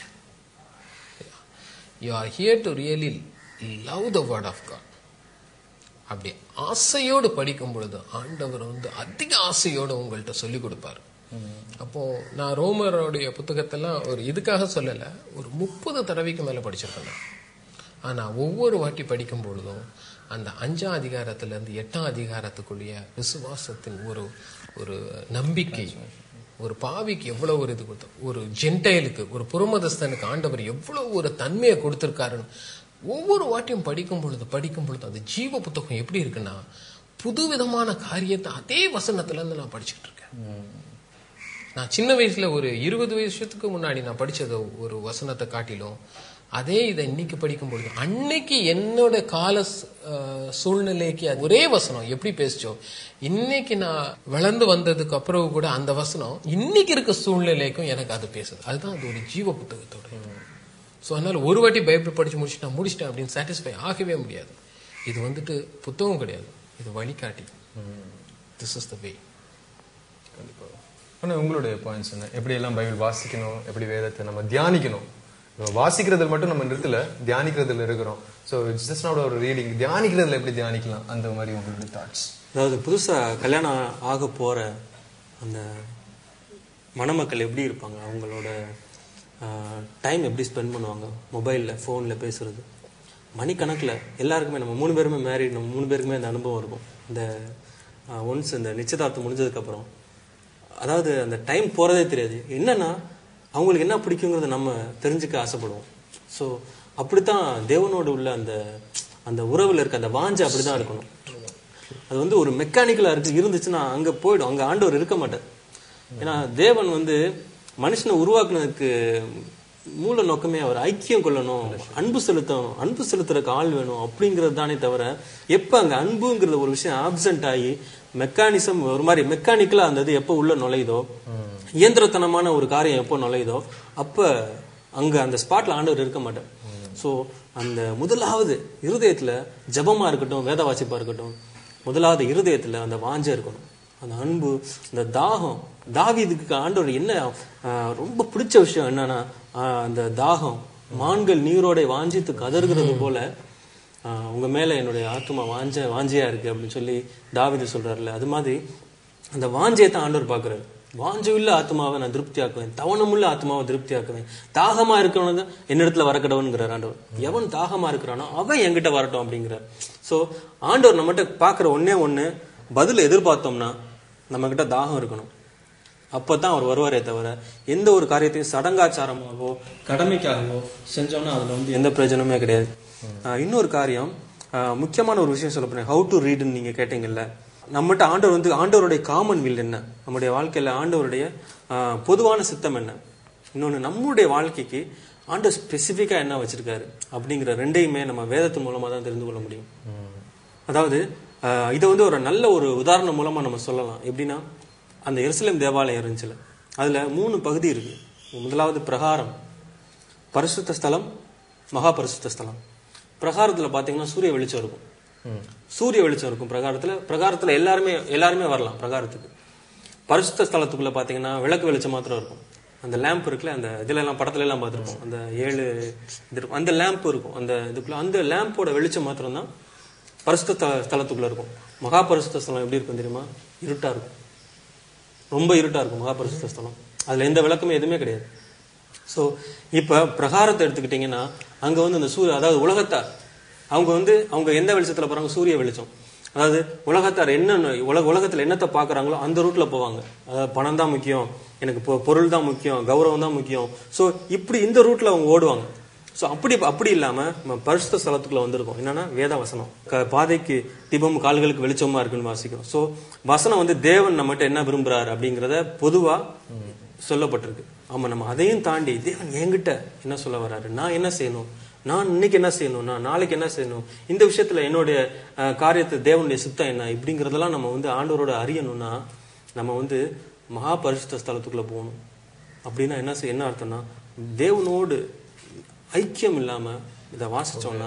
you are here to really love the word of God அப்படி ஆசையோடு படிக்கும் பொழுது ஆண்டவர் வந்து அதிக ஆசையோடு உங்கள்கிட்ட சொல்லி கொடுப்பாரு அப்போ நான் ரோமருடைய புத்தகத்தெல்லாம் ஒரு இதுக்காக சொல்லல ஒரு முப்பது தடவைக்கு மேல படிச்சிருக்கேன் நான். ஆனா ஒவ்வொரு வாட்டி படிக்கும் பொழுதும் அந்த அஞ்சாம் அதிகாரத்துல இருந்து எட்டாம் அதிகாரத்துக்குள்ளேய விசுவாசத்தின் ஒரு ஒரு நம்பிக்கை ஒரு பாவிக்கு எவ்வளவு ஒரு இது கொடுத்த ஒரு ஜென்டைலுக்கு ஒரு புறமதஸ்தனுக்கு ஆண்டவர் எவ்வளவு ஒரு தன்மையை கொடுத்திருக்காருன்னு ஒவ்வொரு வாட்டியும் படிக்கும் பொழுது படிக்கும் பொழுது அந்த ஜீவ புத்தகம் எப்படி இருக்குன்னா புது விதமான காரியத்தை அதே வசனத்துல இருந்து நான் படிச்சுட்டு இருக்கேன் நான் சின்ன வயசுல ஒரு இருபது வருஷத்துக்கு முன்னாடி நான் படிச்சத ஒரு வசனத்தை காட்டிலும் அதே இதை இன்னைக்கு படிக்கும் பொழுது அன்னைக்கு என்னோட கால ஸ்- அஹ் சூழ்நிலைக்கு அது ஒரே வசனம் எப்படி பேசிச்சோ இன்னைக்கு நான் வளர்ந்து வந்ததுக்கு அப்புறம் கூட அந்த வசனம் இன்னைக்கு இருக்க சூழ்நிலைக்கும் எனக்கு அது பேசுது அதுதான் அது ஒரு ஜீவ புத்தகத்தோட ஸோ அதனால ஒரு வாட்டி பைபிள் படிச்சு முடிச்சுட்டு நான் முடிச்சிட்டேன் அப்படின்னு சாட்டிஸ்ஃபை ஆகவே முடியாது இது வந்துட்டு புத்தகம் கிடையாது இது வழிகாட்டி திஸ் இஸ் த வே கண்டிப்பா ஆனா உங்களுடைய பாயிண்ட்ஸ் என்ன எப்படி எல்லாம் பைபிள் வாசிக்கணும் எப்படி வேதத்தை நம்ம தியானிக்கணும் இப்ப வாசிக்கிறதுல மட்டும் நம்ம நிறுத்தல தியானிக்கிறதுல இருக்கிறோம் ஸோ இட்ஸ் ஜஸ்ட் நாட் ஒரு ரீடிங் தியானிக்கிறதுல எப்படி தியானிக்கலாம் அந்த மாதிரி உங்களுடைய தாட்ஸ் அதாவது புதுசா கல்யாணம் ஆக போற அந்த மணமக்கள் எப்படி இருப்பாங்க அவங்களோட டைம் எப்படி ஸ்பெண்ட் பண்ணுவாங்க மொபைலில் ஃபோனில் பேசுறது மணிக்கணக்கில் எல்லாருக்குமே நம்ம மூணு பேருமே மேரிட் நம்ம மூணு பேருக்குமே அந்த அனுபவம் இருக்கும் இந்த ஒன்ஸ் இந்த நிச்சயதார்த்தம் முடிஞ்சதுக்கப்புறம் அதாவது அந்த டைம் போகிறதே தெரியாது என்னன்னா அவங்களுக்கு என்ன பிடிக்குங்கிறத நம்ம தெரிஞ்சுக்க ஆசைப்படுவோம் ஸோ அப்படித்தான் தேவனோடு உள்ள அந்த அந்த உறவில் இருக்க அந்த வாஞ்சை அப்படிதான் இருக்கணும் அது வந்து ஒரு மெக்கானிக்கலா இருக்கு இருந்துச்சுன்னா அங்க போயிடும் அங்க ஆண்டவர் இருக்க மாட்டார் ஏன்னா தேவன் வந்து மனுஷனை உருவாக்குனதுக்கு மூல நோக்கமே அவர் ஐக்கியம் கொள்ளணும் அன்பு செலுத்தணும் அன்பு செலுத்துறதுக்கு ஆள் வேணும் அப்படிங்கிறது தானே தவிர எப்ப அங்க அன்புங்கிறது ஒரு விஷயம் ஆப்சென்ட் ஆகி மெக்கானிசம் ஒரு மாதிரி மெக்கானிக்கலா அந்த இது எப்போ உள்ள நுழையுதோ இயந்திரத்தனமான ஒரு காரியம் எப்போ நுழையுதோ அப்ப அங்க அந்த ஸ்பாட்ல ஆண்டவர் இருக்க மாட்டார் சோ அந்த முதலாவது இருதயத்துல ஜெபமா இருக்கட்டும் வேத வாசிப்பா இருக்கட்டும் முதலாவது இருதயத்துல அந்த வாஞ்சை இருக்கணும் அந்த அன்பு அந்த தாகம் தாவீதுக்கு ஆண்டவர் என்ன ஆஹ், ரொம்ப பிடிச்ச விஷயம் என்னன்னா ஆஹ், அந்த தாகம் மான்கள் நீரோட வாஞ்சித்து கதறுகிறது போல ஆஹ், உங்க மேல என்னுடைய ஆத்மா வாஞ்ச வாஞ்சையா இருக்கு அப்படின்னு சொல்லி தாவீது சொல்றாருல்ல அது மாதிரி அந்த வாஞ்சையை தான் ஆண்டவர் பார்க்கிறாரு வாஞ்சையுள்ள ஆத்மாவை நான் திருப்தியாக்குவேன் தவணமுள்ள ஆத்மாவை திருப்தியாக்குவேன் தாகமா இருக்கிறவன் தான் என்னிடத்துல வரக்கடவன்கிறார் ஆண்டவர் எவன் தாகமா இருக்கிறானோ அவன் என்கிட்ட வரட்டும் அப்படிங்கிறார் சோ ஆண்டவர் நம்மகிட்ட பார்க்குற ஒண்ணே ஒண்ணு பதில் எதிர்பார்த்தோம்னா நம்ம கிட்ட தாகம் இருக்கணும் அப்பதான் அவர் வருவாரே தவிர எந்த ஒரு காரியத்தையும் சடங்காச்சாரமாகவோ கடமைக்காகவோ செஞ்சோம்னா அதுல வந்து எந்த பிரயோஜனமே கிடையாது ஆஹ் இன்னொரு காரியம் ஆஹ் முக்கியமான ஒரு விஷயம் சொல்ல போறேன் ஹவு டு ரீடுன்னு நீங்க கேட்டீங்கல்ல நம்மகிட்ட ஆண்டவர் வந்து ஆண்டவருடைய காமன் வில் என்ன நம்முடைய வாழ்க்கையில ஆண்டவருடைய ஆஹ் பொதுவான சித்தம் என்ன இன்னொன்னு நம்முடைய வாழ்க்கைக்கு ஆண்டவர் ஸ்பெசிஃபிக்கா என்ன வச்சிருக்காரு அப்படிங்கிற ரெண்டையுமே நம்ம வேதத்தின் மூலமா தான் தெரிந்து கொள்ள முடியும் அதாவது ஆஹ் இதை வந்து ஒரு நல்ல ஒரு உதாரணம் மூலமா நம்ம சொல்லலாம் எப்படின்னா அந்த எருசலேம் தேவாலயம் இருந்துச்சுல அதுல மூணு பகுதி இருக்கு முதலாவது பிரகாரம் பரிசுத்த ஸ்தலம் மகா பரிசுத்த ஸ்தலம் பிரகாரத்துல பாத்தீங்கன்னா சூரிய வெளிச்சம் இருக்கும் சூரிய வெளிச்சம் இருக்கும் பிரகாரத்துல பிரகாரத்துல எல்லாருமே எல்லாருமே வரலாம் பிரகாரத்துக்கு பரிசுத்த ஸ்தலத்துக்குள்ள பாத்தீங்கன்னா விளக்கு வெளிச்சம் மாத்திரம் இருக்கும் அந்த லேம்ப் இருக்குல்ல அந்த இதுல எல்லாம் படத்துல எல்லாம் பார்த்திருப்போம் அந்த ஏழு இது இருக்கும் அந்த லேம்ப் இருக்கும் அந்த இதுக்குள்ள அந்த லேம்போட வெளிச்சம் மாத்திரம் தான் பரிசுத்த ஸ்த- ஸ்தலத்துக்குள்ள இருக்கும் மகா பரிசுத்த ஸ்தலம் எப்படி இருக்கும் தெரியுமா இருட்டா இருக்கும் ரொம்ப இருட்டா இருக்கும் மகா பரிசுத்த ஸ்தலம் அதுல எந்த விளக்கமே எதுவுமே கிடையாது சோ இப்ப பிரகாரத்தை எடுத்துக்கிட்டீங்கன்னா அங்க வந்து அந்த சூரிய அதாவது உலகத்தார் அவங்க வந்து அவங்க எந்த வெளிச்சத்துல போறாங்க சூரிய வெளிச்சம் அதாவது உலகத்தார் என்ன உலக உலகத்துல என்னத்தை பாக்குறாங்களோ அந்த ரூட்ல போவாங்க அதாவது பணம் தான் முக்கியம் எனக்கு பொ- பொருள் தான் முக்கியம் கௌரவம் தான் முக்கியம் சோ இப்படி இந்த ரூட்ல அவங்க ஓடுவாங்க சோ அப்படி அப்படி இல்லாம நம்ம பரிசுத்த ஸ்தலத்துக்குள்ள வந்திருக்கோம் என்னன்னா வேத வசனம் க- பாதைக்கு தீபம் கால்களுக்கு வெளிச்சமா இருக்குன்னு வாசிக்கிறோம் சோ வசனம் வந்து தேவன் நம்மகிட்ட என்ன விரும்புறாரு அப்படிங்கறத பொதுவா சொல்லப்பட்டிருக்கு ஆமா நம்ம அதையும் தாண்டி தேவன் என்கிட்ட என்ன சொல்ல வராரு நான் என்ன செய்யணும் நான் இன்னைக்கு என்ன செய்யணும் நான் நாளைக்கு என்ன செய்யணும் இந்த விஷயத்துல என்னுடைய அஹ், காரியத்தை தேவனுடைய சித்தம் என்ன இப்படிங்கறதெல்லாம் நம்ம வந்து ஆண்டவரோட அறியணும்னா நம்ம வந்து மகா பரிசுத்த ஸ்தலத்துக்குள்ள போகணும் அப்படின்னா என்ன செய் என்ன அர்த்தம்னா தேவனோடு ஐக்கியம் இல்லாம இதை வாசிச்சோம்னா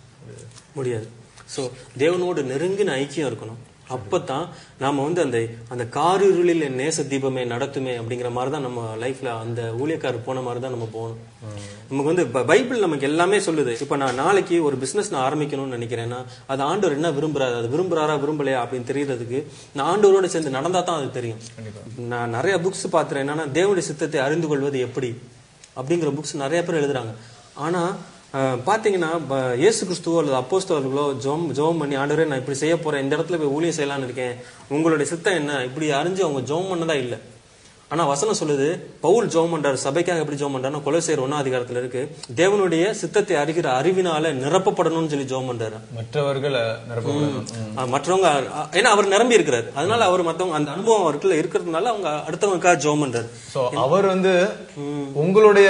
முடியாது சோ தேவனோடு நெருங்கின ஐக்கியம் இருக்கணும் அப்பதான் நாம வந்து அந்த அந்த காரிருளில் என் நேச தீபமே நடத்துமே அப்படிங்கிற மாதிரி தான் நம்ம லைஃப்ல அந்த ஊழியக்காரர் போன மாதிரி தான் நம்ம போகணும் நமக்கு வந்து ப- பைபிள் நமக்கு எல்லாமே சொல்லுது இப்ப நான் நாளைக்கு ஒரு பிசினஸ் நான் ஆரம்பிக்கணும்னு நினைக்கிறேன்னா அது ஆண்டவர் என்ன விரும்புறாரு அது விரும்புறாரா விரும்பலையா அப்படின்னு தெரியறதுக்கு நான் ஆண்டவரோட சேர்ந்து நடந்தா தான் அது தெரியும் நான் நிறைய புக்ஸ் பாத்துறேன் என்னன்னா தேவனுடைய சித்தத்தை அறிந்து கொள்வது எப்படி அப்படிங்கிற புக்ஸ் நிறைய பேர் எழுதுறாங்க ஆனா அஹ், பாத்தீங்கன்னா ப- இயேசு கிறிஸ்துவோ அல்லது அப்போஸ்தலர்களோ ஜோம் ஜோம் பண்ணி ஆண்டவரே நான் இப்படி செய்ய போறேன் இந்த இடத்துல போய் ஊழியம் செய்யலாம்னு இருக்கேன் உங்களுடைய சித்தம் என்ன இப்படி அறிஞ்சு அவங்க ஜோம் பண்ணதா இல்ல ஆனா வசனம் சொல்லுது பவுல் ஜோம் பண்றாரு சபைக்காக எப்படி ஜோம் பண்றாருன்னா கொலோசையர் ஒன்னா அதிகாரத்துல இருக்கு தேவனுடைய சித்தத்தை அறிகிற அறிவினால நிரப்பப்படணும்னு சொல்லி ஜோம் பண்றாரு மற்றவர்களை நிரப்பப்படணும் ம். அஹ் மற்றவங்க அஹ், ஏன்னா அவர் நிரம்பி இருக்கிறார் அதனால அவர் மத்தவங்க அந்த அனுபவம் அவருக்குள்ள இருக்கிறதுனால அவங்க அடுத்தவங்களுக்காக ஜோம் பண்றாரு சோ அவர் வந்து உங்களுடைய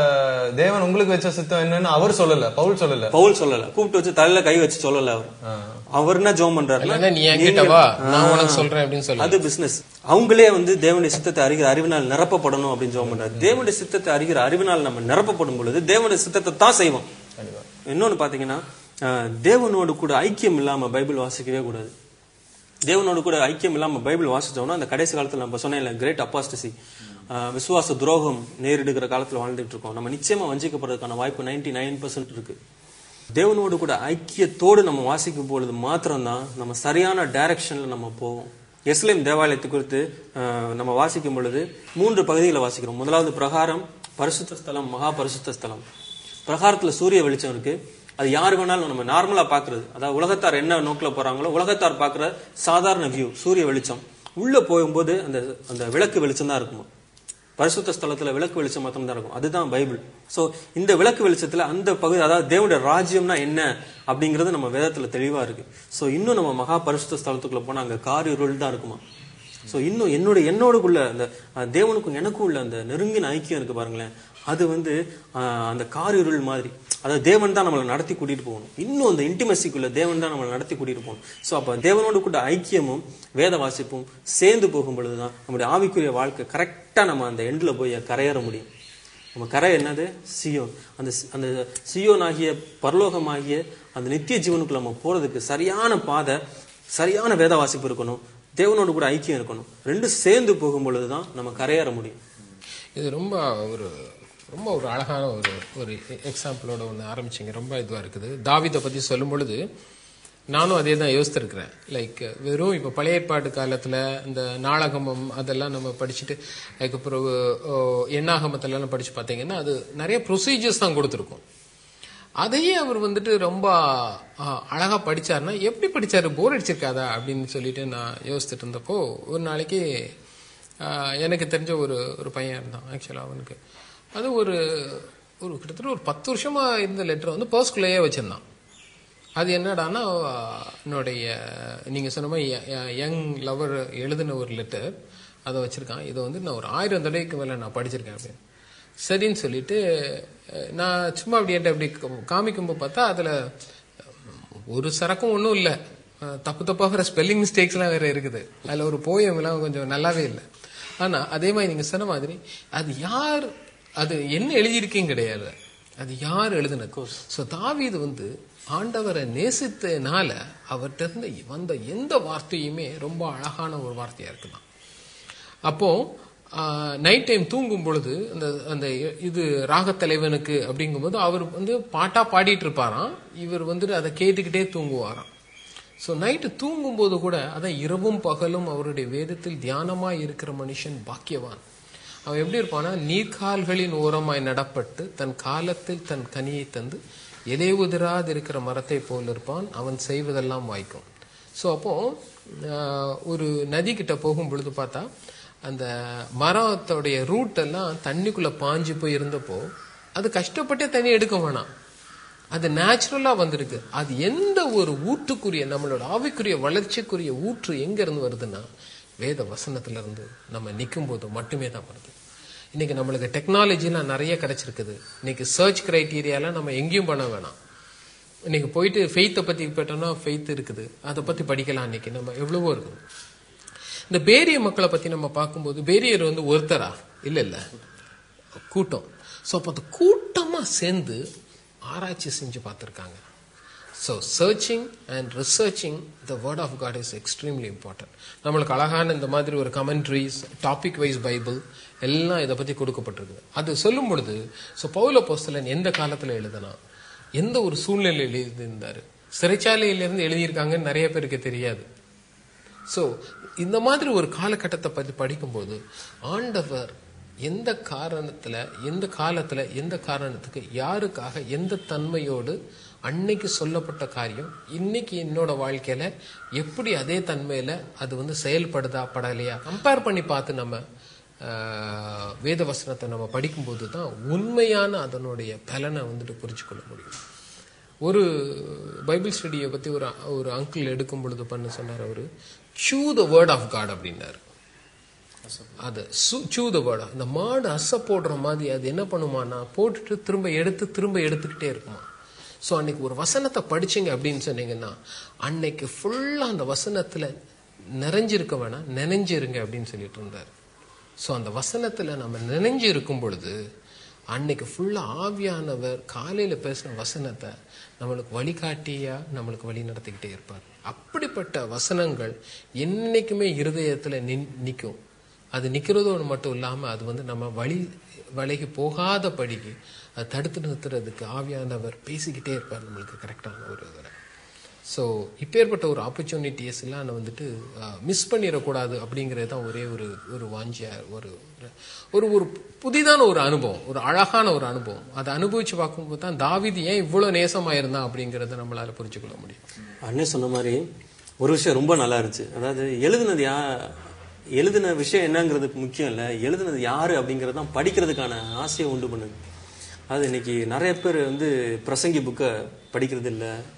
தேவன் உங்களுக்கு வச்ச சித்தம் என்னன்னு அவர் சொல்லல பவுல் சொல்லல பவுல் சொல்லல கூப்பிட்டு வச்சு தலையில கை வச்சு சொல்லல அவர் அவர் என்ன ஜோம் பண்றாருன்னா இல்லைன்னா நீ என்கிட்ட வா நான் உனக்கு சொல்றேன் அப்படின்னு சொல்லி அது பிசினஸ் அவங்களே வந்து தேவனுடைய சித்தத்தை அறிகிற அறிவினால் நிரப்பப்படணும் அப்படின்னு ஜோம் பண்றாரு தேவனுடைய சித்தத்தை அறிகிற அறிவினால் நம்ம நிரப்பப்படும் பொழுது தேவனுடைய சித்தத்தை தான் செய்வோம் இன்னொன்னு பாத்தீங்கன்னா அஹ், தேவனோடு கூட ஐக்கியம் இல்லாம பைபிள் வாசிக்கவே கூடாது தேவனோடு கூட ஐக்கியம் இல்லாம பைபிள் வாசிச்சோம்னா அந்த கடைசி காலத்துல நம்ம சொன்னேன் கிரேட் அப்பாஸ்டசி விசுவாச துரோகம் நேரிடுகிற காலத்துல வாழ்ந்துட்டு இருக்கோம் நம்ம நிச்சயமா வஞ்சிக்கப்படுறதுக்கான வாய்ப்பு 99% நைன் இருக்கு தேவனோடு கூட ஐக்கியத்தோடு நம்ம வாசிக்கும் பொழுது மாத்திரம்தான் நம்ம சரியான டைரக்ஷன்ல நம்ம போவோம் எஸ்லேம் தேவாலயத்தை குறித்து அஹ், நம்ம வாசிக்கும் பொழுது மூன்று பகுதிகளை வாசிக்கிறோம் முதலாவது பிரகாரம் பரிசுத்த ஸ்தலம் மகா பரிசுத்த ஸ்தலம் பிரகாரத்துல சூரிய வெளிச்சம் இருக்கு அது யாரு வேணாலும் நம்ம நார்மலா பாக்குறது அதாவது உலகத்தார் என்ன நோக்கில போறாங்களோ உலகத்தார் பாக்குற சாதாரண வியூ சூரிய வெளிச்சம் உள்ள போகும்போது அந்த அந்த விளக்கு வெளிச்சம் தான் இருக்குமா பரிசுத்த ஸ்தலத்துல விளக்கு வெளிச்சம் மாத்திரம் தான் இருக்கும் அதுதான் பைபிள் சோ இந்த விளக்கு வெளிச்சத்துல அந்த பகுதி அதாவது தேவனுடைய ராஜ்யம்னா என்ன அப்படிங்கிறது நம்ம வேதத்துல தெளிவா இருக்கு சோ இன்னும் நம்ம மகா பரிசுத்த ஸ்தலத்துக்குள்ள போனா அங்க கார் இருள் தான் இருக்குமா ஸோ இன்னும் என்னோட என்னோடுக்குள்ள அந்த அஹ், தேவனுக்கும் எனக்கும் உள்ள அந்த நெருங்கின ஐக்கியம் இருக்கு பாருங்களேன் அது வந்து அஹ், அந்த கார் இருள் மாதிரி அதாவது தேவன் தான் நம்மளை நடத்தி கூட்டிட்டு போகணும் இன்னும் அந்த இன்டிமசிக்குள்ள தேவன் தான் நம்மளை நடத்தி கூட்டிட்டு போகணும் ஸோ அப்போ தேவனோடு கூட ஐக்கியமும் வேத வாசிப்பும் சேர்ந்து போகும் பொழுதுதான் நம்முடைய ஆவிக்குரிய வாழ்க்கை கரெக்டாக நம்ம அந்த எண்டில் போய் கரையேற முடியும் நம்ம கரை என்னது சியோன் அந்த சி- அந்த சியோன் ஆகிய பரலோகமாகிய அந்த நித்திய ஜீவனுக்குள்ள நம்ம போறதுக்கு சரியான பாதை சரியான வேத வாசிப்பு இருக்கணும் தேவனோடு கூட ஐக்கியம் இருக்கணும் ரெண்டும் சேர்ந்து போகும் பொழுதுதான் நம்ம கரையேற முடியும் இது ரொம்ப ஒரு ரொம்ப ஒரு அழகான ஒரு ஒரு எக்ஸாம்பிளோட ஒன்று ஆரம்பிச்சிங்க ரொம்ப இதுவாக இருக்குது தாவீதை பற்றி சொல்லும் பொழுது நானும் அதே தான் யோசித்திருக்கிறேன் லைக் வெறும் இப்போ பழைய ஏற்பாடு காலத்தில் இந்த நாடகமம் அதெல்லாம் நம்ம படிச்சுட்டு அதுக்கப்புறம் ஓ, எண்ணாகமத்திலலாம் படித்து பார்த்தீங்கன்னா அது நிறைய ப்ரொசீஜர்ஸ் தான் கொடுத்துருக்கும் அதையே அவர் வந்துட்டு ரொம்ப ஆ, அழகா படிச்சாருன்னா எப்படி படிச்சாரு போர் அடிச்சிருக்காதா அப்படின்னு சொல்லிட்டு நான் யோசிச்சுட்டு இருந்தப்போ ஒரு நாளைக்கு ஆ, எனக்கு தெரிஞ்ச ஒரு ஒரு பையன் இருந்தான் ஆக்சுவலாக அவனுக்கு அது ஒரு ஒரு கிட்டத்தட்ட ஒரு பத்து வருஷமா இருந்த லெட்டர் வந்து பர்ஸ்குள்ளேயே வச்சிருந்தான் அது என்னடான்னா என்னுடைய நீங்க சொன்ன மாதிரி யங் லவர் எழுதின ஒரு லெட்டர் அதை வச்சிருக்கான் இதை வந்து நான் ஒரு ஆயிரம் தடவைக்கு மேல நான் படிச்சிருக்கேன் அப்படின்னு சரின்னு சொல்லிட்டு அஹ், நான் சும்மா அப்படி என்கிட்ட அப்படி காமிக்கும்போது பார்த்தா அதுல ஒரு சரக்கும் ஒன்றும் இல்லை தப்பு தப்பா வேற ஸ்பெல்லிங் மிஸ்டேக்ஸ்லாம் வேற இருக்குது அதுல ஒரு போயம் எல்லாம் கொஞ்சம் நல்லாவே இல்லை ஆனா அதே மாதிரி நீங்க சொன்ன மாதிரி அது யார் அது என்ன எழுதியிருக்கீங்க கிடையாது அது யார் எழுதுனது ஸோ தாவீது வந்து ஆண்டவரை நேசித்தனால அவர்கிட்ட இருந்து வந்த எந்த வார்த்தையுமே ரொம்ப அழகான ஒரு வார்த்தையா இருக்கலாம் அப்போ நைட் டைம் தூங்கும் பொழுது அந்த அந்த இது ராகத்தலைவனுக்கு அப்படிங்கும்போது அவர் வந்து பாட்டா பாடிட்டு இருப்பாராம் இவர் வந்துட்டு அதை கேட்டுக்கிட்டே தூங்குவாராம் ஸோ நைட்டு தூங்கும்போது கூட அதான் இரவும் பகலும் அவருடைய வேதத்தில் தியானமாய் இருக்கிற மனுஷன் பாக்கியவான் அவன் எப்படி இருப்பானா நீர்க்கால்களின் ஓரமாய் நடப்பட்டு தன் காலத்தில் தன் கனியை தந்து இலையுதிராது இருக்கிற மரத்தை போல் இருப்பான் அவன் செய்வதெல்லாம் வாய்க்கும் ஸோ அப்போ ஆஹ், ஒரு நதி கிட்ட போகும் பொழுது பார்த்தா அந்த மரத்தோடைய ரூட் எல்லாம் தண்ணிக்குள்ள பாஞ்சு போய் இருந்தப்போ அது கஷ்டப்பட்டே தண்ணி எடுக்க வேணாம் அது நேச்சுரலா வந்திருக்கு அது எந்த ஒரு ஊற்றுக்குரிய நம்மளோட ஆவிக்குரிய வளர்ச்சிக்குரிய ஊற்று எங்க இருந்து வருதுன்னா வேத வசனத்துல இருந்து நம்ம நிற்கும் போது மட்டுமே தான் வருது இன்னைக்கு நம்மளுக்கு டெக்னாலஜிலாம் நிறைய கிடைச்சிருக்குது இன்னைக்கு சர்ச் கிரைட்டீரியாலாம் நம்ம எங்கேயும் பண்ண வேணாம் இன்னைக்கு போயிட்டு ஃபெய்த்தை பத்தி போயிட்டோம்னா ஃபெய்த் இருக்குது அதை பத்தி படிக்கலாம் இன்னைக்கு நம்ம எவ்வளவோ இருக்குது இந்த பேரிய மக்களை பத்தி நம்ம பார்க்கும்போது பேரியர் வந்து ஒருத்தரா இல்ல இல்ல கூட்டம் ஸோ அப்போ அந்த கூட்டமா சேர்ந்து ஆராய்ச்சி செஞ்சு பார்த்துருக்காங்க so searching and researching the word of God is extremely important நம்மளுக்கு அழகான இந்த மாதிரி ஒரு கமெண்ட்ரிஸ் டாபிக் வைஸ் பைபிள் எல்லாம் இதை பற்றி கொடுக்கப்பட்டிருக்குது அது சொல்லும் பொழுது ஸோ பவுல போஸ்தலன் எந்த காலத்தில் எழுதினா எந்த ஒரு சூழ்நிலையில் எழுதியிருந்தாரு சிறைச்சாலையிலிருந்து எழுதியிருக்காங்கன்னு நிறைய பேருக்கு தெரியாது ஸோ இந்த மாதிரி ஒரு காலகட்டத்தை பற்றி படிக்கும்போது ஆண்டவர் எந்த காரணத்துல எந்த காலத்துல எந்த காரணத்துக்கு யாருக்காக எந்த தன்மையோடு அன்னைக்கு சொல்லப்பட்ட காரியம் இன்னைக்கு என்னோட வாழ்க்கையில எப்படி அதே தன்மையில அது வந்து செயல்படுதா படலையா கம்பேர் பண்ணி பார்த்து நம்ம ஆஹ், வேத வசனத்தை நம்ம படிக்கும்போது தான் உண்மையான அதனுடைய பலனை வந்துட்டு புரிஞ்சு கொள்ள முடியும் ஒரு பைபிள் ஸ்டடியை பத்தி ஒரு ஒரு அங்கிள் எடுக்கும் பொழுது பண்ண சொன்னார் அவரு சூ த வேர்ட் ஆஃப் காட் அப்படின்னாரு அது சூ த வேர்ட் இந்த மாடு அசை போடுற மாதிரி அது என்ன பண்ணுமானா போட்டுட்டு திரும்ப எடுத்து திரும்ப எடுத்துக்கிட்டே இருக்குமா ஸோ அன்னைக்கு ஒரு வசனத்தை படிச்சீங்க அப்படின்னு சொன்னீங்கன்னா அன்னைக்கு ஃபுல்லா அந்த வசனத்துல நிறைஞ்சிருக்க வேணாம் நினைஞ்சிருங்க அப்படின்னு சொல்லிட்டு இருந்தார் ஸோ அந்த வசனத்துல நம்ம நினைஞ்சு இருக்கும் பொழுது அன்னைக்கு ஃபுல்லா ஆவியானவர் காலையில பேசின வசனத்தை நம்மளுக்கு வழிகாட்டியா நம்மளுக்கு வழி நடத்திக்கிட்டே இருப்பார் அப்படிப்பட்ட வசனங்கள் என்னைக்குமே இருதயத்துல நின் நிற்கும் அது நிக்கிறதோடு மட்டும் இல்லாம அது வந்து நம்ம வழி வழிக்கு போகாத படிக்கு அது தடுத்து நிறுத்துறதுக்கு ஆவியானவர் பேசிக்கிட்டே இருப்பார் நம்மளுக்கு கரெக்டான ஒரு இதில் ஸோ இப்பேற்பட்ட ஒரு ஆப்பர்ச்சுனிட்டிஸ் எல்லாம் நான் வந்துட்டு மிஸ் பண்ணிடக்கூடாது அப்படிங்கிறது தான் ஒரே ஒரு ஒரு வாஞ்சியா ஒரு ஒரு ஒரு புதிதான ஒரு அனுபவம் ஒரு அழகான ஒரு அனுபவம் அதை அனுபவிச்சு பார்க்கும்போது தான் தாவீது ஏன் இவ்வளோ நேசமா இருந்தான் அப்படிங்கிறத நம்மளால புரிஞ்சுக்கொள்ள முடியும் அண்ணே சொன்ன மாதிரி ஒரு விஷயம் ரொம்ப நல்லா இருந்துச்சு அதாவது எழுதுனது யா எழுதின விஷயம் என்னங்கிறது முக்கியம் இல்லை எழுதுனது யாரு அப்படிங்கிறது தான் படிக்கிறதுக்கான ஆசையை உண்டு பண்ணுது அது இன்னைக்கு நிறைய பேர் வந்து பிரசங்கி புக்கை படிக்கிறது இல்லை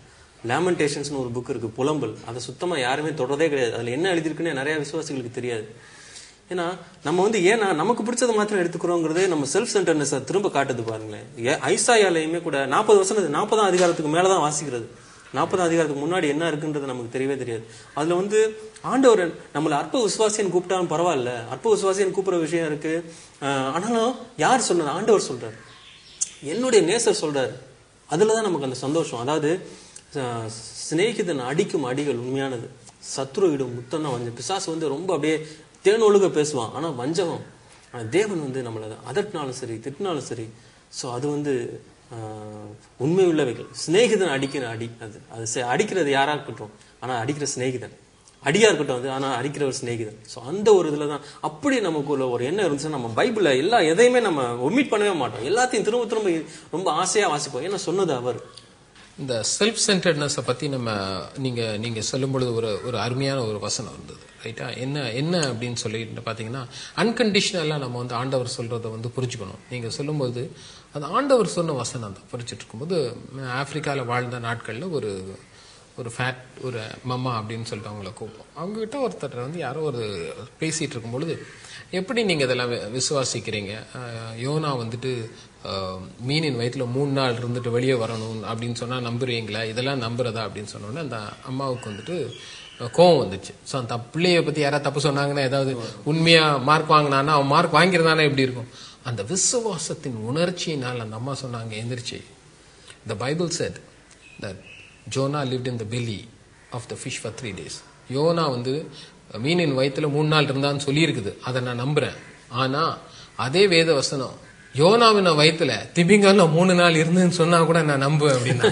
லேமெண்டேஷன்ஸ்னு ஒரு புக் இருக்கு புலம்பல் அதை சுத்தமா யாருமே தொடரதே கிடையாது அதுல என்ன எழுதியிருக்குன்னு நிறைய விசுவாசிகளுக்கு தெரியாது ஏன்னா நம்ம வந்து ஏன்னா நமக்கு பிடிச்சதை மாத்திரம் எடுத்துக்கிறோங்கிறதே நம்ம செல்ஃப் சென்டர்னஸ் திரும்ப காட்டுது பாருங்களேன் ஏ- ஐசாயாலையுமே கூட நாற்பது வருஷம் நாற்பதாம் அதிகாரத்துக்கு மேலதான் வாசிக்கிறது நாற்பதாம் அதிகாரத்துக்கு முன்னாடி என்ன இருக்குன்றது நமக்கு தெரியவே தெரியாது அதுல வந்து ஆண்டவர் நம்மள அற்ப விசுவாசின்னு கூப்பிட்டாலும் பரவாயில்ல அற்ப விசுவாசின்னு கூப்பிடுற விஷயம் இருக்கு ஆஹ் ஆனாலும் யார் சொன்னது ஆண்டவர் சொல்றாரு என்னுடைய நேசர் சொல்றாரு அதுலதான் நமக்கு அந்த சந்தோஷம் அதாவது அஹ், சிநேகிதன் அடிக்கும் அடிகள் உண்மையானது சத்ருவிடும் முத்தம் தான் வஞ்சம் பிசாசு வந்து ரொம்ப அப்படியே தேனொழுக பேசுவான் ஆனா வஞ்சகம் ஆனா தேவன் வந்து நம்மளை அதட்டினாலும் சரி திட்டினாலும் சரி ஸோ அது வந்து ஆஹ், உண்மை உள்ளவைகள் சிநேகிதன் அடிக்கிற அடி அது அது சே- அடிக்கிறது யாரா இருக்கட்டும் ஆனா அடிக்கிற சிநேகிதன் அடியா இருக்கட்டும் அது ஆனா அடிக்கிற ஒரு சிநேகிதன் ஸோ அந்த ஒரு இதுல தான் அப்படி நமக்குள்ள ஒரு எண்ணம் இருந்துச்சுன்னா நம்ம பைபிள்ல எல்லா எதையுமே நம்ம ஒமிட் பண்ணவே மாட்டோம் எல்லாத்தையும் திரும்ப திரும்ப ரொம்ப ஆசையா வாசிப்போம் ஏன்னா சொன்னது அவர் இந்த செல்ஃப் சென்டர்னஸை பத்தி நம்ம நீங்க நீங்க சொல்லும் பொழுது ஒரு ஒரு அருமையான ஒரு வசனம் இருந்தது ரைட்டா என்ன என்ன அப்படின்னு சொல்லிட்டு பாத்தீங்கன்னா அன்கண்டிஷனலா நம்ம வந்து ஆண்டவர் சொல்றதை வந்து புரிஞ்சுக்கணும் நீங்க சொல்லும்போது அது ஆண்டவர் சொன்ன வசனம் தான் புரிஞ்சுட்டு இருக்கும்போது ஆப்பிரிக்கால வாழ்ந்த நாட்கள்ல ஒரு ஒரு ஃபேட் ஒரு மம்மா அப்படின்னு சொல்லிட்டு அவங்கள கூப்பிடும் அவங்ககிட்ட ஒருத்தர் வந்து யாரோ ஒரு பேசிட்டு இருக்கும் பொழுது எப்படி நீங்க இதெல்லாம் வி- விசுவாசிக்கிறீங்க அஹ், யோனா வந்துட்டு அஹ், மீனின் வயித்துல மூணு நாள் இருந்துட்டு வெளியே வரணும் அப்படின்னு சொன்னா நம்புறீங்களா இதெல்லாம் நம்புறதா அப்படின்னு சொன்னோன்னே அந்த அம்மாவுக்கு வந்துட்டு அஹ், கோவம் வந்துச்சு ஸோ அந்த பிள்ளைய பத்தி யாராவது தப்பு சொன்னாங்கன்னா ஏதாவது உண்மையா மார்க் வாங்கினான்னா அவன் மார்க் வாங்கியிருந்தானே எப்படி இருக்கும் அந்த விசுவாசத்தின் உணர்ச்சியினால் அந்த அம்மா சொன்னாங்க எந்திரிச்சு The Bible said that Jonah lived in the belly of the fish for three days. யோனா வந்து மீனின் வயித்துல மூணு நாள் இருந்தான்னு சொல்லியிருக்குது அதை நான் நம்புறேன் ஆனா அதே வேத வசனம் யோனாவின் வயித்துல திமிங்கலம் மூணு நாள் இருந்துன்னு சொன்னா கூட நான் நம்புவேன் அப்படின்னா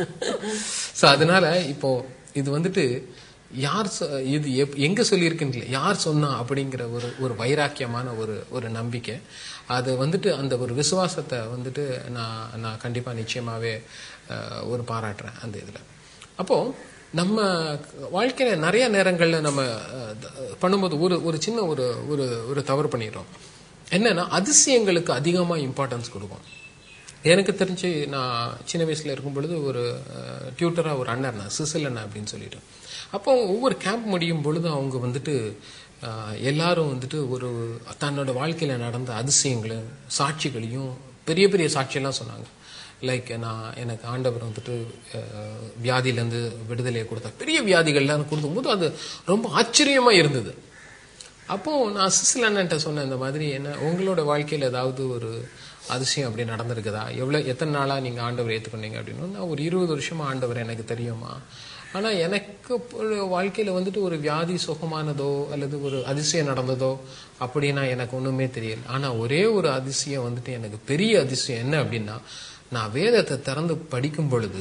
சோ அதனால இப்போ இது வந்துட்டு யார் சொ- இது எப்- எங்க சொல்லியிருக்குன்னு யார் சொன்னா அப்படிங்கிற ஒரு ஒரு வைராக்கியமான ஒரு ஒரு நம்பிக்கை அது வந்துட்டு அந்த ஒரு விசுவாசத்தை வந்துட்டு நான் நான் கண்டிப்பா நிச்சயமாவே அஹ், ஒரு பாராட்டுறேன் அந்த இதுல அப்போ நம்ம வாழ்க்கையில நிறைய நேரங்கள்ல நம்ம அஹ், த- பண்ணும்போது ஒரு ஒரு சின்ன ஒரு ஒரு ஒரு தவறு பண்ணிடுறோம் என்னன்னா அதிசயங்களுக்கு அதிகமா இம்பார்ட்டன்ஸ் கொடுக்கும் எனக்கு தெரிஞ்சு நான் சின்ன வயசுல இருக்கும் பொழுது ஒரு டியூட்டரா ஒரு அண்ணன் இருந்தான் சிசில் அண்ணன் அப்படின்னு சொல்லிட்டு அப்போ ஒவ்வொரு கேம்ப் முடியும் பொழுது அவங்க வந்துட்டு அஹ், எல்லாரும் வந்துட்டு ஒரு தன்னோட வாழ்க்கையில நடந்த அதிசயங்களையும் சாட்சிகளையும் பெரிய பெரிய சாட்சியெல்லாம் சொன்னாங்க லைக் நான் எனக்கு ஆண்டவர் வந்துட்டு அஹ், வியாதியிலேருந்து விடுதலையை கொடுத்தா பெரிய வியாதிகள்லாம் கொடுக்கும்போது அது ரொம்ப ஆச்சரியமா இருந்தது அப்போ நான் சிசில் அண்ணன்ட்ட சொன்னேன் இந்த மாதிரி என்ன உங்களோட வாழ்க்கையில் ஏதாவது ஒரு அதிசயம் அப்படி நடந்திருக்குதா எவ்வளோ எத்தனை நாளாக நீங்கள் ஆண்டவர் ஏற்றுக்கொண்டீங்க அப்படின்னு நான் ஒரு இருபது வருஷமா ஆண்டவர் எனக்கு தெரியுமா ஆனால் எனக்கு ஒரு வாழ்க்கையில் வந்துட்டு ஒரு வியாதி சுகமானதோ அல்லது ஒரு அதிசயம் நடந்ததோ அப்படின்னா எனக்கு ஒன்றுமே தெரியல ஆனால் ஒரே ஒரு அதிசயம் வந்துட்டு எனக்கு பெரிய அதிசயம் என்ன அப்படின்னா நான் வேதத்தை திறந்து படிக்கும் பொழுது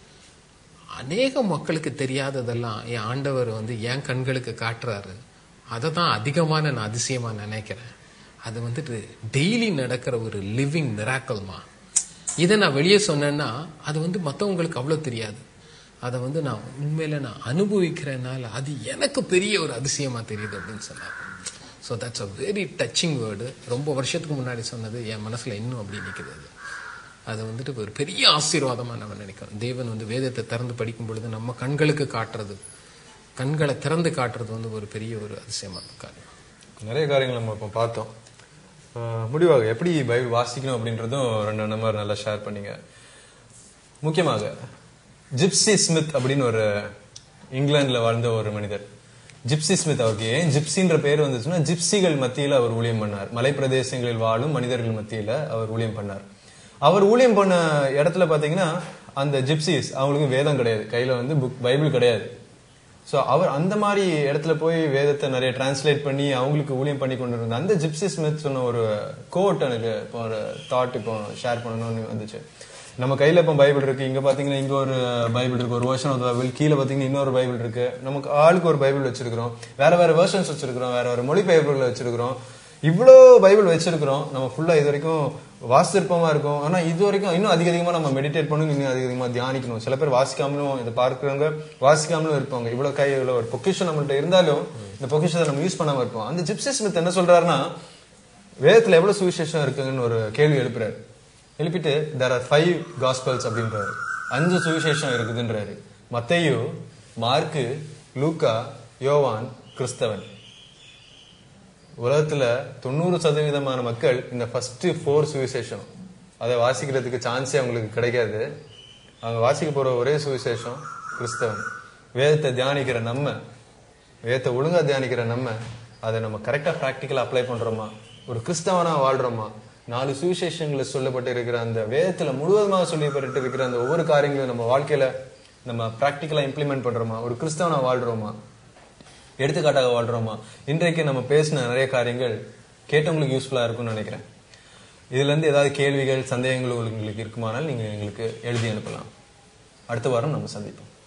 அநேக மக்களுக்கு தெரியாததெல்லாம் என் ஆண்டவர் வந்து என் கண்களுக்கு காட்டுறாரு அதை தான் அதிகமான நான் அதிசயமா நினைக்கிறேன் அது வந்துட்டு டெய்லி நடக்கிற ஒரு லிவிங் மிராக்கல்மா இதை நான் வெளியே சொன்னேன்னா அது வந்து மற்றவங்களுக்கு அவ்வளோ தெரியாது அதை வந்து நான் உண்மையில நான் அனுபவிக்கிறேனால அது எனக்கு பெரிய ஒரு அதிசயமா தெரியுது அப்படின்னு சொன்னார் so that's a very touching word ரொம்ப வருஷத்துக்கு முன்னாடி சொன்னது என் மனசுல இன்னும் அப்படி நிற்குது அது அது வந்துட்டு ஒரு பெரிய ஆசீர்வாதமா நம்ம நினைக்கிறோம் தேவன் வந்து வேதத்தை திறந்து படிக்கும் பொழுது நம்ம கண்களுக்கு காட்டுறது கண்களை திறந்து காட்டுறது வந்து ஒரு பெரிய ஒரு அதிசயமான காரியம் நிறைய காரியங்கள் நம்ம இப்போ பார்த்தோம் ஆஹ் முடிவாக எப்படி பைபிள் வாசிக்கணும் அப்படின்றதும் ரெண்டு நம்பர் நல்லா ஷேர் பண்ணீங்க முக்கியமாக ஜிப்சி ஸ்மித் அப்படின்னு ஒரு இங்கிலாந்துல வாழ்ந்த ஒரு மனிதர் ஜிப்சி ஸ்மித் அவருக்கு ஏன் ஜிப்சின்ற பேர் வந்துச்சுன்னா ஜிப்சிகள் மத்தியில அவர் ஊழியம் பண்ணார் மலைப்பிரதேசங்களில் வாழும் மனிதர்கள் மத்தியில அவர் ஊழியம் பண்ணார் அவர் ஊழியம் பண்ண இடத்துல பாத்தீங்கன்னா அந்த ஜிப்சிஸ் அவங்களுக்கு வேதம் கிடையாது கையில வந்து புக் பைபிள் கிடையாது ஸோ அவர் அந்த மாதிரி இடத்துல போய் வேதத்தை நிறைய டிரான்ஸ்லேட் பண்ணி அவங்களுக்கு ஊழியம் பண்ணி கொண்டு இருந்த அந்த ஜிப்சி ஸ்மித் சொன்ன ஒரு கோட் எனக்கு இப்போ ஒரு தாட் இப்போ ஷேர் பண்ணணும்னு வந்துச்சு நம்ம கையில இப்போ பைபிள் இருக்கு இங்க பாத்தீங்கன்னா இங்க ஒரு பைபிள் இருக்கு ஒரு வருஷன் ஆஃப் பைபிள் கீழே பாத்தீங்கன்னா இன்னொரு பைபிள் இருக்கு நமக்கு ஆளுக்கு ஒரு பைபிள் வச்சிருக்கிறோம் வேற வேற வெர்ஷன்ஸ் வச்சிருக்கிறோம் வேற வேற மொழி பைபிள் வச்சிருக்கிறோம் இவ்வளோ பைபிள் வச்சிருக்கிறோம் நம்ம ஃபுல்லா இது வரைக்கும் வாசிருப்பமா இருக்கும் ஆனா இது வரைக்கும் இன்னும் அதிக அதிகமா நம்ம மெடிடேட் பண்ணணும் இன்னும் அதிக அதிகமா தியானிக்கணும் சில பேர் வாசிக்காமலும் இதை பார்க்கிறவங்க வாசிக்காமலும் இருப்பாங்க இவ்வளவு கை இவ்வளவு ஒரு பொக்கிஷன் நம்மள்ட்ட இருந்தாலும் இந்த பொக்கிஷத்தை நம்ம யூஸ் பண்ணாம இருப்போம் அந்த ஜிப்சி ஸ்மித் என்ன சொல்றாருன்னா வேதத்துல எவ்வளவு சுவிசேஷம் இருக்குங்கன்னு ஒரு கேள்வி எழுப்புறாரு எழுப்பிட்டு தேர் ஆர் ஃபைவ் காஸ்பல்ஸ் அப்படின்றாரு அஞ்சு சுவிசேஷம் இருக்குதுன்றாரு மத்தேயு மார்க்கு லூக்கா யோவான் கிறிஸ்தவன் உலகத்துல தொண்ணூறு சதவீதமான மக்கள் இந்த ஃபர்ஸ்ட் ஃபோர் சுவிசேஷம் அதை வாசிக்கிறதுக்கு சான்ஸே அவங்களுக்கு கிடைக்காது அவங்க வாசிக்க போற ஒரே சுவிசேஷம் கிறிஸ்தவன் வேதத்தை தியானிக்கிற நம்ம வேதத்தை ஒழுங்கா தியானிக்கிற நம்ம அதை நம்ம கரெக்டா ப்ராக்டிக்கலா அப்ளை பண்றோமா ஒரு கிறிஸ்தவனா வாழ்றோமா நாலு சுவிசேஷங்களை சொல்லப்பட்டு இருக்கிற அந்த வேதத்துல முழுவதுமாக சொல்லப்பட்டு இருக்கிற அந்த ஒவ்வொரு காரியங்களும் நம்ம வாழ்க்கையில நம்ம ப்ராக்டிக்கலா இம்ப்ளிமெண்ட் பண்றோமா ஒரு கிறிஸ்தவனா வாழ்றோமா எடுத்துக்காட்டாக வாழ்றோமா இன்றைக்கு நம்ம பேசின நிறைய காரியங்கள் கேட்டவங்களுக்கு யூஸ்ஃபுல்லா இருக்கும்னு நினைக்கிறேன் இதுல இருந்து ஏதாவது கேள்விகள் சந்தேகங்கள் உங்களுக்கு இருக்குமானால் நீங்க எங்களுக்கு எழுதி அனுப்பலாம் அடுத்த வாரம் நம்ம சந்திப்போம்